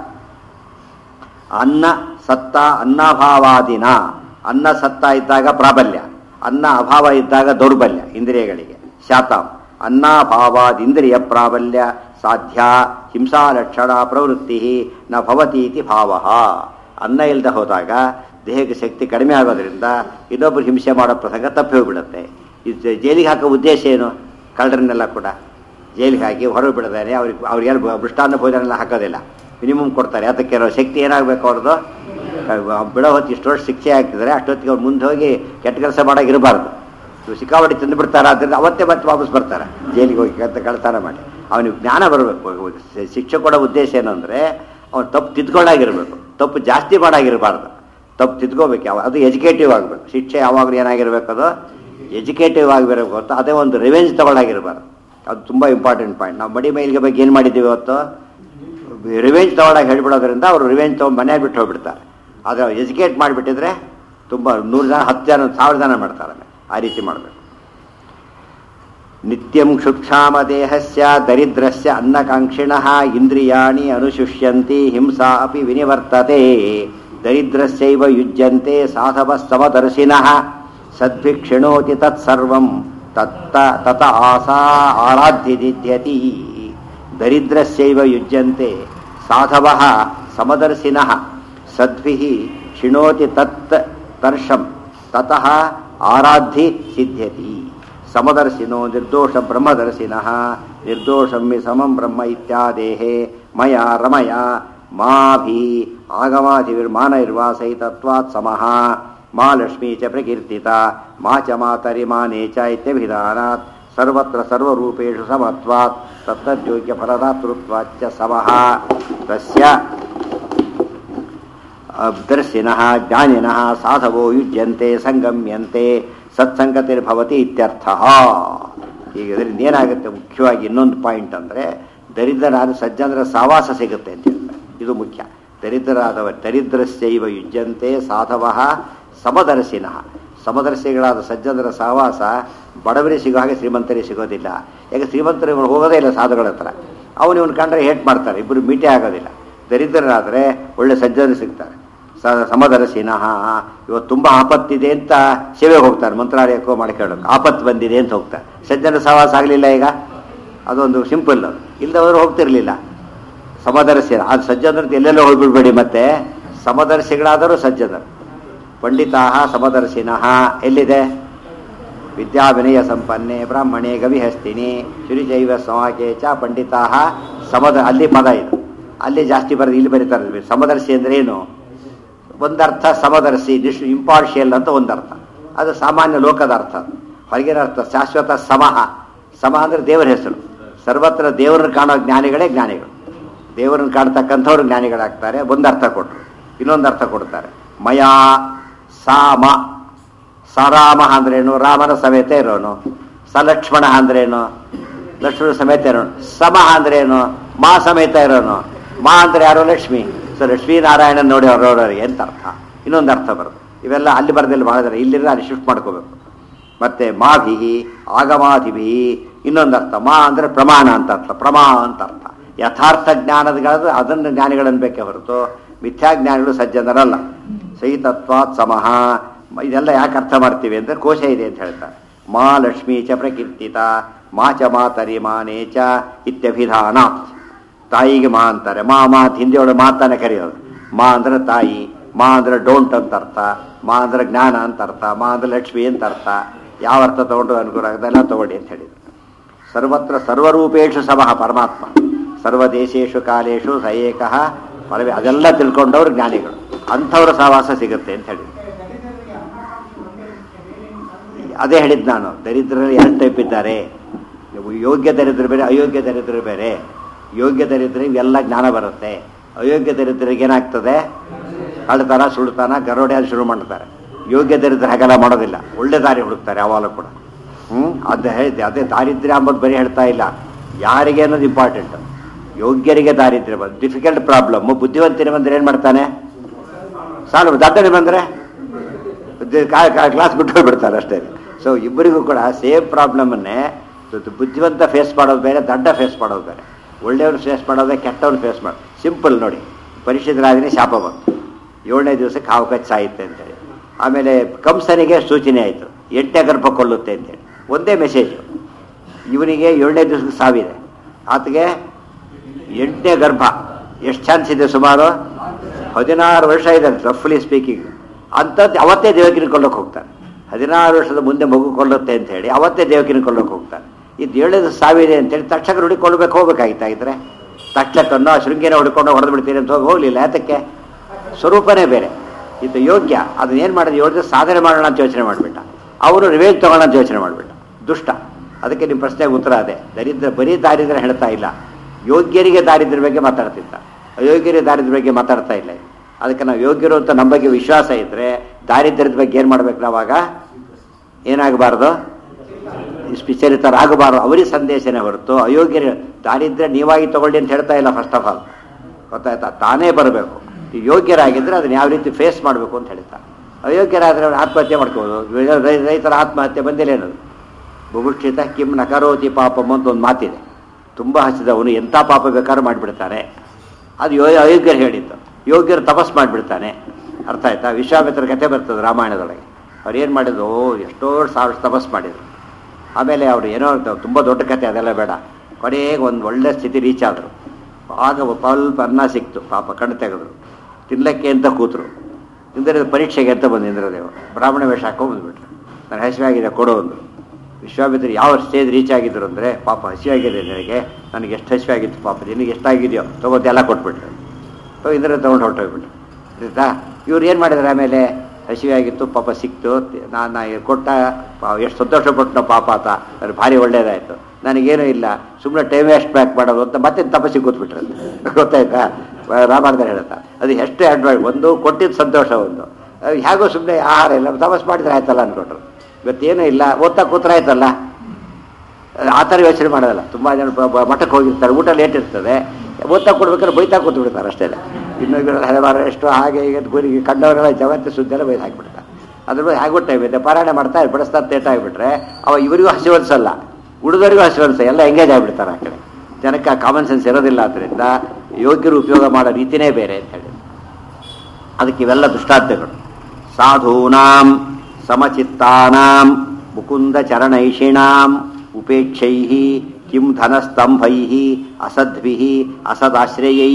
ಅನ್ನ ಸತ್ತ ಅನ್ನಭಾವಾದಿನ ಅನ್ನ ಸತ್ತ ಇದ್ದಾಗ ಪ್ರಾಬಲ್ಯ ಅನ್ನ ಅಭಾವ ಇದ್ದಾಗ ದೌರ್ಬಲ್ಯ ಇಂದ್ರಿಯಗಳಿಗೆ ಶಾತಾಂ ಅನ್ನಭಾವಾದಿಂದ್ರಿಯ ಪ್ರಾಬಲ್ಯ ಸಾಧ್ಯ ಹಿಂಸಾ ಲಕ್ಷಣ ಪ್ರವೃತ್ತಿ ನ ಭವತಿ ಇತಿ ಭಾವ ಅನ್ನ ಇಲ್ಲದೆ ಹೋದಾಗ ದೇಹಕ್ಕೆ ಶಕ್ತಿ ಕಡಿಮೆ ಆಗೋದ್ರಿಂದ ಇನ್ನೊಬ್ಬರು ಹಿಂಸೆ ಮಾಡೋ ಪ್ರಸಂಗ ತಪ್ಪಿ ಹೋಗ್ಬಿಡುತ್ತೆ ಇದು ಜೈಲಿಗೆ ಹಾಕೋ ಉದ್ದೇಶ ಏನು ಕಳ್ಳರನ್ನೆಲ್ಲ ಕೂಡ ಜೈಲಿಗೆ ಹಾಕಿ ಹೊರಗೆ ಬಿಡದಾನೆ ಅವ್ರಿಗೆ ಅವ್ರಿಗೆಲ್ಲ ಮೃಷ್ಟಾನ್ನ ಭೋಜನ ಎಲ್ಲ ಹಾಕೋದಿಲ್ಲ ಮಿನಿಮಮ್ ಕೊಡ್ತಾರೆ ಅದಕ್ಕೆ ಇರೋ ಶಕ್ತಿ ಏನಾಗಬೇಕು ಅವ್ರದ್ದು ಅಹ್ ಬಿಡೋ ಹೊತ್ತು ಇಷ್ಟು ವರ್ಷ ಶಿಕ್ಷೆ ಹಾಕಿದರೆ ಅಷ್ಟೊತ್ತಿಗೆ ಅವ್ರು ಮುಂದೆ ಹೋಗಿ ಕೆಟ್ಟ ಕೆಲಸ ಮಾಡೋಕೆ ಇರಬಾರ್ದು ಇವ್ರು ಸಿಕ್ಕಾಪಟ್ಟೆ ತಿಂದು ಬಿಡ್ತಾರೆ ಆದ್ದರಿಂದ ಅವತ್ತೇ ಮತ್ತೆ ವಾಪಸ್ ಬರ್ತಾರೆ ಜೈಲಿಗೆ ಹೋಗಿ ಕಳ್ತ ಕಳ್ತನ ಮಾಡಿ ಅವನಿಗೆ ಜ್ಞಾನ ಬರಬೇಕು ಶಿಕ್ಷೆ ಕೊಡೋ ಉದ್ದೇಶ ಏನು ಅಂದರೆ ಅವ್ನು ತಪ್ಪು ತಿದ್ಕೊಳ್ಳಾಗಿರ್ಬೇಕು ತಪ್ಪು ಜಾಸ್ತಿ ಮಾಡಾಗಿರಬಾರ್ದು ತಪ್ಪು ತಿದ್ಕೋಬೇಕು ಯಾವ ಅದು ಎಜುಕೇಟಿವ್ ಆಗಬೇಕು ಶಿಕ್ಷೆ ಯಾವಾಗಲೂ ಏನಾಗಿರ್ಬೇಕು ಅದು ಎಜುಕೇಟಿವ್ ಆಗಿರಬೇಕು ಅಂತ ಅದೇ ಒಂದು ರಿವೆಂಜ್ ತಗೊಳ್ಳಾಗಿರಬಾರ್ದು ಅದು ತುಂಬ ಇಂಪಾರ್ಟೆಂಟ್ ಪಾಯಿಂಟ್ ನಾವು ಮಡಿ ಮೈಲಿಗೆ ಬಗ್ಗೆ ಏನು ಮಾಡಿದ್ದೀವಿ ಇವತ್ತು ರಿವೆಂಜ್ ತಗೊಳ್ಳಾಗ ಹೇಳ್ಬಿಡೋದ್ರಿಂದ ಅವರು ರಿವೆಂಜ್ ತೊಗೊಂಡು ಮನೆಯಾಗ ಬಿಟ್ಟು ಹೋಗ್ಬಿಡ್ತಾರೆ ಆದರೆ ಎಜುಕೇಟ್ ಮಾಡಿಬಿಟ್ಟಿದ್ರೆ ತುಂಬ ನೂರು ಜನ ಹತ್ತು ಜನ ಸಾವಿರ ಜನ ಮಾಡ್ತಾರೆ ಆ ರೀತಿ ಮಾಡಬೇಕು ನಿತ್ಯಂ ಕ್ಷುಕ್ಷಾಮ ದೇಹಸ್ಯ ದರಿದ್ರಸ್ಯ ಅನ್ನಕಾಂಕ್ಷಿಣಃ ಇಂದ್ರಿಯಾಣಿ ಅನುಶುಷ್ಯಂತಿ ಹಿಂಸಾ ಅಪಿ ವಿನಿವರ್ತತೆ ದರಿದ್ರಸ್ಯೈವ ಯುಜ್ಯಂತೆ ಸಾಧವ ಸಮದರ್ಶಿನಃ ಸದ್ಭಿಕ್ಷಿಣೋತಿ ತತ್ಸರ್ವಂ ತತ್ತ ತತ ಆಸಾ ಆರಾಧ್ಯದಿದ್ಯತಿ ದರಿದ್ರಸ್ಯೈವ ಯುಜ್ಯಂತೆ ಸಾಧವಃ ಸಮದರ್ಶಿನಃ ಸದ್ಭಿಃ ಶಿಣೋತಿ ತತ್ ತರ್ಷಂ ತತಃ ಆರಾಧಿ ಸಿದ್ಧ್ಯತಿ ಸಮದರ್ಶಿನೋ ನಿರ್ದೋಷ ಬ್ರಹ್ಮದರ್ಶಿನಃ ನಿರ್ದೋಷಂ ಮಿ ಸಮಂ ಬ್ರಹ್ಮ ಇತ್ಯಾದೇಹೇ ಮಯ ರಮಯ ಮಾಭಿ ಆಗಮಾಧಿರ್ಮಾನ ಇರ್ವಾಸೈತತ್ವಾತ್ ಸಮಃ ಮಾ ಲಕ್ಷ್ಮೀ ಚ ಪ್ರಕೀರ್ತಿತ ಮಾ ಚ ಮಾತರಿ ಮಾನೇ ಚ ಇತ್ಯಭಿಧಾನಾತ್ ಸರ್ವತ್ರ ಸರ್ವರೂಪೇಷು ಸಮತ್ವಾತ್ ತತ್ತದ್ಯೋಗ್ಯ ಫಲದಾತೃತ್ವಾಚ್ಚ ಸಮಃ ತಸ್ಯ ದರ್ಶಿನಃ ಜ್ಞಾನಿನಃ ಸಾಧವೋ ಯುಜ್ಯಂತೆ ಸಂಗಮ್ಯಂತೆ ಸತ್ಸಂಗತಿರ್ಭವತಿ ಇತ್ಯರ್ಥ ಈಗ ಇದರಿಂದ ಏನಾಗುತ್ತೆ ಮುಖ್ಯವಾಗಿ ಇನ್ನೊಂದು ಪಾಯಿಂಟ್ ಅಂದರೆ ದರಿದ್ರನಾದ ಸಜ್ಜನರ ಸಾವಾಸ ಸಿಗುತ್ತೆ ಅಂತ ಹೇಳ್ತಾರೆ ಇದು ಮುಖ್ಯ ದರಿದ್ರರಾದವ ದರಿದ್ರಸ್ಯೈವ ಯುಜ್ಯಂತೆ ಸಾಧವ ಸಮದರ್ಶಿನಃ ಸಮದರ್ಶಿಗಳಾದ ಸಜ್ಜನರ ಸಹವಾಸ ಬಡವರಿಗೆ ಸಿಗೋ ಹಾಗೆ ಶ್ರೀಮಂತರಿಗೆ ಸಿಗೋದಿಲ್ಲ ಯಾಕೆ ಶ್ರೀಮಂತರಿಗೆ ಇವ್ನು ಹೋಗೋದೇ ಇಲ್ಲ ಸಾಧುಗಳ ಹತ್ರ ಅವನು ಇವನು ಕಂಡ್ರೆ ಹೇಟ್ ಮಾಡ್ತಾರೆ ಇಬ್ಬರು ಮೀಟೇ ಆಗೋದಿಲ್ಲ ದರಿದ್ರರಾದರೆ ಒಳ್ಳೆ ಸಜ್ಜನರು ಸಿಗ್ತಾರೆ ಸ ಸಮದರ್ಶಿನಃ ಇವತ್ತು ತುಂಬ ಆಪತ್ತಿದೆ ಅಂತ ಸೇವೆಗೆ ಹೋಗ್ತಾರೆ ಮಂತ್ರಾಲಯಕ್ಕೋ ಮಾಡ್ಕೊಳ್ಳೋಕೆ ಆಪತ್ತು ಬಂದಿದೆ ಅಂತ ಹೋಗ್ತಾರೆ ಸಜ್ಜನ ಸಹವಾಸ ಆಗಲಿಲ್ಲ ಈಗ ಅದೊಂದು ಸಿಂಪಲ್ ಇಲ್ಲದವರು ಹೋಗ್ತಿರ್ಲಿಲ್ಲ ಸಮದರ್ಶಿ ಅದು ಸಜ್ಜನರು ಎಲ್ಲೆಲ್ಲೋ ಹೋಗ್ಬಿಡ್ಬೇಡಿ ಮತ್ತೆ ಸಮದರ್ಶಿಗಳಾದರೂ ಸಜ್ಜನರು ಪಂಡಿತಾ ಸಮದರ್ಶಿನಃ ಎಲ್ಲಿದೆ ವಿದ್ಯಾವಿನಯ ಸಂಪನ್ನೆ ಬ್ರಾಹ್ಮಣೆ ಗವಿಹಸ್ತಿನಿ ಶ್ರೀಜೈವ ಸಮಾಕೆ ಚ ಪಂಡಿತಾ ಸಮದ ಅಲ್ಲಿ ಪದ ಇದು ಅಲ್ಲಿ ಜಾಸ್ತಿ ಬರೋದು ಇಲ್ಲಿ ಬರೀತಾರೆ ಸಮದರ್ಶಿ ಅಂದ್ರೆ ಏನು ಒಂದರ್ಥ ಸಮದರ್ಶಿ ನಿಶ್ ಇಂಪಾರ್ಷಿಯಲ್ ಅಂತ ಒಂದರ್ಥ ಅದು ಸಾಮಾನ್ಯ ಲೋಕದ ಅರ್ಥ ಅದು. ಹೊರಗಿನ ಅರ್ಥ ಶಾಶ್ವತ ಸಮಹ ಸಮ ಅಂದ್ರೆ ದೇವರ ಹೆಸರು ಸರ್ವತ್ರ ದೇವರನ್ನು ಕಾಣೋ ಜ್ಞಾನಿಗಳೇ ಜ್ಞಾನಿಗಳು ದೇವರನ್ನು ಕಾಣ್ತಕ್ಕಂಥವ್ರು ಜ್ಞಾನಿಗಳಾಗ್ತಾರೆ ಒಂದು ಅರ್ಥ ಕೊಟ್ಟರು ಇನ್ನೊಂದು ಅರ್ಥ ಕೊಡ್ತಾರೆ ಮಯಾ ಸಾಮ ಸರಾಮ ಅಂದ್ರೇನು ರಾಮನ ಸಮೇತ ಇರೋನು ಸಲಕ್ಷ್ಮಣ ಅಂದ್ರೇನು ಲಕ್ಷ್ಮಣ ಸಮೇತ ಇರೋನು ಸಮ ಅಂದ್ರೇನು ಮಾ ಸಮೇತ ಇರೋನು ಮಾ ಅಂದ್ರೆ ಯಾರು ಲಕ್ಷ್ಮಿ ಸೊ ಲಕ್ಷ್ಮೀನಾರಾಯಣನ್ ನೋಡಿ ಅವ್ರವ್ರಿಗೆ ಅಂತ ಅರ್ಥ ಇನ್ನೊಂದು ಅರ್ಥ ಬರುತ್ತೆ ಇವೆಲ್ಲ ಅಲ್ಲಿ ಬರದಲ್ಲಿ ಮಾಡಿದ್ರೆ ಇಲ್ಲಿರೋ ಅಲ್ಲಿ ಶಿಫ್ಟ್ ಮಾಡ್ಕೋಬೇಕು ಮತ್ತೆ ಮಾಭಿಹಿ ಆಗಮಾಧಿಭಿ ಇನ್ನೊಂದು ಅರ್ಥ ಮಾ ಅಂದ್ರೆ ಪ್ರಮಾಣ ಅಂತ ಅರ್ಥ ಪ್ರಮಾ ಅಂತ ಅರ್ಥ ಯಥಾರ್ಥ ಜ್ಞಾನದ ಅದನ್ನು ಜ್ಞಾನಿಗಳನ್ನು ಬೇಕೇ ಹೊರತು ಮಿಥ್ಯಾಜ್ಞಾನಿಗಳು ಸಜ್ಜನರಲ್ಲ ಸಹಿತತ್ವಾತ್ ಸಮಃ ಇದೆಲ್ಲ ಯಾಕೆ ಅರ್ಥ ಮಾಡ್ತೀವಿ ಅಂದ್ರೆ ಕೋಶ ಇದೆ ಅಂತ ಹೇಳ್ತಾರೆ ಮಾ ಲಕ್ಷ್ಮೀ ಚ ಪ್ರಕೀರ್ತಿತ ಮಾ ಚ ಮಾತರಿ ಮಾನೇ ಚ ಇತ್ಯಭಿಧಾನ ತಾಯಿಗೆ ಮಾ ಅಂತಾರೆ ಮಾ ಮಾತ್ ಹಿಂದಿ ಒಳಗೆ ಮಾತಾನೆ ಕರೆಯೋದು ಮಾ ಅಂದ್ರೆ ತಾಯಿ ಮಾ ಅಂದ್ರೆ ಡೋಂಟ್ ಅಂತ ಅರ್ಥ ಮಾ ಅಂದ್ರೆ ಜ್ಞಾನ ಅಂತ ಅರ್ಥ ಮಾ ಅಂದ್ರೆ ಲಕ್ಷ್ಮಿ ಅಂತ ಅರ್ಥ ಯಾವ ಅರ್ಥ ತಗೊಂಡು ಅನುಕೂಲ ಅದೆಲ್ಲ ತಗೊಳ್ಳಿ ಅಂತ ಹೇಳಿದ್ರು ಸರ್ವತ್ರ ಸರ್ವರೂಪೇಶು ಸಮಃ ಪರಮಾತ್ಮ ಸರ್ವದೇಶೇಶು ಕಾಲೇಶು ಸ ಏಕಃ ಪರವೇ ಅದೆಲ್ಲ ತಿಳ್ಕೊಂಡವ್ರು ಜ್ಞಾನಿಗಳು ಅಂಥವ್ರ ಸಹವಾಸ ಸಿಗುತ್ತೆ ಅಂತ ಹೇಳಿ ಅದೇ ಹೇಳಿದ್ ನಾನು ದರಿದ್ರಲ್ಲಿ ಎರಡು ಟೈಪ್ ಇದ್ದಾರೆ ಇವು ಯೋಗ್ಯ ದರಿದ್ರ ಬೇರೆ ಅಯೋಗ್ಯ ದರಿದ್ರ ಬೇರೆ ಯೋಗ್ಯ ದರಿದ್ರಿಗೆ ಎಲ್ಲ ಜ್ಞಾನ ಬರುತ್ತೆ ಅಯೋಗ್ಯ ದರಿದ್ರಿಗೆ ಏನಾಗ್ತದೆ ಕಳ್ತನ ಸುಳ್ತನ ಗರೋಡೆ ಅಲ್ಲಿ ಶುರು ಮಾಡ್ತಾರೆ ಯೋಗ್ಯ ದರಿದ್ರ ಹಾಗೆಲ್ಲ ಮಾಡೋದಿಲ್ಲ ಒಳ್ಳೆ ದಾರಿ ಹುಡುಕ್ತಾರೆ ಯಾವಾಗಲೂ ಕೂಡ ಹ್ಞೂ ಅದೇ ಹೇಳಿದೆ ಅದೇ ದಾರಿದ್ರ್ಯ ಅಂಬೋದು ಬರೀ ಹೇಳ್ತಾ ಇಲ್ಲ ಯಾರಿಗೆ ಅನ್ನೋದು ಇಂಪಾರ್ಟೆಂಟ್ ಯೋಗ್ಯರಿಗೆ ದಾರಿದ್ರ್ಯ ಬಂದು ಡಿಫಿಕಲ್ಟ್ ಪ್ರಾಬ್ಲಮ್ ಬುದ್ಧಿವಂತಿನ ಬಂದ್ರೆ ಏನು ಮಾಡ್ತಾನೆ ಸಾಲು ದಡ್ಡನೆ ಬಂದರೆ ಕ್ಲಾಸ್ ಬಿಟ್ಟು ಹೋಗ್ಬಿಡ್ತಾರೆ ಅಷ್ಟೇ ಸೊ ಇಬ್ಬರಿಗೂ ಕೂಡ ಸೇಮ್ ಪ್ರಾಬ್ಲಮನ್ನೇ ಬುದ್ಧಿವಂತ ಫೇಸ್ ಮಾಡೋದು ಬೇರೆ ದಡ್ಡ ಫೇಸ್ ಮಾಡೋದು ಬೇರೆ ಒಳ್ಳೆಯವ್ರು ಫೇಸ್ ಮಾಡೋದೇ ಕೆಟ್ಟವ್ರು ಫೇಸ್ ಮಾಡೋದು ಸಿಂಪಲ್ ನೋಡಿ ಪರಿಶುದ್ಧರಾಗಿನೇ ಶಾಪ ಬಂತು ಏಳನೇ ದಿವಸಕ್ಕೆ ಹಾವು ಕಚ್ಚ ಸಾಯುತ್ತೆ ಅಂತೇಳಿ ಆಮೇಲೆ ಕಂಸನಿಗೆ ಸೂಚನೆ ಆಯಿತು ಎಂಟನೇ ಗರ್ಭ ಕೊಲ್ಲುತ್ತೆ ಅಂತೇಳಿ ಒಂದೇ ಮೆಸೇಜು ಇವನಿಗೆ ಏಳನೇ ದಿವಸಕ್ಕೆ ಸಾವಿದೆ ಆತಗೆ ಎಂಟನೇ ಗರ್ಭ ಎಷ್ಟು ಚಾನ್ಸ್ ಇದೆ ಸುಮಾರು ಹದಿನಾರು ವರ್ಷ ಇದೆ ರಫ್ಲಿ ಸ್ಪೀಕಿಂಗ್ ಅಂಥದ್ದು ಅವತ್ತೇ ದೇವಕಿನ ಕೊಳ್ಳೋಕೆ ಹೋಗ್ತಾನೆ ಹದಿನಾರು ವರ್ಷದ ಮುಂದೆ ಮಗು ಕೊಲ್ಲುತ್ತೆ ಅಂತ ಹೇಳಿ ಅವತ್ತೇ ದೇವಕಿನ ಕೊಳ್ಳೋಕೆ ಹೋಗ್ತಾನೆ ಇದು ಏಳನೇದು ಸಾವಿದೆ ಅಂತೇಳಿ ತಕ್ಷಕ ನೋಡಿ ಕೊಲ್ಲಬೇಕು ಹೋಗ್ಬೇಕಾಗಿತ್ತಾಗಿದ್ರೆ ತಕ್ಷಕನ್ನು ಆ ಶೃಂಗೇನ ಹೊಡ್ಕೊಂಡು ಹೊಡೆದು ಬಿಡ್ತೀನಿ ಅಂತ ಹೋಗಿ ಹೋಗಲಿಲ್ಲ ಯಾತಕ್ಕೆ ಸ್ವರೂಪನೇ ಬೇರೆ ಇದು ಯೋಗ್ಯ ಅದನ್ನ ಏನು ಮಾಡಿದ್ರೆ ಯೋಗ್ಯ ಸಾಧನೆ ಮಾಡೋಣ ಅಂತ ಯೋಚನೆ ಮಾಡಿಬಿಟ್ಟ ಅವರು ರಿವೇಜ್ ತಗೋಣ ಅಂತ ಯೋಚನೆ ಮಾಡಿಬಿಟ್ಟ ದುಷ್ಟ ಅದಕ್ಕೆ ನಿಮ್ಮ ಪ್ರಶ್ನೆಗೆ ಉತ್ತರ ಅದೇ ದರಿದ್ರ ಬರೀ ದಾರಿದ್ರೆ ಹೇಳ್ತಾ ಇಲ್ಲ ಯೋಗ್ಯರಿಗೆ ದಾರಿದ್ರ ಬಗ್ಗೆ ಮಾತಾಡ್ತಿದ್ದ ಅಯೋಗ್ಯರಿಗೆ daರಿದ್ರ ಬಗ್ಗೆ ಮಾತಾಡ್ತಾ ಇಲ್ಲ ಅದಕ್ಕೆ ನಾವು ಯೋಗ್ಯರು ಅಂತ ನಮ್ಮ ಬಗ್ಗೆ ವಿಶ್ವಾಸ ಇದ್ರೆ ದಾರಿದ್ರ್ಯದ ಬಗ್ಗೆ ಏನು ಮಾಡ್ಬೇಕು ನಾವಾಗ ಏನಾಗಬಾರ್ದು ವಿಚಲಿತರಾಗಬಾರದು ಅವರಿಗೆ ಸಂದೇಶನೇ ಹೊರತು ಅಯೋಗ್ಯರು ದಾರಿದ್ರ್ಯ ನೀವಾಗಿ ತಗೊಳ್ಳಿ ಅಂತ ಹೇಳ್ತಾ ಇಲ್ಲ ಫಸ್ಟ್ ಆಫ್ ಆಲ್ ಗೊತ್ತಾಯ್ತಾ ತಾನೇ ಬರಬೇಕು ಈ ಯೋಗ್ಯರಾಗಿದ್ದರೆ ಅದನ್ನ ಯಾವ ರೀತಿ ಫೇಸ್ ಮಾಡಬೇಕು ಅಂತ ಹೇಳ್ತಾ ಅಯೋಗ್ಯರಾದರೆ ಅವ್ರು ಆತ್ಮಹತ್ಯೆ ಮಾಡ್ಕೋಬೋದು ರೈ- ರೈತರ ಆತ್ಮಹತ್ಯೆ ಬಂದಿಲ್ಲ ಏನದು ಬುಭುಕ್ಷಿತ ಕಿಮ್ ನಕರೋತಿ ಪಾಪಂ ಅಂತ ಒಂದು ಮಾತಿದೆ ತುಂಬ ಹಸಿದವನು ಎಂಥ ಪಾಪ ಬೇಕಾದ್ರೂ ಮಾಡಿಬಿಡ್ತಾನೆ ಅದು ಯೋ ಅಯೋಗ್ಯರು ಹೇಳಿದ್ದು ಯೋಗ್ಯರು ತಪಸ್ ಮಾಡಿಬಿಡ್ತಾನೆ ಅರ್ಥ ಆಯ್ತಾ ವಿಶ್ವಾಮಿತ್ರ ಕಥೆ ಬರ್ತದೆ ರಾಮಾಯಣದೊಳಗೆ ಅವ್ರು ಏನು ಮಾಡಿದ್ರು ಓ ಎಷ್ಟೋ ಸಾವಿರ ತಪಸ್ ಮಾಡಿದ್ರು ಆಮೇಲೆ ಅವರು ಏನೋ ತುಂಬ ದೊಡ್ಡ ಕಥೆ ಅದೆಲ್ಲ ಬೇಡ ಕೊನೆಗೆ ಒಂದು ಒಳ್ಳೆ ಸ್ಥಿತಿ ರೀಚ್ ಆದರು ಆಗ ಸ್ವಲ್ಪ ಅನ್ನ ಸಿಕ್ತು ಪಾಪ ಕಣ್ಣು ತೆಗೆದ್ರು ತಿನ್ಲಕ್ಕೆ ಅಂತ ಕೂತರು ಇಂದ್ರ ಪರೀಕ್ಷೆಗೆ ಅಂತ ಬಂದು ಇಂದ್ರದೇವ ಬ್ರಾಹ್ಮಣ ವೇಷ ಹಾಕೊಂಡು ಬಂದ್ಬಿಟ್ರು ನಾನು ಹಸಿವಾಗಿದೆ ಕೊಡು ಅಂದರು ವಿಶ್ವಾಮಿತ್ರ ಯಾವ ಸ್ಟೇಜ್ ರೀಚ್ ಆಗಿದ್ರು ಅಂದರೆ ಪಾಪ ಹಸಿವಾಗಿದೆ ನನಗೆ ನನಗೆ ಎಷ್ಟು ಹಸಿವಾಗಿತ್ತು ಪಾಪ ನಿನಗೆ ಎಷ್ಟಾಗಿದೆಯೋ ತಗೋದು ಎಲ್ಲ ಕೊಟ್ಬಿಟ್ರು ಸೊ ಇಂದ್ರ ತೊಗೊಂಡು ಹೊರಟೋಗ್ಬಿಟ್ರು ಆಯ್ತಾ ಇವ್ರು ಏನು ಮಾಡಿದ್ರು ಆಮೇಲೆ ಹಸಿವಾಗಿತ್ತು ಪಾಪ ಸಿಕ್ತು ನಾನು ನಾ ಕೊಟ್ಟ ಪಾ- ಎಷ್ಟು ಸಂತೋಷ ಪಟ್ಟು ಪಾಪ ಆತ ಅದು ಭಾರಿ ಒಳ್ಳೇದಾಯಿತು ನನಗೇನೂ ಇಲ್ಲ ಸುಮ್ಮನೆ ಟೈಮ್ ವೇಸ್ಟ್ ಬ್ಯಾಕ್ ಮಾಡೋದು ಅಂತ ಮತ್ತೆ ತಪಸ್ಸಿಗೆ ಕೂತ್ಬಿಟ್ರು ಗೊತ್ತಾಯ್ತಾ ರಾಮಾಯಣದಲ್ಲಿ ಹೇಳುತ್ತಾ ಅದು ಎಷ್ಟು ಅಡ್ವೈಸ್ ಒಂದು ಕೊಟ್ಟಿದ್ದು ಸಂತೋಷ ಒಂದು ಅದು ಹೇಗೋ ಸುಮ್ಮನೆ ಆಹಾರ ಇಲ್ಲ ತಪಸ್ ಮಾಡಿದ್ರೆ ಆಯ್ತಲ್ಲ ಅಂದ್ಕೊಂಡ್ರು ಇವತ್ತೇನೂ ಇಲ್ಲ ಓದ್ತಾ ಕೂತ್ರೆ ಆಯ್ತಲ್ಲ ಆ ಥರ ಯೋಚನೆ ಮಾಡೋದಲ್ಲ ತುಂಬ ಜನ ಬ- ಬ- ಮಠಕ್ಕೆ ಹೋಗಿರ್ತಾರೆ ಊಟ ಲೇಟ್ ಇರ್ತದೆ ಓದ್ತಾ ಕೊಡ್ಬೇಕಾದ್ರೆ ಬೈತಾ ಕೂತು ಬಿಡ್ತಾರೆ ಅಷ್ಟೇ ಇನ್ನೊಬ್ಬರು ಹಲವಾರು ಎಷ್ಟು ಹಾಗೆ ಈಗ ಗುರಿಗೆ ಕಂಡವರೆಲ್ಲ ಜಗತ್ತು ಸುದ್ದಿ ಎಲ್ಲ ಬೈದು ಹಾಕಿಬಿಡ್ತಾರೆ ಅದ್ರ ಬಗ್ಗೆ ಹೇಗೂ ಟೈಮ್ ಇದೆ ಪಾರಾಯಣ ಮಾಡ್ತಾ ಬಡಿಸ್ತಾ ತೇಟ ಆಗಿಬಿಟ್ರೆ ಅವ ಇವರಿಗೂ ಹಸಿವು ಅನ್ಸಲ್ಲ ಉಳಿದವರಿಗೂ ಹಸಿವು ಅನ್ಸ ಎಲ್ಲ ಎಂಗೇಜ್ ಆಗಿಬಿಡ್ತಾರೆ ಆ ಕಡೆ ಜನಕ್ಕೆ ಆ ಕಾಮನ್ ಸೆನ್ಸ್ ಇರೋದಿಲ್ಲ ಆದ್ದರಿಂದ ಯೋಗ್ಯರು ಉಪಯೋಗ ಮಾಡೋ ರೀತಿನೇ ಬೇರೆ ಅಂತ ಹೇಳಿ ಅದಕ್ಕೆ ಇವೆಲ್ಲ ದೃಷ್ಟಾಂತಗಳು ಸಾಧೂನಾಂ ಸಮಚಿತ್ತಾನಾಂ ಮುಕುಂದ ಚರಣೈಷಿಣಾಂ ಉಪೇಕ್ಷೈ ಕಿಂ ಧನಸ್ತಂಭೈ ಅಸದ್ಭಿ ಅಸದಾಶ್ರಯೈ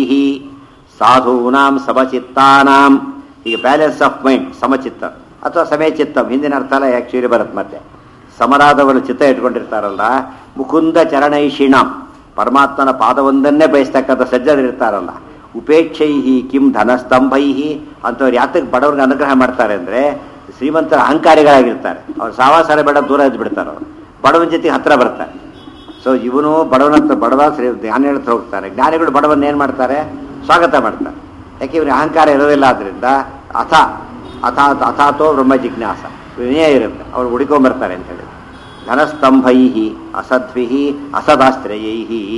ಸಾಧೂನಾಂ ಸಮಚಿತ್ತಾನಾಂ ಈಗ ಬ್ಯಾಲೆನ್ಸ್ ಆಫ್ ಮೈಂಡ್ ಸಮಚಿತ್ತ ಅಥವಾ ಸಮಯಚಿತ್ತಂ ಹಿಂದಿನ ಅರ್ಥ ಎಲ್ಲ ಆ್ಯಕ್ಚುಲಿ ಬರುತ್ತೆ ಮತ್ತೆ ಸಮರಾದವರು ಚಿತ್ತ ಇಟ್ಕೊಂಡಿರ್ತಾರಲ್ಲ ಮುಕುಂದ ಚರಣೈಷಿಣಾಂ ಪರಮಾತ್ಮನ ಪಾದವೊಂದನ್ನೇ ಬಯಸ್ತಕ್ಕಂಥ ಸಜ್ಜರಿರ್ತಾರಲ್ಲ ಉಪೇಕ್ಷೈ ಕಿಂ ಧನಸ್ತಂಭೈ ಅಂಥವ್ರು ಯಾತಕ್ಕೆ ಬಡವ್ರಿಗೆ ಅನುಗ್ರಹ ಮಾಡ್ತಾರೆ ಅಂದರೆ ಶ್ರೀಮಂತರ ಅಹಂಕಾರಿಗಳಾಗಿರ್ತಾರೆ ಅವ್ರು ಸಾವಾಸಾರ ಬೇಡ ದೂರ ಇದ್ದು ಬಿಡ್ತಾರೆ ಅವರು ಬಡವನ ಜೊತೆಗೆ ಹತ್ರ ಬರ್ತಾರೆ ಸೊ ಇವನು ಬಡವನ ಹತ್ರ ಬಡವ ಶ್ರೀ ಜ್ಞಾನಿಗಳ ಹತ್ರ ಹೋಗ್ತಾರೆ ಜ್ಞಾನಿಗಳು ಬಡವನ್ನ ಏನು ಮಾಡ್ತಾರೆ ಸ್ವಾಗತ ಮಾಡ್ತಾರೆ ಯಾಕೆ ಇವನಿಗೆ ಅಹಂಕಾರ ಇರೋದಿಲ್ಲ ಆದ್ದರಿಂದ ಅಥ ಅಥ ಅಥಾತೋ ಬ್ರಹ್ಮ ಜಿಜ್ಞಾಸ ವಿನಯ ಇರುತ್ತೆ ಅವ್ರು ಹುಡುಕೊಂಬರ್ತಾರೆ ಅಂತ ಹೇಳಿ ಧನಸ್ತಂಭೈ ಅಸದ್ಭಿ ಅಸದಾಶ್ರಯೈ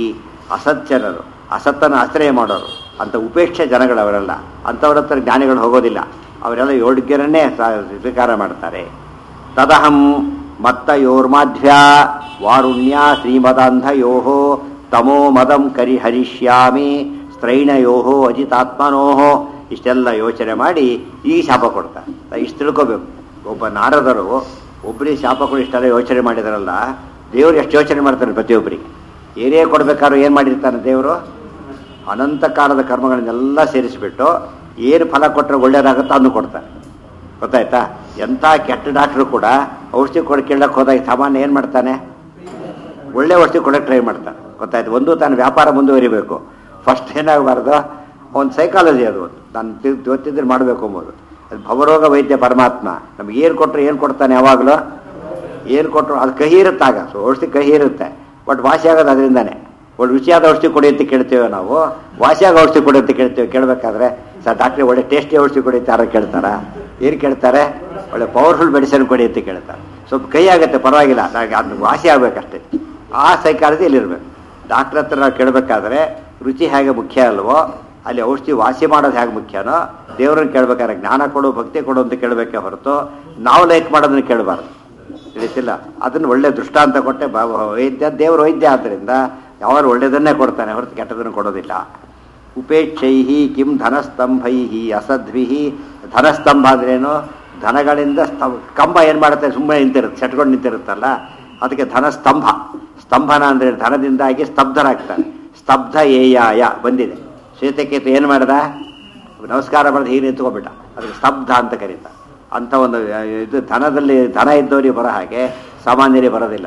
ಅಸಜ್ಜನರು ಅಸತ್ತನ್ನು ಆಶ್ರಯ ಮಾಡೋರು ಅಂತ ಉಪೇಕ್ಷೆ ಜನಗಳವರೆಲ್ಲ ಅಂಥವ್ರ ಹತ್ರ ಜ್ಞಾನಿಗಳು ಹೋಗೋದಿಲ್ಲ ಅವರೆಲ್ಲ ಯೋಗ್ಯರನ್ನೇ ಸ- ಸ್ವೀಕಾರ ಮಾಡ್ತಾರೆ ತದಹಂ ಮತ್ತಯೋರ್ಮಾಧ್ಯ ವಾರುಣ್ಯ ಶ್ರೀಮದಾಂಧಯೋ ತಮೋ ಮದಂ ಕರಿ ಹರಿಷ್ಯಾಮಿ ಸ್ತ್ರೈಣಯೋ ಅಜಿತಾತ್ಮನೋ ಇಷ್ಟೆಲ್ಲ ಯೋಚನೆ ಮಾಡಿ ಈ ಶಾಪ ಕೊಡ್ತಾರೆ ಇಷ್ಟು ತಿಳ್ಕೋಬೇಕು ಒಬ್ಬ ನಾರದರು ಒಬ್ಬರಿಗೆ ಶಾಪ ಕೊಡಿ ಇಷ್ಟೆಲ್ಲ ಯೋಚನೆ ಮಾಡಿದಾರಲ್ಲ ದೇವರು ಎಷ್ಟು ಯೋಚನೆ ಮಾಡ್ತಾರೆ ಪ್ರತಿಯೊಬ್ಬರಿಗೆ ಏನೇ ಕೊಡ್ಬೇಕಾದ್ರೂ ಏನು ಮಾಡಿರ್ತಾನೆ ದೇವರು ಅನಂತ ಕಾಲದ ಕರ್ಮಗಳನ್ನೆಲ್ಲ ಸೇರಿಸಿಬಿಟ್ಟು ಏನು ಫಲ ಕೊಟ್ಟರೆ ಒಳ್ಳೇದಾಗುತ್ತೋ ಅದನ್ನು ಕೊಡ್ತಾರೆ ಗೊತ್ತಾಯ್ತಾ ಎಂಥ ಕೆಟ್ಟ ಡಾಕ್ಟ್ರು ಕೂಡ ಔಷಧಿ ಕೊಡಿ ಕೇಳಕ್ಕೆ ಹೋದಾಗ ಸಾಮಾನ್ಯ ಏನು ಮಾಡ್ತಾನೆ ಒಳ್ಳೆ ಔಷಧಿ ಕೊಡೋಕೆ ಟ್ರೈ ಮಾಡ್ತಾನೆ ಗೊತ್ತಾಯ್ತು ಒಂದು ತಾನು ವ್ಯಾಪಾರ ಮುಂದುವರಿಬೇಕು ಫಸ್ಟ್ ಏನಾಗಬಾರ್ದು ಒಂದು ಸೈಕಾಲಜಿ ಅದು ಒಂದು ನಾನು ಗೊತ್ತಿದ್ರೆ ಮಾಡಬೇಕು ಅಂಬೋದು ಅದು ಭವರೋಗ ವೈದ್ಯ ಪರಮಾತ್ಮ ನಮ್ಗೆ ಏನು ಕೊಟ್ಟರೆ ಏನು ಕೊಡ್ತಾನೆ ಯಾವಾಗಲೂ ಏನು ಕೊಟ್ಟರು ಅದು ಕಹಿ ಇರುತ್ತಾಗ ಸೊ ಔಷಧಿ ಕಹಿ ಇರುತ್ತೆ ಬಟ್ ವಾಸಿ ಆಗೋದು ಅದರಿಂದಾನೆ ಒಳ್ಳೆ ರುಚಿಯಾದ ಔಷಧಿ ಕೊಡಿ ಅಂತ ಕೇಳ್ತೇವೆ ನಾವು ವಾಸಿಯಾಗ ಔಷಧಿ ಕೊಡಿ ಅಂತ ಕೇಳ್ತೇವೆ ಕೇಳಬೇಕಾದ್ರೆ ಸರ್ ಡಾಕ್ಟ್ರಿ ಒಳ್ಳೆ ಟೇಸ್ಟಿ ಔಷಧಿ ಕೊಡಿ ಅಂತ ಯಾರು ಕೇಳ್ತಾರ ಏನು ಕೇಳ್ತಾರೆ ಒಳ್ಳೆ ಪವರ್ಫುಲ್ ಮೆಡಿಸಿನ್ ಕೊಡಿ ಅಂತ ಕೇಳ್ತಾರೆ ಸ್ವಲ್ಪ ಕೈ ಆಗುತ್ತೆ ಪರವಾಗಿಲ್ಲ ನನಗೆ ಅದು ವಾಸಿ ಆಗಬೇಕಷ್ಟೇ ಆ ಸೈಕಾಲಜಿ ಇಲ್ಲಿರ್ಬೇಕು ಡಾಕ್ಟ್ರ್ ಹತ್ರ ನಾವು ಕೇಳಬೇಕಾದ್ರೆ ರುಚಿ ಹೇಗೆ ಮುಖ್ಯ ಅಲ್ವೋ ಅಲ್ಲಿ ಔಷಧಿ ವಾಸಿ ಮಾಡೋದು ಹೇಗೆ ಮುಖ್ಯನೋ ದೇವ್ರನ್ನ ಕೇಳ್ಬೇಕಾದ್ರೆ ಜ್ಞಾನ ಕೊಡು ಭಕ್ತಿ ಕೊಡು ಅಂತ ಕೇಳಬೇಕೆ ಹೊರತು ನಾವು ಲೈಕ್ ಮಾಡೋದನ್ನ ಕೇಳಬಾರ್ದು ತಿಳಿತಿಲ್ಲ ಅದನ್ನು ಒಳ್ಳೆ ದೃಷ್ಟಾಂತ ಕೊಟ್ಟೆ ಬಾ- ವೈದ್ಯ ದೇವರು ವೈದ್ಯ ಆದ್ದರಿಂದ ಯಾವಾಗ ಒಳ್ಳೆಯದನ್ನೇ ಕೊಡ್ತಾನೆ ಹೊರತು ಕೆಟ್ಟದನ್ನು ಕೊಡೋದಿಲ್ಲ ಉಪೇಕ್ಷೈ ಕಿಂ ಧನಸ್ತಂಭೈ ಅಸದ್ಭಿ ಧನಸ್ತಂಭ ಅಂದ್ರೇನು ಧನಗಳಿಂದ ಸ್ತಂಭ ಕಂಬ ಏನು ಮಾಡುತ್ತೆ ಸುಮ್ಮನೆ ನಿಂತಿರುತ್ತೆ ಸೆಟ್ಕೊಂಡು ನಿಂತಿರುತ್ತಲ್ಲ ಅದಕ್ಕೆ ಧನಸ್ತಂಭ ಸ್ತಂಭನ ಅಂದರೆ ಧನದಿಂದಾಗಿ ಸ್ತಬ್ಧರಾಗ್ತಾನೆ ಸ್ತಬ್ಧ ಏಯಾಯ ಬಂದಿದೆ ಶ್ವೇತಕೇತು ಏನು ಮಾಡ್ದ ನಮಸ್ಕಾರ ಮಾಡಿದ ಹೀಗೆ ನಿಂತ್ಕೊಂಡ್ಬಿಟ್ಟ ಅದಕ್ಕೆ ಸ್ತಬ್ಧ ಅಂತ ಕರೀತಾರೆ ಅಂಥ ಒಂದು ಆ, ಇದು ಧನದಲ್ಲಿ ಧನ ಇದ್ದವರಿಗೆ ಬರೋ ಹಾಗೆ ಸಾಮಾನ್ಯರಿಗೆ ಬರೋದಿಲ್ಲ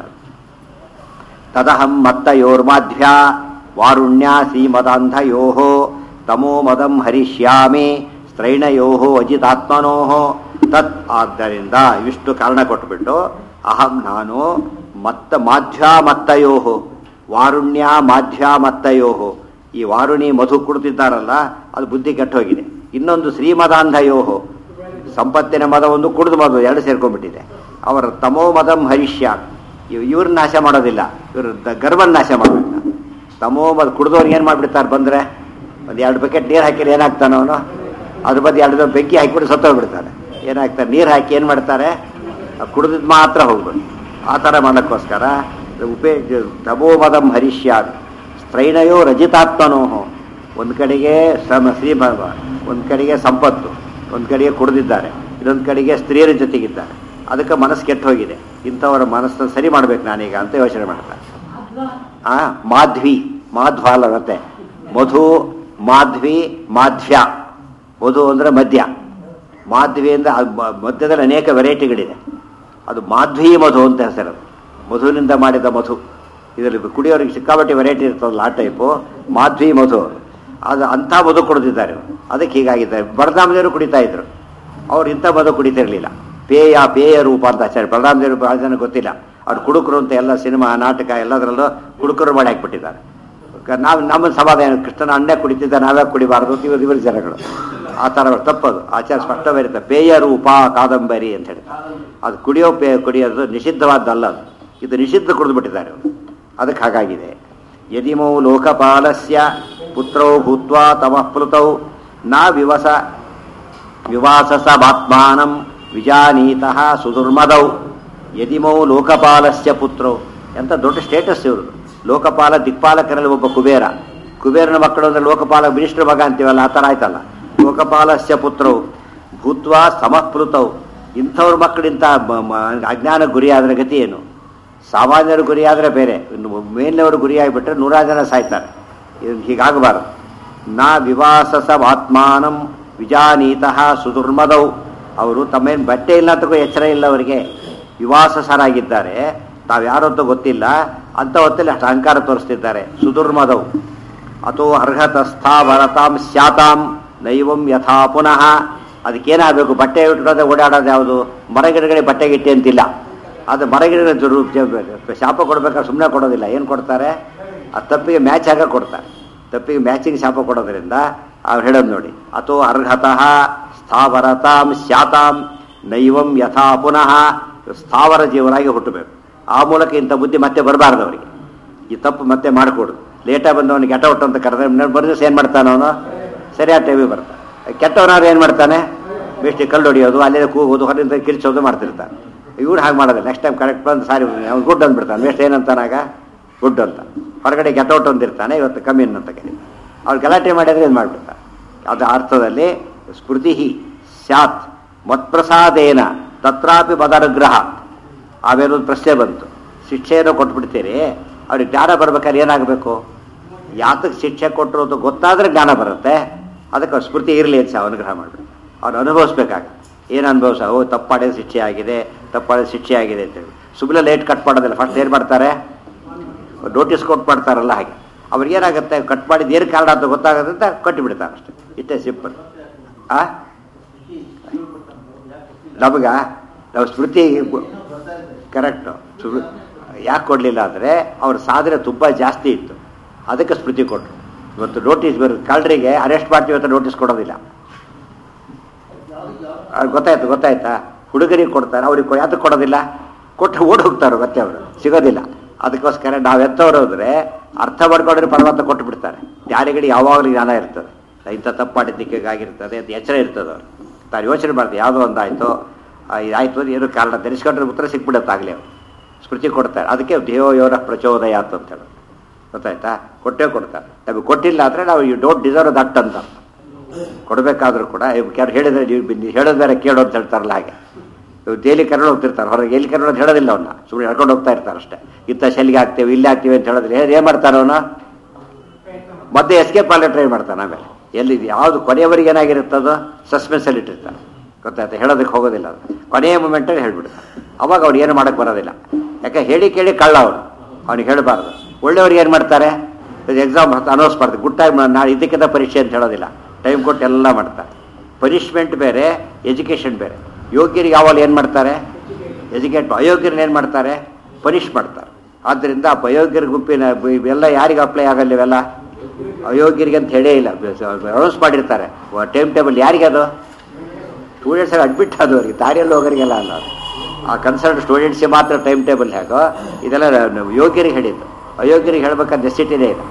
ತದಹಂ ಮತ್ತಯೋರ್ಮಾಧ್ಯ ವಾರುಣ್ಯ ಶ್ರೀಮದಾಂಧಯೋ ತಮೋ ಮದಂ ಹರಿಷ್ಯಾಮಿ ಸ್ತ್ರೈಣಯೋ ಅಜಿತಾತ್ಮನೋ ತತ್ ಆದ್ದರಿಂದ ಇವಿಷ್ಟು ಕಾರಣ ಕೊಟ್ಬಿಟ್ಟು ಅಹಂ ನಾನು ಮತ್ತ ಮಾಧ್ಯ ಮತ್ತಯೋ ವಾರುಣ್ಯ ಮಾಧ್ಯ ಮತ್ತಯೋ ಈ ವಾರುಣಿ ಮಧು ಕುಡ್ತಿದ್ದಾರಲ್ಲ ಅದು ಬುದ್ಧಿ ಕೆಟ್ಟೋಗಿದೆ ಇನ್ನೊಂದು ಶ್ರೀಮದಾಂಧಯೋ ಸಂಪತ್ತಿನ ಮದ ಒಂದು ಕುಡಿದು ಮದ ಎರಡು ಸೇರ್ಕೊಂಡ್ಬಿಟ್ಟಿದೆ ಅವರ ತಮೋ ಮದಂ ಹರಿಷ್ಯ ಇವ್ರನ್ನ ನಾಶ ಮಾಡೋದಿಲ್ಲ ಇವ್ರ ಗರ್ಭನ ನಾಶ ಮಾಡಬೇಕು ತಮೋ ಮದ ಕುಡಿದವ್ರಿಗೆ ಏನು ಮಾಡಿಬಿಡ್ತಾರೆ ಬಂದರೆ ಒಂದು ಎರಡು ಬಕೆಟ್ ನೀರು ಹಾಕಿದ್ರೆ ಏನಾಗ್ತಾನೆ ಅವನು ಅದ್ರ ಬದಿ ಎರಡು ಬೆಂಕಿ ಹಾಕಿಬಿಟ್ಟು ಸತ್ತೋಗ್ಬಿಡ್ತಾನೆ ಏನಾಗ್ತಾರೆ ನೀರು ಹಾಕಿ ಏನು ಮಾಡ್ತಾರೆ ಕುಡಿದಿದ್ದು ಮಾತ್ರ ಹೋಗ್ಬೇಕು ಆ ಥರ ಮಾಡೋಕ್ಕೋಸ್ಕರ ಉಪೇ ತಮೋ ಮದಂ ಹರಿಷ್ಯ ಸ್ತ್ರೈಣಯೋ ರಜಿತಾತ್ಮನೋ ಒಂದು ಕಡೆಗೆ ಶ್ರಮ ಶ್ರೀ ಒಂದು ಕಡೆಗೆ ಸಂಪತ್ತು ಒಂದು ಕಡೆಗೆ ಕುಡಿದಿದ್ದಾರೆ ಇನ್ನೊಂದು ಕಡೆಗೆ ಸ್ತ್ರೀಯರ ಜೊತೆಗಿದ್ದಾರೆ ಅದಕ್ಕೆ ಮನಸ್ಸು ಕೆಟ್ಟು ಹೋಗಿದೆ ಇಂಥವರ ಮನಸ್ಸನ್ನು ಸರಿ ಮಾಡ್ಬೇಕು ನಾನೀಗ ಅಂತ ಯೋಚನೆ ಮಾಡ್ತಾರೆ ಆ ಮಾಧ್ವಿ ಮಾಧ್ವ ಅಲ್ಲ ಮತ್ತೆ ಮಧು ಮಾಧ್ವಿ ಮಾಧ್ಯ ಮಧು ಅಂದ್ರೆ ಮದ್ಯ ಮಾಧ್ವಿ ಅಂದ್ರೆ ಅದು ಮ- ಮದ್ಯದಲ್ಲಿ ಅನೇಕ ವೆರೈಟಿಗಳಿದೆ ಅದು ಮಾಧ್ವಿ ಮಧು ಅಂತ ಹೆಸರು ಮಧುವಿನಿಂದ ಮಾಡಿದ ಮಧು ಇದರಲ್ಲಿ ಕುಡಿಯೋರಿಗೆ ಸಿಕ್ಕಾಪಟ್ಟೆ ವೆರೈಟಿ ಇರ್ತದಲ್ಲ ಆ ಟೈಪು ಮಾಧ್ವಿ ಮಧು ಅದು ಅಂಥ ಮಧು ಕುಡಿದಿದ್ದಾರೆ ಇವ್ರು. ಅದಕ್ಕೆ ಹೀಗಾಗಿದ್ದಾರೆ ಬಲರಾಮದೇವರು ಕುಡಿತಾ ಇದ್ರು ಅವ್ರು ಇಂಥ ಮಧು ಕುಡಿತಿರ್ಲಿಲ್ಲ ಪೇಯ ಪೇಯ ರೂಪ ಅಂತ ಆಚಾರ್ಯ ಬಲರಾಮದೇವರು ಭಾಳ ಜನ ಗೊತ್ತಿಲ್ಲ ಅವ್ರು ಕುಡುಕರು ಅಂತ ಎಲ್ಲ ಸಿನಿಮಾ ನಾಟಕ ಎಲ್ಲದರಲ್ಲೂ ಕುಡುಕರು ಮಾಡಿ ಹಾಕ್ಬಿಟ್ಟಿದ್ದಾರೆ ಕ- ನಾವು ನಮ್ಮ ಸಮಾಧಾನ ಕೃಷ್ಣನ ಅಣ್ಣೆ ಕುಡಿತಿದ್ದ ನಾವೇ ಕುಡಿಬಾರ್ದು ಅಂತ ಇವರು ಇವರು ಜನಗಳು ಆ ಥರ ತಪ್ಪದು ಆಚಾರ ಸ್ಪಷ್ಟ ಬರುತ್ತೆ ಪೇಯ ರೂಪ ಕಾದಂಬರಿ ಅಂತ ಹೇಳಿ ಅದು ಕುಡಿಯೋ ಪೇ ಕುಡಿಯೋದು ನಿಷಿದ್ಧವಾದ್ದಲ್ಲ ಅದು ಇದು ನಿಷಿದ್ಧ ಕುಡಿದ್ಬಿಟ್ಟಿದ್ದಾರೆ ಅವರು ಅದಕ್ಕೆ ಹಾಗಾಗಿದೆ ಯದಿಮೌ ಲೋಕಪಾಲಸ್ಯ ಪುತ್ರೌ ಭೂತ್ವಾ ತಮಃ ಪ್ಲುತೌ ನ ವಿವಸ ವಿವಾಸಸಮಾತ್ಮಾನಂ ವಿಜಾನೀತಃ ಸುದುರ್ಮದೌ ಯದಿಮೌ ಲೋಕಪಾಲಸ್ಯ ಪುತ್ರೌ ಎಂತ ದೊಡ್ಡ ಸ್ಟೇಟಸ್ ಇವ್ರದ್ದು ಲೋಕಪಾಲ ದಿಕ್ಪಾಲಕರಲ್ಲಿ ಒಬ್ಬ ಕುಬೇರ ಕುಬೇರನ ಮಕ್ಕಳು ಅಂದ್ರೆ ಲೋಕಪಾಲ ಮಿನಿಸ್ಟರ್ ಮಗ ಅಂತೀವಲ್ಲ ಆ ಥರ ಆಯ್ತಲ್ಲ ಲೋಕಪಾಲಸ್ಯ ಪುತ್ರವು ಭೂತ್ವಾ ಸಮಪ್ಲುತವು ಇಂಥವ್ರ ಮಕ್ಕಳಿಂತ ಮ- ಮ- ಅಜ್ಞಾನ ಗುರಿಯಾದ್ರೆ ಗತಿ ಏನು ಸಾಮಾನ್ಯರ ಗುರಿಯಾದರೆ ಬೇರೆ ಇನ್ನು ಮೇಲಿನವರು ಗುರಿಯಾಗಿಬಿಟ್ರೆ ನೂರಾರು ಜನ ಸಾಯ್ತಾರೆ ಇದು ಹೀಗಾಗಬಾರದು ನಾ ವಿವಾಸಸಮಾತ್ಮಾನಂ ವಿಜಾನೀತಃ ಸುದುರ್ಮದೌ ಅವರು ತಮ್ಮೇನು ಬಟ್ಟೆ ಇಲ್ಲ ಅಂತಕೋ ಎಚ್ಚರ ಇಲ್ಲ ಅವರಿಗೆ ವಿವಾಸಸರಾಗಿದ್ದಾರೆ ತಾವು ಯಾರು ಅಂತ ಗೊತ್ತಿಲ್ಲ ಅಂತ ಹೊತ್ತಲ್ಲಿ ಅಷ್ಟು ಅಹಂಕಾರ ತೋರಿಸ್ತಿದ್ದಾರೆ ಸುದುರ್ಮದೌ ಅಥೋ ಅರ್ಹತಸ್ಥಾವರತಾಂ ಸ್ಯಾತಾಂ ನೈವಂ ಯಥಾ ಪುನಃ ಅದಕ್ಕೇನಾಗಬೇಕು ಬಟ್ಟೆ ಇಟ್ಕೊಳ್ಳೋದೆ ಓಡಾಡೋದು ಯಾವುದು ಮರಗಿಡಗಳಿಗೆ ಬಟ್ಟೆ ಗಿಟ್ಟೆ ಅಂತಿಲ್ಲ ಅದು ಮರಗಿಡಗಳ ಜರು ಜ- ಶಾಪ ಕೊಡ್ಬೇಕಾದ್ರೆ ಸುಮ್ಮನೆ ಕೊಡೋದಿಲ್ಲ ಏನು ಕೊಡ್ತಾರೆ ಆ ತಪ್ಪಿಗೆ ಮ್ಯಾಚ್ ಆಗ ಕೊಡ್ತಾರೆ ತಪ್ಪಿಗೆ ಮ್ಯಾಚಿಂಗ್ ಶಾಪ ಕೊಡೋದ್ರಿಂದ ಅವ್ರು ಹೇಳೋದು ನೋಡಿ ಅಥೋ ಅರ್ಹತಃ ಸ್ಥಾವರತಾಂ ಸ್ಯಾತಾಂ ನೈವಂ ಯಥಾ ಪುನಃ ಸ್ಥಾವರ ಜೀವರಾಗಿ ಹುಟ್ಟಬೇಕು ಆ ಮೂಲಕ ಇಂಥ ಬುದ್ಧಿ ಮತ್ತೆ ಬರಬಾರ್ದು ಅವರಿಗೆ ಈ ತಪ್ಪು ಮತ್ತೆ ಮಾಡಿಕೊಡು ಲೇಟಾಗಿ ಬಂದವನಿಗೆ ಕೆಟ್ಟ ಹೊಟ್ಟು ಅಂತ ಕರೆದ್ರೆ ಬರೋ ದಿವಸ ಏನು ಮಾಡ್ತಾನೆ ಅವನು ಸರಿಯಾದ ಟೈಮಿಗೆ ಬರ್ತಾನೆ ಕೆಟ್ಟವನಾದ್ರು ಏನು ಮಾಡ್ತಾನೆ ಬೇಷ್ಟಿ ಕಲ್ಲು ಹೊಡಿಯೋದು ಅಲ್ಲೇ ಕೂಗೋದು ಹೊರಗಿಂದ ಕಿರ್ಚೋದು ಮಾಡ್ತಿರ್ತಾನೆ ಇವ್ರು ಹಾಗೆ ಮಾಡೋದಿಲ್ಲ ನೆಕ್ಸ್ಟ್ ಟೈಮ್ ಕರೆಕ್ಟ್ ಬಂದು ಸಾರಿ ಅವ್ನು ಗುಡ್ ಅಂದ್ಬಿಡ್ತಾನೆ ವೇಸ್ಟ್ ಏನಂತಾನಾಗ ಗುಡ್ ಅಂತ ಹೊರಗಡೆ ಗೆಟೌಟ್ ಅಂತಿರ್ತಾನೆ ಇವತ್ತು ಕಮ್ಮಿ ಅಂತ ಕರೀತಾರೆ ಅವ್ರು ಗಲಾಟೆ ಮಾಡಿದ್ರೆ ಏನು ಮಾಡಿಬಿಡ್ತಾರೆ ಅದು ಅರ್ಥದಲ್ಲಿ ಸ್ಮೃತಿ ಸ್ಯಾತ್ ಮತ್ಪ್ರಸಾದೇನ ತತ್ರಾಪಿ ಮದನುಗ್ರಹ ಆಮೇಲೆ ಪ್ರಶ್ನೆ ಬಂತು ಶಿಕ್ಷೆಯನ್ನು ಕೊಟ್ಬಿಡ್ತೀರಿ ಅವ್ರಿಗೆ ಜ್ಞಾನ ಬರ್ಬೇಕಾದ್ರೆ ಏನಾಗಬೇಕು ಯಾತಕ್ಕೆ ಶಿಕ್ಷೆ ಕೊಟ್ಟರು ಅಂತ ಗೊತ್ತಾದ್ರೆ ಜ್ಞಾನ ಬರುತ್ತೆ ಅದಕ್ಕೆ ಅವ್ರ ಸ್ಮೃತಿ ಇರಲಿ ಅಂತ ಅನುಗ್ರಹ ಮಾಡಿಬಿಡ್ತಾರೆ ಅವ್ರು ಅನುಭವಿಸ್ಬೇಕಾಗತ್ತೆ ಏನು ಅನುಭವಿಸ ಓ ತಪ್ಪಾಡಿದ ಶಿಕ್ಷೆ ಆಗಿದೆ ತಪ್ಪಾಡಿದ ಶಿಕ್ಷೆ ಆಗಿದೆ ಅಂತೇಳಿ ಸುಮ್ಮನೆ ಲೇಟ್ ಕಟ್ ಮಾಡೋದಿಲ್ಲ ಫಸ್ಟ್ ಏನು ಮಾಡ್ತಾರೆ ನೋಟಿಸ್ ಕೊಟ್ಟು ಮಾಡ್ತಾರಲ್ಲ ಹಾಗೆ ಅವ್ರಿಗೆ ಏನಾಗುತ್ತೆ ಕಟ್ ಮಾಡಿದ ಏನು ಕಾರಣ ಅಂತ ಗೊತ್ತಾಗುತ್ತೆ ಅಂತ ಕಟ್ಟಿಬಿಡ್ತಾರೆ ಅಷ್ಟೇ ಇಷ್ಟೇ ಸಿಂಪಲ್ ಆ ನಮಗ ನಾವು ಸ್ಮೃತಿ ಕರೆಕ್ಟು ಯಾಕೆ ಕೊಡಲಿಲ್ಲ ಅಂದರೆ ಅವ್ರ ಸಾಧನೆ ತುಂಬ ಜಾಸ್ತಿ ಇತ್ತು ಅದಕ್ಕೆ ಸ್ಮೃತಿ ಕೊಟ್ಟರು ಇವತ್ತು ನೋಟಿಸ್ ಬರೋ ಕಳ್ಳರಿಗೆ ಅರೆಸ್ಟ್ ಮಾಡ್ತೀವಿ ಅಂತ ನೋಟಿಸ್ ಕೊಡೋದಿಲ್ಲ ಅವ್ರಿಗೆ ಗೊತ್ತಾಯ್ತು ಗೊತ್ತಾಯ್ತಾ ಹುಡುಗರಿಗೆ ಕೊಡ್ತಾರೆ ಅವ್ರಿಗೆ ಯಾತಕ್ಕೆ ಕೊಡೋದಿಲ್ಲ ಕೊಟ್ಟು ಓಡಿ ಹೋಗ್ತಾರೆ ಮತ್ತೆ ಅವರು ಸಿಗೋದಿಲ್ಲ ಅದಕ್ಕೋಸ್ಕರ ನಾವು ಎತ್ತವ್ರು ಹೋದ್ರೆ ಅರ್ಥ ಮಾಡ್ಕೊಂಡ್ರೆ ಪರಮಾತ್ಮ ಕೊಟ್ಟು ಬಿಡ್ತಾರೆ ಯಾರಿಗಡಿ ಯಾವಾಗಲೂ ಜ್ಞಾನ ಇರ್ತದೆ ಇಂಥ ತಪ್ಪು ಮಾಡಿದ್ದಕ್ಕಾಗಿರ್ತದೆ ಅಂತ ಎಚ್ಚರ ಇರ್ತದೆ ಅವ್ರು ತಾನು ಯೋಚನೆ ಮಾಡ್ತಾರೆ ಯಾವುದೋ ಒಂದಾಯಿತು ಇದಾಯಿತು ಅಂತ ಏನೋ ಕಾರಣ ಧರಿಸ್ಕೊಂಡ್ರೆ ಉತ್ತರ ಸಿಕ್ಬಿಡುತ್ತೆ ಆಗಲೇ ಅವರು ಸ್ಮೃತಿ ಕೊಡ್ತಾರೆ ಅದಕ್ಕೆ ದೇವೋ ಯೋರ ಪ್ರಚೋದಯಾತ್ ಅಂತ ಹೇಳೋದು ಗೊತ್ತಾಯ್ತಾ ಕೊಟ್ಟೇ ಕೊಡ್ತಾರೆ ನಮಗೆ ಕೊಟ್ಟಿಲ್ಲ ಅಂದರೆ ನಾವು ಯು ಡೋಂಟ್ ಡಿಸರ್ವ್ ದಟ್ ಅಂತ ಅರ್ಥ. ಕೊಡಬೇಕಾದ್ರೂ ಕೂಡ ಯಾರು ಹೇಳಿದ್ರೆ ನೀವು ನೀವು ಹೇಳೋದು ಬೇರೆ ಕೇಳೋ ಅಂತ ಹೇಳ್ತಾರಲ್ಲ ಹಾಗೆ ಇವ್ರು ಡೈಲಿ ಕರ್ಕೊಂಡು ಹೋಗ್ತಿರ್ತಾರೆ ಹೊರಗೆ ಎಲ್ಲಿ ಕರ್ಕೊಂಡು ಅಂತ ಹೇಳೋದಿಲ್ಲ ಅವನ್ನ ಸುಮ್ಮನೆ ಹೇಳ್ಕೊಂಡು ಹೋಗ್ತಾ ಇರ್ತಾರೆ ಅಷ್ಟೇ ಇತ್ತ ಶೆಲ್ಗೆ ಹಾಕ್ತೇವೆ ಇಲ್ಲಿ ಹಾಕ್ತೀವಿ ಅಂತ ಹೇಳೋದಿಲ್ಲ ಏನು ಮಾಡ್ತಾನೆ ಅವನು ಮತ್ತೆ ಎಸ್ಕೇಪ್ ಆಗಲಿ ಟ್ರೈ ಮಾಡ್ತಾನೆ ಆಮೇಲೆ ಎಲ್ಲಿ ಯಾವುದು ಕೊನೆಯವರೆಗೆ ಏನಾಗಿರುತ್ತದೋ ಸಸ್ಪೆನ್ಸಲ್ಲಿ ಇಟ್ಟಿರ್ತಾನೆ ಗೊತ್ತಾಯ್ತು ಹೇಳೋದಕ್ಕೆ ಹೋಗೋದಿಲ್ಲ ಅದು ಕೊನೆಯ ಮೂಮೆಂಟಲ್ಲಿ ಹೇಳ್ಬಿಡ್ತಾನೆ ಅವಾಗ ಅವ್ರು ಏನು ಮಾಡೋಕ್ಕೆ ಬರೋದಿಲ್ಲ ಯಾಕೆ ಹೇಳಿ ಕೇಳಿ ಕಳ್ಳ ಅವನು ಅವ್ನಿಗೆ ಹೇಳಬಾರ್ದು ಒಳ್ಳೆಯವ್ರಿಗೆ ಏನು ಮಾಡ್ತಾರೆ ಎಕ್ಸಾಮ್ ಅನೌನ್ಸ್ ಮಾಡ್ತಾರೆ ಗುಡ್ ಟೈಮ್ ನಾಳೆ ಇದಕ್ಕಿಂತ ಪರೀಕ್ಷೆ ಅಂತ ಹೇಳೋದಿಲ್ಲ ಟೈಮ್ ಕೊಟ್ಟು ಎಲ್ಲ ಮಾಡ್ತಾರೆ ಪನಿಷ್ಮೆಂಟ್ ಬೇರೆ ಎಜುಕೇಷನ್ ಬೇರೆ ಯೋಗ್ಯರಿಗೆ ಯಾವಾಗ ಏನು ಮಾಡ್ತಾರೆ ಎಜುಕೇಟ್ ಅಯೋಗ್ಯರನ್ನ ಏನು ಮಾಡ್ತಾರೆ ಪನಿಷ್ ಮಾಡ್ತಾರೆ ಆದ್ದರಿಂದ ಆ ಅಯೋಗ್ಯರ ಗುಂಪಿನ ಇವೆಲ್ಲ ಯಾರಿಗೆ ಅಪ್ಲೈ ಆಗಲ್ಲ ಇವೆಲ್ಲ ಅಯೋಗ್ಯರಿಗೆ ಅಂತ ಹೇಳೇ ಇಲ್ಲ ಅನೌನ್ಸ್ ಮಾಡಿರ್ತಾರೆ ಟೈಮ್ ಟೇಬಲ್ ಯಾರಿಗೆ ಅದು ಸ್ಟೂಡೆಂಟ್ಸ್ ಅಡ್ಮಿಟ್ ಆದವರಿಗೆ ದಾರಿಯಲ್ಲಿ ಹೋಗೋರಿಗೆಲ್ಲ ಅಲ್ಲ ಅದು. ಆ ಕನ್ಸರ್ನ್ ಸ್ಟೂಡೆಂಟ್ಸ್ಗೆ ಮಾತ್ರ ಟೈಮ್ ಟೇಬಲ್ ಹೇಗೋ ಇದೆಲ್ಲ ನಾವು ಯೋಗ್ಯರಿಗೆ ಹೇಳಿದ್ದು ಅಯೋಗ್ಯರಿಗೆ ಹೇಳ್ಬೇಕಾದ ನೆಸಿಟಿನೇ ಇಲ್ಲ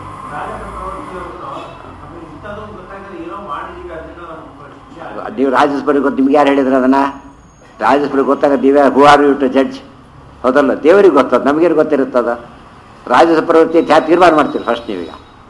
ಇಂಥದ್ದೊಂದು ಗೊತ್ತಾಗದೆ ಏನೋ ಮಾಡಿದೀವಿ ಅದನ್ನ ನಮ್ಗೆ ಶಿಕ್ಷೆ ಆಗಿದೆ. ನೀವು ರಾಜಸ್ಪುರಿ ಗೊತ್ತು ನಿಮ್ಗೆ ಯಾರು ಹೇಳಿದ್ರು ಅದನ್ನ ರಾಜಸ್ಪುರಿ ಗೊತ್ತಾಗ ನೀವೇ who are you to judge ಹೌದಲ್ಲ ದೇವರಿಗೆ ಗೊತ್ತದ ನಮಗೇನು ಗೊತ್ತಿರುತ್ತದ ರಾಜಸಪ್ರವೃತ್ತಿ ಯಾ ತೀರ್ಮಾನ ಮಾಡ್ತೀರಿ ಫಸ್ಟ್ ನೀವೀಗ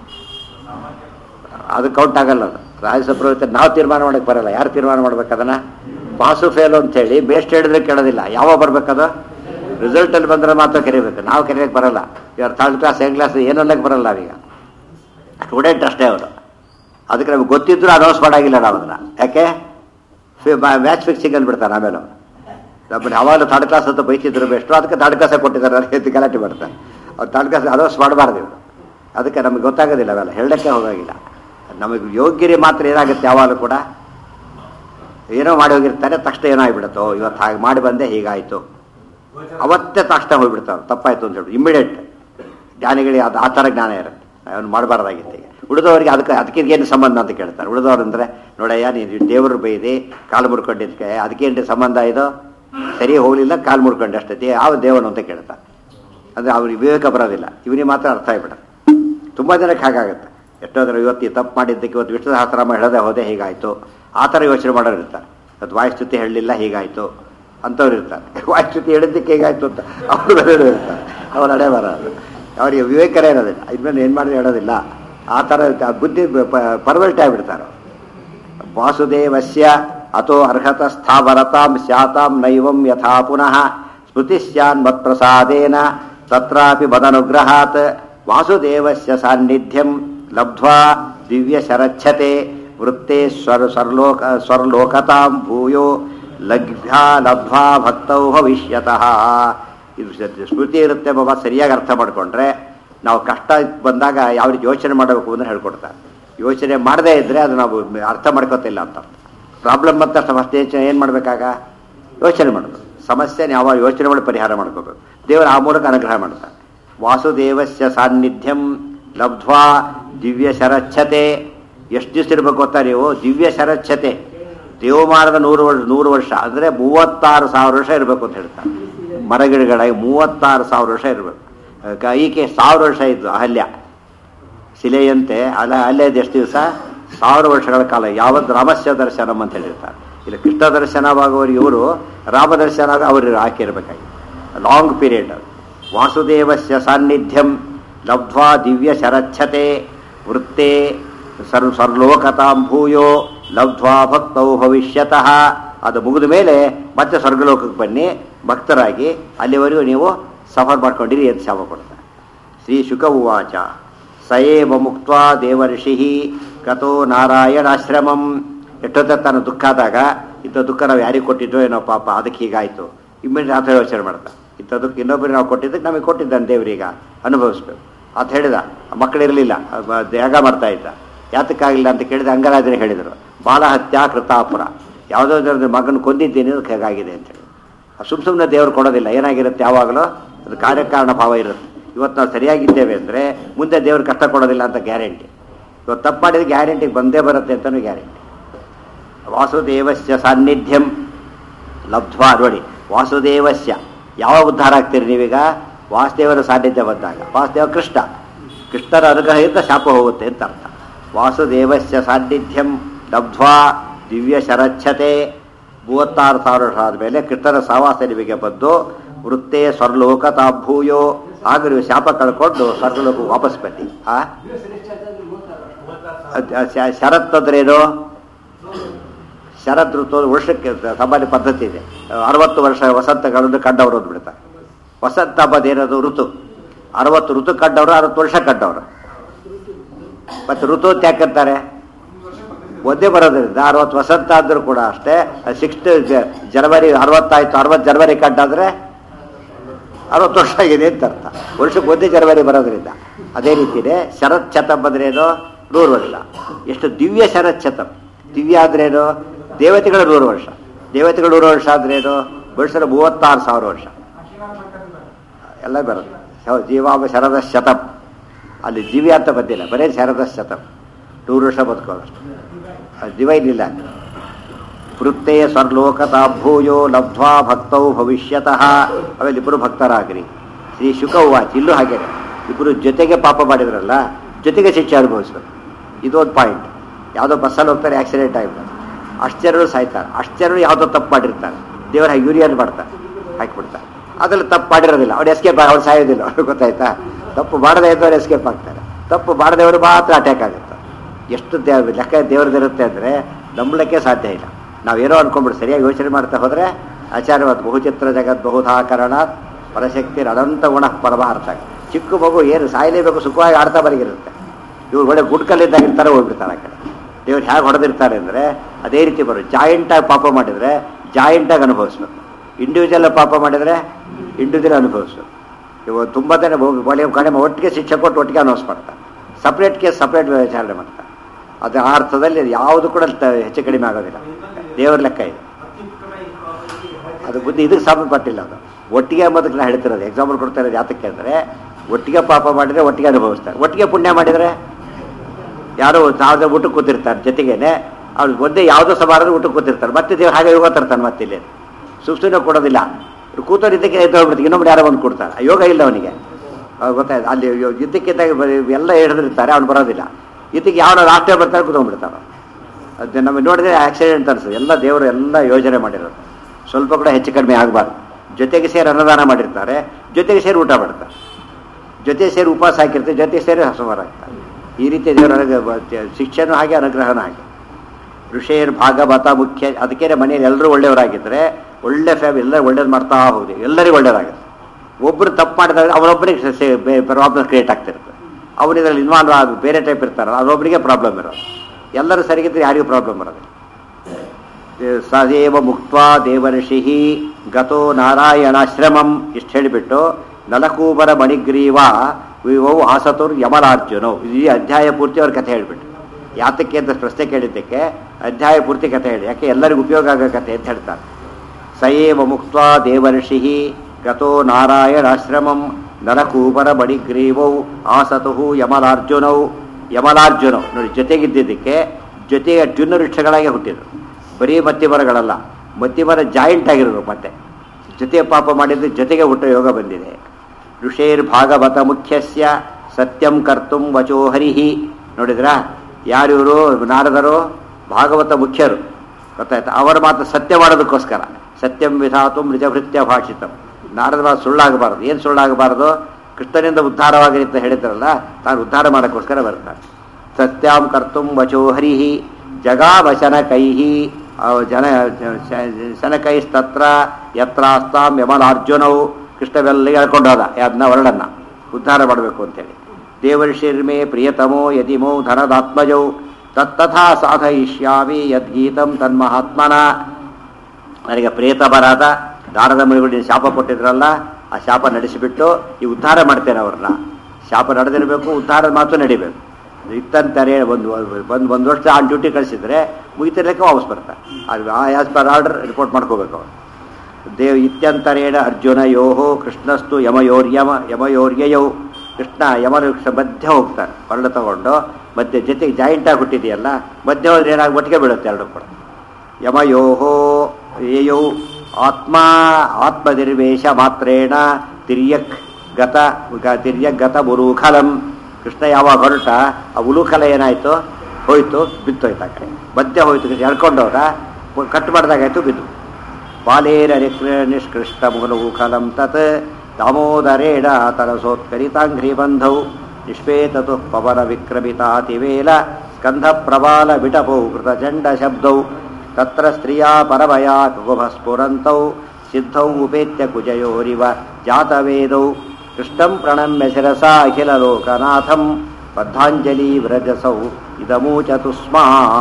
ಅದು ಕೌಂಟ್ ಆಗಲ್ಲ ಅದು ರಾಜಸಪ್ರವೃತ್ತಿ ನಾವು ತೀರ್ಮಾನ ಮಾಡಕ್ಕೆ ಬರಲ್ಲ ಯಾರು ತೀರ್ಮಾನ ಮಾಡ್ಬೇಕು ಅದನ್ನ ಪಾಸು ಫೇಲು ಅಂತೇಳಿ ಬೇಸ್ಟ್ ಹೇಳಿದ್ರೆ ಕೇಳೋದಿಲ್ಲ ಯಾವಾಗ ಬರ್ಬೇಕದು ರಿಸಲ್ಟಲ್ಲಿ ಬಂದ್ರೆ ಮಾತ್ರ ಕರಿಬೇಕು ನಾವು ಕರಿಯಕ್ಕೆ ಬರಲ್ಲ ಇವ್ರ ಥರ್ಡ್ ಕ್ಲಾಸ್ ಸೆಕೆಂಡ್ ಕ್ಲಾಸ್ ಏನನ್ನಕ್ಕೆ ಬರಲ್ಲ ನಾವೀಗ ಸ್ಟೂಡೆಂಟ್ ಅಷ್ಟೇ ಅವರು ಅದಕ್ಕೆ ನಮ್ಗೆ ಗೊತ್ತಿದ್ರು ಅನೌನ್ಸ್ ಮಾಡಾಗಿಲ್ಲ ನಾವು ಅದನ್ನ ಯಾಕೆ ಮ್ಯಾಚ್ ಫಿಕ್ಸಿಂಗ್ ಅಂದ್ಬಿಡ್ತಾರೆ ಆಮೇಲೆ ಅವ್ರು ನಮ್ಮನ್ನು ಯಾವಾಗಲೂ ಥರ್ಡ್ ಕ್ಲಾಸ್ ಅಂತ ಬೈತಿದ್ರು ಬೆಸ್ಟು ಅದಕ್ಕೆ ಥರ್ಡ್ ಕ್ಲಾಸೇ ಕೊಟ್ಟಿದ್ದಾರೆ ಅಂತ ಹೇಳ್ತಿ ಗಲಾಟೆ ಮಾಡ್ತಾರೆ ಅವ್ರು ಥರ್ಡ್ ಕ್ಲಾಸ್ ಅನೌನ್ಸ್ ಮಾಡಬಾರ್ದು ಇವರು ಅದಕ್ಕೆ ನಮಗೆ ಗೊತ್ತಾಗೋದಿಲ್ಲ ಅವೆಲ್ಲ ಹೇಳಕ್ಕೆ ಹೋಗೋಗಿಲ್ಲ ನಮಗೆ ಯೋಗ್ಯರಿ ಮಾತ್ರ ಏನಾಗುತ್ತೆ ಯಾವಾಗಲೂ ಕೂಡ ಏನೋ ಮಾಡಿ ಹೋಗಿರ್ತಾರೆ ತಕ್ಷಣ ಏನೋ ಆಗಿಬಿಡುತ್ತೋ ಇವತ್ತು ಹಾಗೆ ಮಾಡಿ ಬಂದೆ ಹೀಗಾಯಿತು ಅವತ್ತೇ ತಕ್ಷಣ ಹೋಗ್ಬಿಡ್ತಾವೆ ತಪ್ಪಾಯ್ತು ಅಂತ ಹೇಳಿ ಇಮಿಡಿಯೇಟ್ ಜ್ಞಾನಿಗಳಿಗೆ ಅದು ಆ ಥರ ಜ್ಞಾನ ಇರುತ್ತೆ ಅವನು ಮಾಡಬಾರ್ದಾಗಿತ್ತು ಈಗ ಉಳಿದವರಿಗೆ ಅದಕ್ಕೆ ಅದಕ್ಕೆ ಏನು ಸಂಬಂಧ ಅಂತ ಕೇಳ್ತಾರೆ ಉಳಿದವ್ರು ಅಂದರೆ ನೋಡಯ್ಯ ನೀನು ದೇವರು ಬೈದಿ ಕಾಲು ಮುರ್ಕೊಂಡಿದ್ದಕ್ಕೆ ಅದಕ್ಕೇನು ಸಂಬಂಧ ಇದು ಸರಿ ಹೋಗಲಿಲ್ಲ ಕಾಲು ಮುರ್ಕೊಂಡು ಅಷ್ಟೈತಿ ಯಾವ ದೇವನು ಅಂತ ಕೇಳ್ತಾರೆ ಅಂದರೆ ಅವ್ರಿಗೆ ವಿವೇಕ ಬರೋದಿಲ್ಲ ಇವನಿಗೆ ಮಾತ್ರ ಅರ್ಥ ಆಗ್ಬಿಡುತ್ತೆ ತುಂಬ ಜನಕ್ಕೆ ಹಾಗಾಗುತ್ತೆ ಎಷ್ಟೋ ಜನ ಇವತ್ತು ಈ ತಪ್ಪು ಮಾಡಿದ್ದಕ್ಕೆ ಇವತ್ತು ವಿಷ್ಣು ಸಹಸ್ರಾಮ ಹೇಳದೆ ಹೋದೆ ಹೀಗಾಯಿತು ಆ ಥರ ಯೋಚನೆ ಮಾಡೋರು ಇರ್ತಾರೆ ಅದು ವಾಯುಸ್ತುತಿ ಹೇಳಲಿಲ್ಲ ಹೀಗಾಯಿತು ಅಂಥವ್ರು ಇರ್ತಾರೆ ವಾಯುಸ್ತುತಿ ಹೇಳಿದ್ದಕ್ಕೆ ಹೇಗಾಯ್ತು ಅಂತ ಅವ್ರು ಬೇರೆ ಇರ್ತಾರೆ ಅವ್ರ ಹಣೆ ಬರ ಅದು ಅವರಿಗೆ ವಿವೇಕರೇ ಇರೋದಿಲ್ಲ ಇದ್ಮೇಲೆ ಏನು ಮಾಡಿದ್ರೆ ಹೇಳೋದಿಲ್ಲ ಆ ಥರ ಆ ಬುದ್ಧಿ ಪರ್ವಲ್ಟ್ ಆಗಿಬಿಡ್ತಾರೆ ವಾಸುದೇವಸ್ಯ ಅಥೋ ಅರ್ಹತ ಸ್ಥಾವರತಾಂ ಸ್ಯಾತಾಂ ನೈವಂ ಯಥಾ ಪುನಃ ಸ್ಮೃತಿ ಸ್ಯಾನ್ ಮತ್ಪ್ರಸಾದೇನ ತತ್ರಾಪಿ ಮದನುಗ್ರಹಾತ್ ವಾಸುದೇವಸ್ಯ ಸಾನ್ನಿಧ್ಯಂ ಲಬ್ಧ್ವಾ ದಿವ್ಯ ಶರಚ್ಛತೆ ವೃತ್ತೇ ಸ್ವರ್ ಸ್ವರ್ಲೋಕ ಸ್ವರ್ಲೋಕತಾಂ ಭೂಯೋ ಲಗ್ಭ್ಯಾ ಲಬ್ಧ್ವಾ ಭಕ್ತೌ ಭವಿಷ್ಯತಃ ಇದು ಸ- ಸ್ಮೃತಿ ಇರುತ್ತೆ ಬಾಬಾ ಸರಿಯಾಗಿ ಅರ್ಥ ಮಾಡಿಕೊಂಡ್ರೆ ನಾವು ಕಷ್ಟ ಬಂದಾಗ ಯಾವ ರೀತಿ ಯೋಚನೆ ಮಾಡಬೇಕು ಅಂತ ಹೇಳ್ಕೊಡ್ತಾರೆ ಯೋಚನೆ ಮಾಡದೇ ಇದ್ದರೆ ಅದು ನಾವು ಅರ್ಥ ಮಾಡ್ಕೋತಿಲ್ಲ ಅಂತ ಪ್ರಾಬ್ಲಮ್ ಬಂದ ಸಮಸ್ಯೆ ಏನು ಮಾಡಬೇಕಾಗ ಯೋಚನೆ ಮಾಡಬೇಕು ಸಮಸ್ಯೆನ ಯಾವ ಯೋಚನೆ ಮಾಡಿ ಪರಿಹಾರ ಮಾಡ್ಕೋಬೇಕು ದೇವರು ಆ ಮೂಲಕ ಅನುಗ್ರಹ ಮಾಡ್ತಾರೆ ವಾಸುದೇವಸ್ಯ ಸಾನ್ನಿಧ್ಯಂ ಲಬ್ಧ್ವಾ ದಿವ್ಯ ಶರಚ್ಛತೆ ಎಷ್ಟು ದಿವಸ ಇರಬೇಕು ಗೊತ್ತಾ ನೀವು ದಿವ್ಯ ಶರಚ್ಛತೆ ದೇವಮಾನದ ನೂರು ವರ್ಷ ನೂರು ವರ್ಷ ಅಂದರೆ ಮೂವತ್ತಾರು ಸಾವಿರ ವರ್ಷ ಇರಬೇಕು ಅಂತ ಹೇಳ್ತಾರೆ ಮರಗಿಡಗಳಾಗಿ ಮೂವತ್ತಾರು ಸಾವಿರ ವರ್ಷ ಇರಬೇಕು ಈಕೆ ಸಾವಿರ ವರ್ಷ ಇದ್ದು ಅಹಲ್ಯ ಶಿಲೆಯಂತೆ ಅಲ್ಲ ಅಲ್ಲೇ ಎಷ್ಟು ದಿವಸ ಸಾವಿರ ವರ್ಷಗಳ ಕಾಲ ಯಾವತ್ತು ರಾಮಸ್ಯ ದರ್ಶನಂ ಅಂತ ಹೇಳಿರ್ತಾರೆ ಇಲ್ಲಿ ಕೃಷ್ಣ ದರ್ಶನವಾಗುವವರು ಇವರು ರಾಮ ದರ್ಶನ ಅವರು ಆಕೆ ಇರಬೇಕಾಗಿ ಲಾಂಗ್ ಪೀರಿಯಡ್ ವಾಸುದೇವಸ್ಯ ಸಾನ್ನಿಧ್ಯಂ ಲಬ್ಧ್ವಾ ದಿವ್ಯ ಶರಚ್ಛತೆ ವೃತ್ತೇ ಸರ್ ಸರ್ಲೋಕತಾಂ ಭೂಯೋ ಲಬ್ಧ್ವಾ ಭಕ್ತೌ ಭವಿಷ್ಯತಃ ಅದು ಮುಗಿದ ಮೇಲೆ ಮತ್ತೆ ಸ್ವರ್ಗಲೋಕಕ್ಕೆ ಬನ್ನಿ ಭಕ್ತರಾಗಿ ಅಲ್ಲಿವರೆಗೂ ನೀವು ಸಫರ್ ಮಾಡ್ಕೊಂಡಿರಿ ಅಂತ ಶಾಪ ಕೊಡ್ತಾರೆ ಶ್ರೀ ಶುಕ ಉವಾಚ ಸಯೇವ ಮುಕ್ತ ದೇವರ್ಷಿ ಕಥೋ ನಾರಾಯಣಾಶ್ರಮಂ ಎಷ್ಟೊತ್ತ ತಾನು ದುಃಖ ಆದಾಗ ಇಂಥ ದುಃಖ ನಾವು ಯಾರಿಗೆ ಕೊಟ್ಟಿದ್ದೋ ಏನೋ ಪಾಪ ಅದಕ್ಕೆ ಹೀಗಾಯಿತು ಇಮ್ಮಿಡಿಯೇಟ್ ಆತ ಯೋಚನೆ ಮಾಡ್ತಾ ಇಂಥ ದುಃಖ ಇನ್ನೊಬ್ಬರಿಗೆ ನಾವು ಕೊಟ್ಟಿದ್ದಕ್ಕೆ ನಮಗೆ ಕೊಟ್ಟಿದ್ದಾನೆ ದೇವರೀಗ ಅನುಭವಿಸ್ಬೇಕು ಅಂತ ಹೇಳಿದ ಮಕ್ಕಳಿರಲಿಲ್ಲ ಯಾಗ ಮಾಡ್ತಾ ಇದ್ದ ಯಾತಕ್ಕಾಗಿಲ್ಲ ಅಂತ ಕೇಳಿದ ಅಂಗರಾಜನೇ ಹೇಳಿದರು ಬಾಲಹತ್ಯಾ ಕೃತಾಪುರ ಯಾವುದೋ ಜನರ ಮಗನ ಕೊಂದಿದ್ದೀನಿ ಅದಕ್ಕೆ ಹೇಗಾಗಿದೆ ಅಂತೇಳಿ ಸುಮ್ ಸುಮ್ಮನೆ ದೇವರು ಕೊಡೋದಿಲ್ಲ ಏನಾಗಿರುತ್ತೆ ಯಾವಾಗಲೂ ಅದು ಕಾರ್ಯಕಾರಣ ಭಾವ ಇರುತ್ತೆ ಇವತ್ತು ನಾವು ಸರಿಯಾಗಿದ್ದೇವೆ ಅಂದರೆ ಮುಂದೆ ದೇವರು ಕಷ್ಟ ಕೊಡೋದಿಲ್ಲ ಅಂತ ಗ್ಯಾರಂಟಿ ಇವತ್ತು ತಪ್ಪು ಮಾಡಿದ್ರೆ ಗ್ಯಾರಂಟಿ ಬಂದೇ ಬರುತ್ತೆ ಅಂತಲೂ ಗ್ಯಾರಂಟಿ ವಾಸುದೇವಸ್ಯ ಸಾನ್ನಿಧ್ಯಂ ಲಬ್ಧ್ವಾ ನೋಡಿ ವಾಸುದೇವಸ್ಯ ಯಾವ ಉದ್ಧಾರ ಆಗ್ತೀರಿ ನೀವೀಗ ವಾಸುದೇವರ ಸಾನ್ನಿಧ್ಯ ಬಂದಾಗ ವಾಸುದೇವ ಕೃಷ್ಣ ಕೃಷ್ಣರ ಅನುಗ್ರಹದಿಂದ ಶಾಪ ಹೋಗುತ್ತೆ ಅಂತ ಅರ್ಥ ವಾಸುದೇವಸ್ಯ ಸಾನ್ನಿಧ್ಯಂ ಲಬ್ಧ್ವಾ ದಿವ್ಯ ಶರಚ್ಛತೆ ಮೂವತ್ತಾರು ಸಾವಿರ ವರ್ಷ ಆದಮೇಲೆ ಕೃಷ್ಣರ ಸಾವಾಸ ನಿಮಗೆ ಬಂದು ವೃತ್ತೇ ಸ್ವರ್ಲೋಕ ತಾಭೂಯೋ ಆಗ ನೀವು ಶಾಪ ಕಳ್ಕೊಂಡು ಸ್ವರ್ಗಲೋಕ ವಾಪಸ್ ಬನ್ನಿ ಆ ಅದ್- ಅದ್ ಶ- ಶರತ್ ಅಂದ್ರೆ ಏನು ಶರದ್ ಋತು ವರ್ಷಕ್ಕೆ ಸಾಮಾನ್ಯ ಪದ್ಧತಿ ಇದೆ ಅರವತ್ತು ವರ್ಷ ವಸಂತಗಳನ್ನು ಕಂಡವರು ಅಂದ್ಬಿಡ್ತಾರೆ ವಸಂತ ಹಬ್ಬದ ಏನದು ಋತು ಅರವತ್ತು ಋತು ಕಂಡವರು ಅರವತ್ತು ವರ್ಷ ಕಂಡವರು ಮತ್ತೆ ಋತು ಅಂತ ಯಾಕಂತಾರೆ ಒಂದೇ ಬರೋದ್ರಿಂದ ಅರವತ್ತು ವಸಂತ ಅಂದ್ರೂ ಕೂಡ ಅಷ್ಟೇ ಸಿಕ್ಸ್ತ್ ಜನವರಿ ಅರವತ್ತಾಯ್ತು ಅರವತ್ತು ಜನವರಿ ಕಂಡಾದ್ರೆ ಅರವತ್ತು ವರ್ಷ ಆಗಿದೆ ಅಂತ ಅರ್ಥ ವರ್ಷಕ್ಕೆ ಒಂದೇ ಜನವರಿ ಬರೋದ್ರಿಂದ ಅದೇ ರೀತಿಯೇ ಶರತ್ ಶತಂ ಅಂದ್ರೇನು ನೂರು ವರ್ಷ ಎಷ್ಟು ದಿವ್ಯ ಶರತ್ ಶತಂ ದಿವ್ಯ ಆದ್ರೇನು ದೇವತೆಗಳ ನೂರು ವರ್ಷ ದೇವತೆಗಳ ನೂರು ವರ್ಷ ಆದ್ರೇನು ವರ್ಷದ ಮೂವತ್ತಾರು ಸಾವಿರ ವರ್ಷ ಎಲ್ಲ ಬರುತ್ತೆ ಹೌದು ಜೀವಾಮ ಶರದ ಶತಂ ಅಲ್ಲಿ ದಿವ್ಯ ಅಂತ ಬಂದಿಲ್ಲ ಬರೀ ಶರದ ಶತಂ ನೂರು ವರ್ಷ ಬದುಕೋದಷ್ಟು ಡಿವೈನ್ ಇಲ್ಲ ವೃತ್ತೇ ಸ್ವರ್ಲೋಕತ ಭೂಯೋ ಲಬ್ಧ್ವಾ ಭಕ್ತೌ ಭವಿಷ್ಯತಃ ಆಮೇಲೆ ಇಬ್ಬರು ಭಕ್ತರಾಗ್ರಿ ಶ್ರೀ ಶುಕ ವಾಚ್ ಇಲ್ಲೂ ಹಾಗೇನೆ ಇಬ್ಬರು ಜೊತೆಗೆ ಪಾಪ ಮಾಡಿದ್ರಲ್ಲ ಜೊತೆಗೆ ಶಿಕ್ಷೆ ಅನುಭವಿಸ್ಬೇಕು ಇದೊಂದು ಪಾಯಿಂಟ್ ಯಾವುದೋ ಬಸ್ಸಲ್ಲಿ ಹೋಗ್ತಾರೆ ಆಕ್ಸಿಡೆಂಟ್ ಆಗಿಬಿಡ್ತಾರೆ ಅಷ್ಟು ಜನರು ಸಾಯ್ತಾರೆ ಅಷ್ಟು ಜನರು ಯಾವುದೋ ತಪ್ಪು ಮಾಡಿರ್ತಾರೆ ದೇವರ ಯೂರಿಯನ್ ಮಾಡ್ತಾರೆ ಹಾಕಿಬಿಡ್ತಾರೆ ಅದ್ರಲ್ಲಿ ತಪ್ಪು ಮಾಡಿರೋದಿಲ್ಲ ಅವ್ರು ಎಸ್ಕೇಪ್ ಅವ್ರು ಸಾಯೋದಿಲ್ಲ ಅವ್ರಿಗೆ ಗೊತ್ತಾಯ್ತಾ ತಪ್ಪು ಮಾಡದೇ ಇದ್ದವ್ರು ಎಸ್ಕೇಪ್ ಆಗ್ತಾರೆ ತಪ್ಪು ಮಾಡದವರು ಮಾತ್ರ ಅಟ್ಯಾಕ್ ಆಗುತ್ತೆ ಎಷ್ಟು ದೇ ಲೆಕ್ಕ ದೇವ್ರದಿರುತ್ತೆ ಅಂದರೆ ನಂಬಲಿಕ್ಕೆ ಸಾಧ್ಯ ಇಲ್ಲ ನಾವೇನೋ ಅನ್ಕೊಂಡ್ಬಿಟ್ಟು ಸರಿಯಾಗಿ ಯೋಚನೆ ಮಾಡ್ತಾ ಹೋದರೆ ಆಚಾರ್ಯವಾದ ಬಹುಚಿತ್ರ ಜಗತ್ ಬಹುಧಾಕರಣ ಪರಶಕ್ತಿ ಅನಂತ ಗುಣ ಪರಮಾರ್ಥ ಚಿಕ್ಕ ಮಗು ಏನು ಸಾಯಲೇಬೇಕು ಸುಖವಾಗಿ ಆಡ್ತಾ ಬರಗಿರುತ್ತೆ ಇವ್ರು ಒಳ್ಳೆ ಗುಡ್ಕಲ್ಲಿದ್ದಾಗಿರ್ತಾರೆ ಹೋಗ್ಬಿಡ್ತಾರೆ ಆ ಕಡೆ ದೇವ್ರು ಹೇಗೆ ಹೊಡೆದಿರ್ತಾರೆ ಅಂದರೆ ಅದೇ ರೀತಿ ಬರೋ ಜಾಯಿಂಟಾಗಿ ಪಾಪ ಮಾಡಿದರೆ ಜಾಯಿಂಟಾಗಿ ಅನುಭವಿಸ್ಬೇಕು ಇಂಡಿವಿಜುವಲ್ ಪಾಪ ಮಾಡಿದರೆ ಇಂಡಿವಿಜುವಲ್ ಅನುಭವಿಸ್ಬೇಕು ಇವಾಗ ತುಂಬ ಜನ ಹೋಗಿ ಒಳ್ಳೆ ಕಡಿಮೆ ಒಟ್ಟಿಗೆ ಶಿಕ್ಷೆ ಕೊಟ್ಟು ಒಟ್ಟಿಗೆ ಅನೌನ್ಸ್ ಮಾಡ್ತಾರೆ ಸಪ್ರೇಟ್ ಕೇಸ್ ಸಪ್ರೇಟ್ ವಿಚಾರಣೆ ಮಾಡ್ತಾರೆ ಅದು ಆ ಅರ್ಥದಲ್ಲಿ ಯಾವುದು ಕೂಡ ತ- ಹೆಚ್ಚು ಕಡಿಮೆ ಆಗೋದಿಲ್ಲ ದೇವ್ರ ಲೆಕ್ಕ ಇದೆ ಅತ್ಯುತ್ತಮ ಈ ಭಾವದಲ್ಲಿ ಅದು ಬುದ್ಧಿ ಇದಕ್ಕೆ ಸಂಬಂಧಪಟ್ಟಿಲ್ಲ ಅದು ಒಟ್ಟಿಗೆ ಎಂಬುದಕ್ಕೆ ನಾನು ಹೇಳ್ತಿರೋದು ಎಕ್ಸಾಂಪಲ್ ಕೊಡ್ತಾ ಇರೋದು ಯಾತಕ್ಕೆ ಅಂದರೆ ಒಟ್ಟಿಗೆ ಪಾಪ ಮಾಡಿದರೆ ಒಟ್ಟಿಗೆ ಅನುಭವಿಸ್ತಾರೆ ಒಟ್ಟಿಗೆ ಪುಣ್ಯ ಮಾಡಿದರೆ ಯಾರೋ ಯಾವುದೋ ಊಟಕ್ಕೆ ಕೂತಿರ್ತಾರೆ ಜೊತೆಗೇನೆ ಅವ್ರು ಒಂದೇ ಯಾವುದೋ ಸಮಾರಂಭ ಊಟಕ್ಕೆ ಕೂತಿರ್ತಾರೆ ಮತ್ತೆ ದೇವ್ರು ಹಾಗೆ ಯೋಗ ತರ್ತಾನೆ ಮತ್ತೆ ಇಲ್ಲಿ ಸುಮ್ ಸುಮ್ಮನೆ ಕೊಡೋದಿಲ್ಲ ಇವ್ರು ಕೂತವ್ರು ಇದಕ್ಕೆ ಎದ್ದೋಗ್ಬಿಡ್ತಾರೆ ಇನ್ನೊಬ್ರು ಯಾರೋ ಬಂದು ಕೊಡ್ತಾರೆ ಆ ಯೋಗ ಇಲ್ಲ ಅವನಿಗೆ ಅವ್ರಿಗೆ ಗೊತ್ತಾಯ್ತು ಅಲ್ಲಿ ಯುದ್ಧಕ್ಕಿದ್ದಾಗ ಬರೀ ಎಲ್ಲ ಹಿಡಿದಿರ್ತಾರೆ ಅವ್ನು ಬರೋದಿಲ್ಲ ಇದಕ್ಕೆ ಯಾವ ರಾಷ್ಟ್ರೀಯ ಬರ್ತಾರೆ ಕೂತ್ಕೊಂಡ್ಬಿಡ್ತಾರೆ ಅದು ನಮಗೆ ನೋಡಿದ್ರೆ ಆಕ್ಸಿಡೆಂಟ್ ಅನ್ಸುತ್ತೆ ಎಲ್ಲ ದೇವರು ಎಲ್ಲ ಯೋಜನೆ ಮಾಡಿರೋದು ಸ್ವಲ್ಪ ಕೂಡ ಹೆಚ್ಚು ಕಡಿಮೆ ಆಗಬಾರ್ದು ಜೊತೆಗೆ ಸೇರಿ ಅನ್ನದಾನ ಮಾಡಿರ್ತಾರೆ ಜೊತೆಗೆ ಸೇರಿ ಊಟ ಮಾಡ್ತಾರೆ ಜೊತೆ ಸೇರಿ ಉಪವಾಸ ಹಾಕಿರ್ತಾರೆ ಜೊತೆ ಸೇರಿ ಹಸುವರಾಗ್ತಾರೆ ಈ ರೀತಿ ದೇವರ ಶಿಕ್ಷೆನೂ ಹಾಗೆ ಅನುಗ್ರಹನೂ ಹಾಗೆ ಋಷಿಯರ್ ಭಾಗವತ ಮುಖ್ಯ ಅದಕ್ಕೆ ಮನೆಯಲ್ಲಿ ಎಲ್ಲರೂ ಒಳ್ಳೆಯವರಾಗಿದ್ದರೆ ಒಳ್ಳೆ ಫ್ಯಾಮಿಲಿ ಎಲ್ಲರೂ ಒಳ್ಳೇದು ಮಾಡ್ತಾ ಹೋಗಿ ಎಲ್ಲರಿಗೂ ಒಳ್ಳೇದಾಗುತ್ತೆ ಒಬ್ಬರು ತಪ್ಪು ಮಾಡಿದಾಗ ಅವರೊಬ್ಬರಿಗೆ ಪ್ರಾಬ್ಲಮ್ ಕ್ರಿಯೇಟ್ ಆಗ್ತಿರುತ್ತೆ ಅವನು ಇದರಲ್ಲಿ ಇನ್ವಾಲ್ವ್ ಆಗಿ ಬೇರೆ ಟೈಪ್ ಇರ್ತಾರಲ್ಲ ಅದೊಬ್ಬರಿಗೆ ಪ್ರಾಬ್ಲಮ್ ಇರೋದು ಎಲ್ಲರೂ ಸರಿಗಿದ್ರೆ ಯಾರಿಗೂ ಪ್ರಾಬ್ಲಮ್ ಬರೋದು ಸದೇವ ಮುಕ್ತ ದೇವರ್ಷಿ ಗತೋ ನಾರಾಯಣಾಶ್ರಮಂ ಇಷ್ಟು ಹೇಳಿಬಿಟ್ಟು ನಲಕೂಬರ ಮಣಿಗ್ರೀವ ವಿವವು ಆಸತುರ್ ಯಮಲಾರ್ಜುನು ಈ ಅಧ್ಯಾಯ ಪೂರ್ತಿ ಅವ್ರ ಕಥೆ ಹೇಳಿಬಿಟ್ಟು ಯಾತಕ್ಕೆ ಅಂತ ಪ್ರಶ್ನೆ ಕೇಳಿದ್ದಕ್ಕೆ ಅಧ್ಯಾಯ ಪೂರ್ತಿ ಕಥೆ ಹೇಳಿ ಯಾಕೆ ಎಲ್ಲರಿಗೂ ಉಪಯೋಗ ಆಗೋ ಕಥೆ ಅಂತ ಹೇಳ್ತಾರೆ ಸಯೇವ ಮುಕ್ತ ದೇವರ್ಷಿ ಗತೋ ನಾರಾಯಣಾಶ್ರಮಂ ನರಕೂಪರ ಬಡಿಗ್ರೀವೌ ಆಸತು ಯಮಲಾರ್ಜುನೌ ಯಮಲಾರ್ಜುನೌ ನೋಡಿ ಜೊತೆಗಿದ್ದಿದ್ದಕ್ಕೆ ಜೊತೆಗೆ ಅರ್ಜುನ ವೃಕ್ಷಗಳಾಗಿ ಹುಟ್ಟಿದ್ರು ಬರೀ ಮತ್ತಿಮರಗಳಲ್ಲ ಮತ್ತಿಮರ ಜಾಯಿಂಟ್ ಆಗಿರೋದು ಮತ್ತೆ ಜೊತೆ ಪಾಪ ಮಾಡಿದ್ದು ಜೊತೆಗೆ ಹುಟ್ಟೋ ಯೋಗ ಬಂದಿದೆ ಋಷೇರ್ ಭಾಗವತ ಮುಖ್ಯಸ್ಯ ಸತ್ಯಂ ಕರ್ತುಂ ವಚೋ ಹರಿಹಿ ನೋಡಿದ್ರಾ ಯಾರಿವರು ನಾರದರು ಭಾಗವತ ಮುಖ್ಯರು ಗೊತ್ತಾಯ್ತಾ ಅವರ ಮಾತು ಸತ್ಯ ಮಾಡೋದಕ್ಕೋಸ್ಕರ ಸತ್ಯಂ ವಿಧಾತು ನಿಜಭೃತ್ಯ ಭಾಷಿತಂ ನಾರದ ಮಾತು ಸುಳ್ಳಾಗಬಾರದು ಏನು ಸುಳ್ಳಾಗಬಾರದು ಕೃಷ್ಣನಿಂದ ಉದ್ಧಾರವಾಗಲಿ ಅಂತ ಹೇಳಿದ್ರಲ್ಲ ತಾನು ಉದ್ಧಾರ ಮಾಡೋಕ್ಕೋಸ್ಕರ ಬರ್ತಾರೆ ಸತ್ಯಾಂ ಕರ್ತುಂ ವಚೋ ಹರಿಹಿ ಜಗಾವಶನ ಕೈಹಿ ಅವ ಜನ ಶನಕೈಸ್ತತ್ರ ಯತ್ರಾಸ್ತಾಂ ಯಮಲಾರ್ಜುನವು ಕೃಷ್ಣವೆಲ್ಲ ಹೇಳ್ಕೊಂಡು ಹೋದ ಅದನ್ನ ವರ್ಣನ್ನ ಉದ್ಧಾರ ಮಾಡಬೇಕು ಅಂತೇಳಿ ದೇವರ್ಷಿರ್ಮೇ ಪ್ರಿಯತಮೋ ಯದಿಮೋ ಧನದಾತ್ಮಜೌ ತತ್ತಥಾ ಸಾಧಯಿಷ್ಯಾಮಿ ಯದ್ಗೀತಂ ತನ್ಮಹಾತ್ಮನ ನನಗೆ ಪ್ರಿಯತಮರಾದ ದಾರದ ಮನೆಗಳು ಶಾಪ ಕೊಟ್ಟಿದ್ರಲ್ಲ ಆ ಶಾಪ ನಡೆಸಿಬಿಟ್ಟು ಈ ಉದ್ಧಾರ ಮಾಡ್ತೇನೆ ಅವ್ರನ್ನ ಶಾಪ ನಡೆದಿರಬೇಕು ಉದ್ಧಾರದ ಮಾತು ನಡಿಬೇಕು ಇತ್ತಂತಾರೆ ಒಂದು ಒಂದು ಒಂದು ವರ್ಷ ಆನ್ ಡ್ಯೂಟಿ ಕಳಿಸಿದ್ರೆ ಮುಗಿತಿರ್ಲಿಕ್ಕೆ ವಾಪಸ್ ಬರ್ತಾರೆ ಅದು ಆಸ್ ಪರ್ ಆರ್ಡರ್ ರಿಪೋರ್ಟ್ ಮಾಡ್ಕೋಬೇಕು ಅವರು ದೇವ್ ಇತ್ಯಂತರೇಣ ಅರ್ಜುನ ಯೋಹೋ ಕೃಷ್ಣಸ್ತು ಯಮಯೋರ್ಯಮ ಯಮಯೋರ್ಯಯೌ ಕೃಷ್ಣ ಯಮವೃಕ್ಷ ಮಧ್ಯೆ ಹೋಗ್ತಾನೆ ಹೊರಳು ತಗೊಂಡು ಮಧ್ಯೆ ಜೊತೆಗೆ ಜಾಯಿಂಟಾಗಿ ಹುಟ್ಟಿದೆಯಲ್ಲ ಮಧ್ಯೆ ಹೋದ್ರೆ ಏನಾಗಿ ಒಟ್ಟಿಗೆ ಬೀಳುತ್ತೆ ಎರಡು ಕೂಡ ಯಮಯೋಹೋ ಯಯೌ ಆತ್ಮ ಆತ್ಮನಿರ್ವೇಶ ಮಾತ್ರೇಣ ತಿರ್ಯಕ್ ಗತ ಗ- ತಿರ್ಯಕ್ ಗತ ಮುರುಖಲಂ ಕೃಷ್ಣ ಯಾವಾಗ ಹೊರಟ ಆ ಉಲುಖಲ ಏನಾಯ್ತು ಹೋಯ್ತು ಬಿತ್ತೋಯ್ತು ಆ ಕಡೆ ಮಧ್ಯೆ ಹೋಯ್ತು ಕೃಷ್ಣ ಎಳ್ಕೊಂಡವ್ರ ಕಟ್ ಮಾಡಿದಾಗಾಯ್ತು ಬಿದ್ದು ಬಾಲೇರ ನಿಷ್ಕೃಷ್ಟ ಮುಗಲೂಖಲಂ ತತ್ ದಾಮೋದರೇಣ ತರಸೋತ್ಕರಿತಾಂಘ್ರಿ ಬಂಧೌ ನಿಷ್ಪೇತತು ಪವನ ವಿಕ್ರಮಿತಾತಿವೇಲ ಸ್ಕಂಧ ಪ್ರಬಾಲ ವಿಟಪೌ ಕೃತಚಂಡ ಶಬ್ದೌ ತತ್ರ ಸ್ತ್ರೀಯಾ ಪರಮಯಾ ಕುಗುಭ ಸ್ಫುರಂತೌ ಸಿದ್ಧೌ ಉಪೇತ್ಯ ಕುಜಯೋರಿವ ಜಾತವೇದೌ ಕೃಷ್ಣಂ ಪ್ರಣಮ್ಯ ಶಿರಸಾ ಅಖಿಲ ಲೋಕನಾಥಂ ಬದ್ಧಾಂಜಲಿ ವ್ರಜಸೌ ಇದಮೂಚತು ಸ್ಮಾ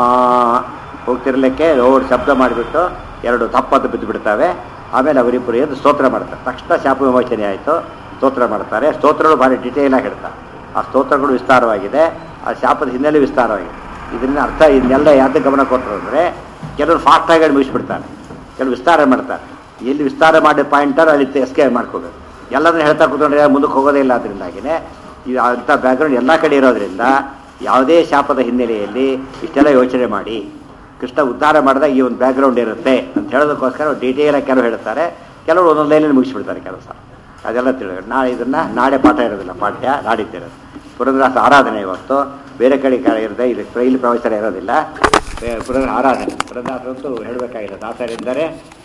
ಹೋಗ್ತಿರ್ಲಿಕ್ಕೆ ರೋಡ್ ಶಬ್ದ ಮಾಡಿಬಿಟ್ಟು ಎರಡು ತಪ್ಪತ್ತು ಬಿದ್ದು ಬಿಡ್ತವೆ ಆಮೇಲೆ ಅವರಿಬ್ಬರು ಎದ್ದು ಸ್ತೋತ್ರ ಮಾಡ್ತಾರೆ ತಕ್ಷಣ ಶಾಪ ವಿಮೋಚನೆ ಆಯಿತು ಸ್ತೋತ್ರ ಮಾಡ್ತಾರೆ ಸ್ತೋತ್ರಗಳು ಭಾರಿ ಡಿಟೇಲಾಗಿ ಹೇಳ್ತಾರೆ ಆ ಸ್ತೋತ್ರಗಳು ವಿಸ್ತಾರವಾಗಿದೆ ಆ ಶಾಪದ ಹಿನ್ನೆಲೆ ವಿಸ್ತಾರವಾಗಿದೆ ಇದರಿಂದ ಅರ್ಥ ಇದನ್ನೆಲ್ಲ ಯಾವ್ದು ಗಮನ ಕೊಟ್ಟರು ಅಂದರೆ ಕೆಲವರು ಫಾಸ್ಟಾಗಿ ಮುಗಿಸ್ಬಿಡ್ತಾರೆ ಕೆಲವು ವಿಸ್ತಾರ ಮಾಡ್ತಾರೆ ಎಲ್ಲಿ ವಿಸ್ತಾರ ಮಾಡಿದ ಪಾಯಿಂಟರ್ ಅಲ್ಲಿ ಎಸ್ಕೆ ಮಾಡ್ಕೋಬೇಕು ಎಲ್ಲದನ್ನ ಹೇಳ್ತಾ ಕೂತ್ಕೊಂಡ್ರೆ ಮುಂದಕ್ಕೆ ಹೋಗೋದೇ ಇಲ್ಲ ಅದರಿಂದಾಗಿನೇ ಇದು ಅಂಥ ಬ್ಯಾಕ್ಗ್ರೌಂಡ್ ಎಲ್ಲ ಕಡೆ ಇರೋದ್ರಿಂದ ಯಾವುದೇ ಶಾಪದ ಹಿನ್ನೆಲೆಯಲ್ಲಿ ಇಷ್ಟೆಲ್ಲ ಯೋಚನೆ ಮಾಡಿ ಕೃಷ್ಣ ಉದ್ಧಾರ ಮಾಡಿದಾಗ ಈ ಒಂದು ಬ್ಯಾಕ್ಗ್ರೌಂಡ್ ಇರುತ್ತೆ ಅಂತ ಹೇಳೋದಕ್ಕೋಸ್ಕರ ಡೀಟೇಲಾಗಿ ಕೆಲವು ಹೇಳ್ತಾರೆ ಕೆಲವರು ಒಂದೊಂದು ಲೈನಲ್ಲಿ ಮುಗಿಸ್ಬಿಡ್ತಾರೆ ಕೆಲಸ ಅದೆಲ್ಲ ತಿಳಿ ನಾಳೆ ಇದನ್ನು ನಾಳೆ ಪಾಠ ಇರೋದಿಲ್ಲ ಪಾಠ್ಯ ನಾಡಿದ್ದಿರೋದು ಪುರಂದ್ರಾಸ ಆರಾಧನೆ ಇವತ್ತು ಬೇರೆ ಕಡೆ ಕ- ಇರದೆ ಇಲ್ಲಿ ಇಲ್ಲಿ ಪ್ರವಚನ ಇರೋದಿಲ್ಲ ಪುರಂದ್ರ ಆರಾಧನೆ ಪುರಂದ್ರಾಸರಂತೂ ಹೇಳಬೇಕಾಗಿಲ್ಲ ದಾಸರೆಂದರೆ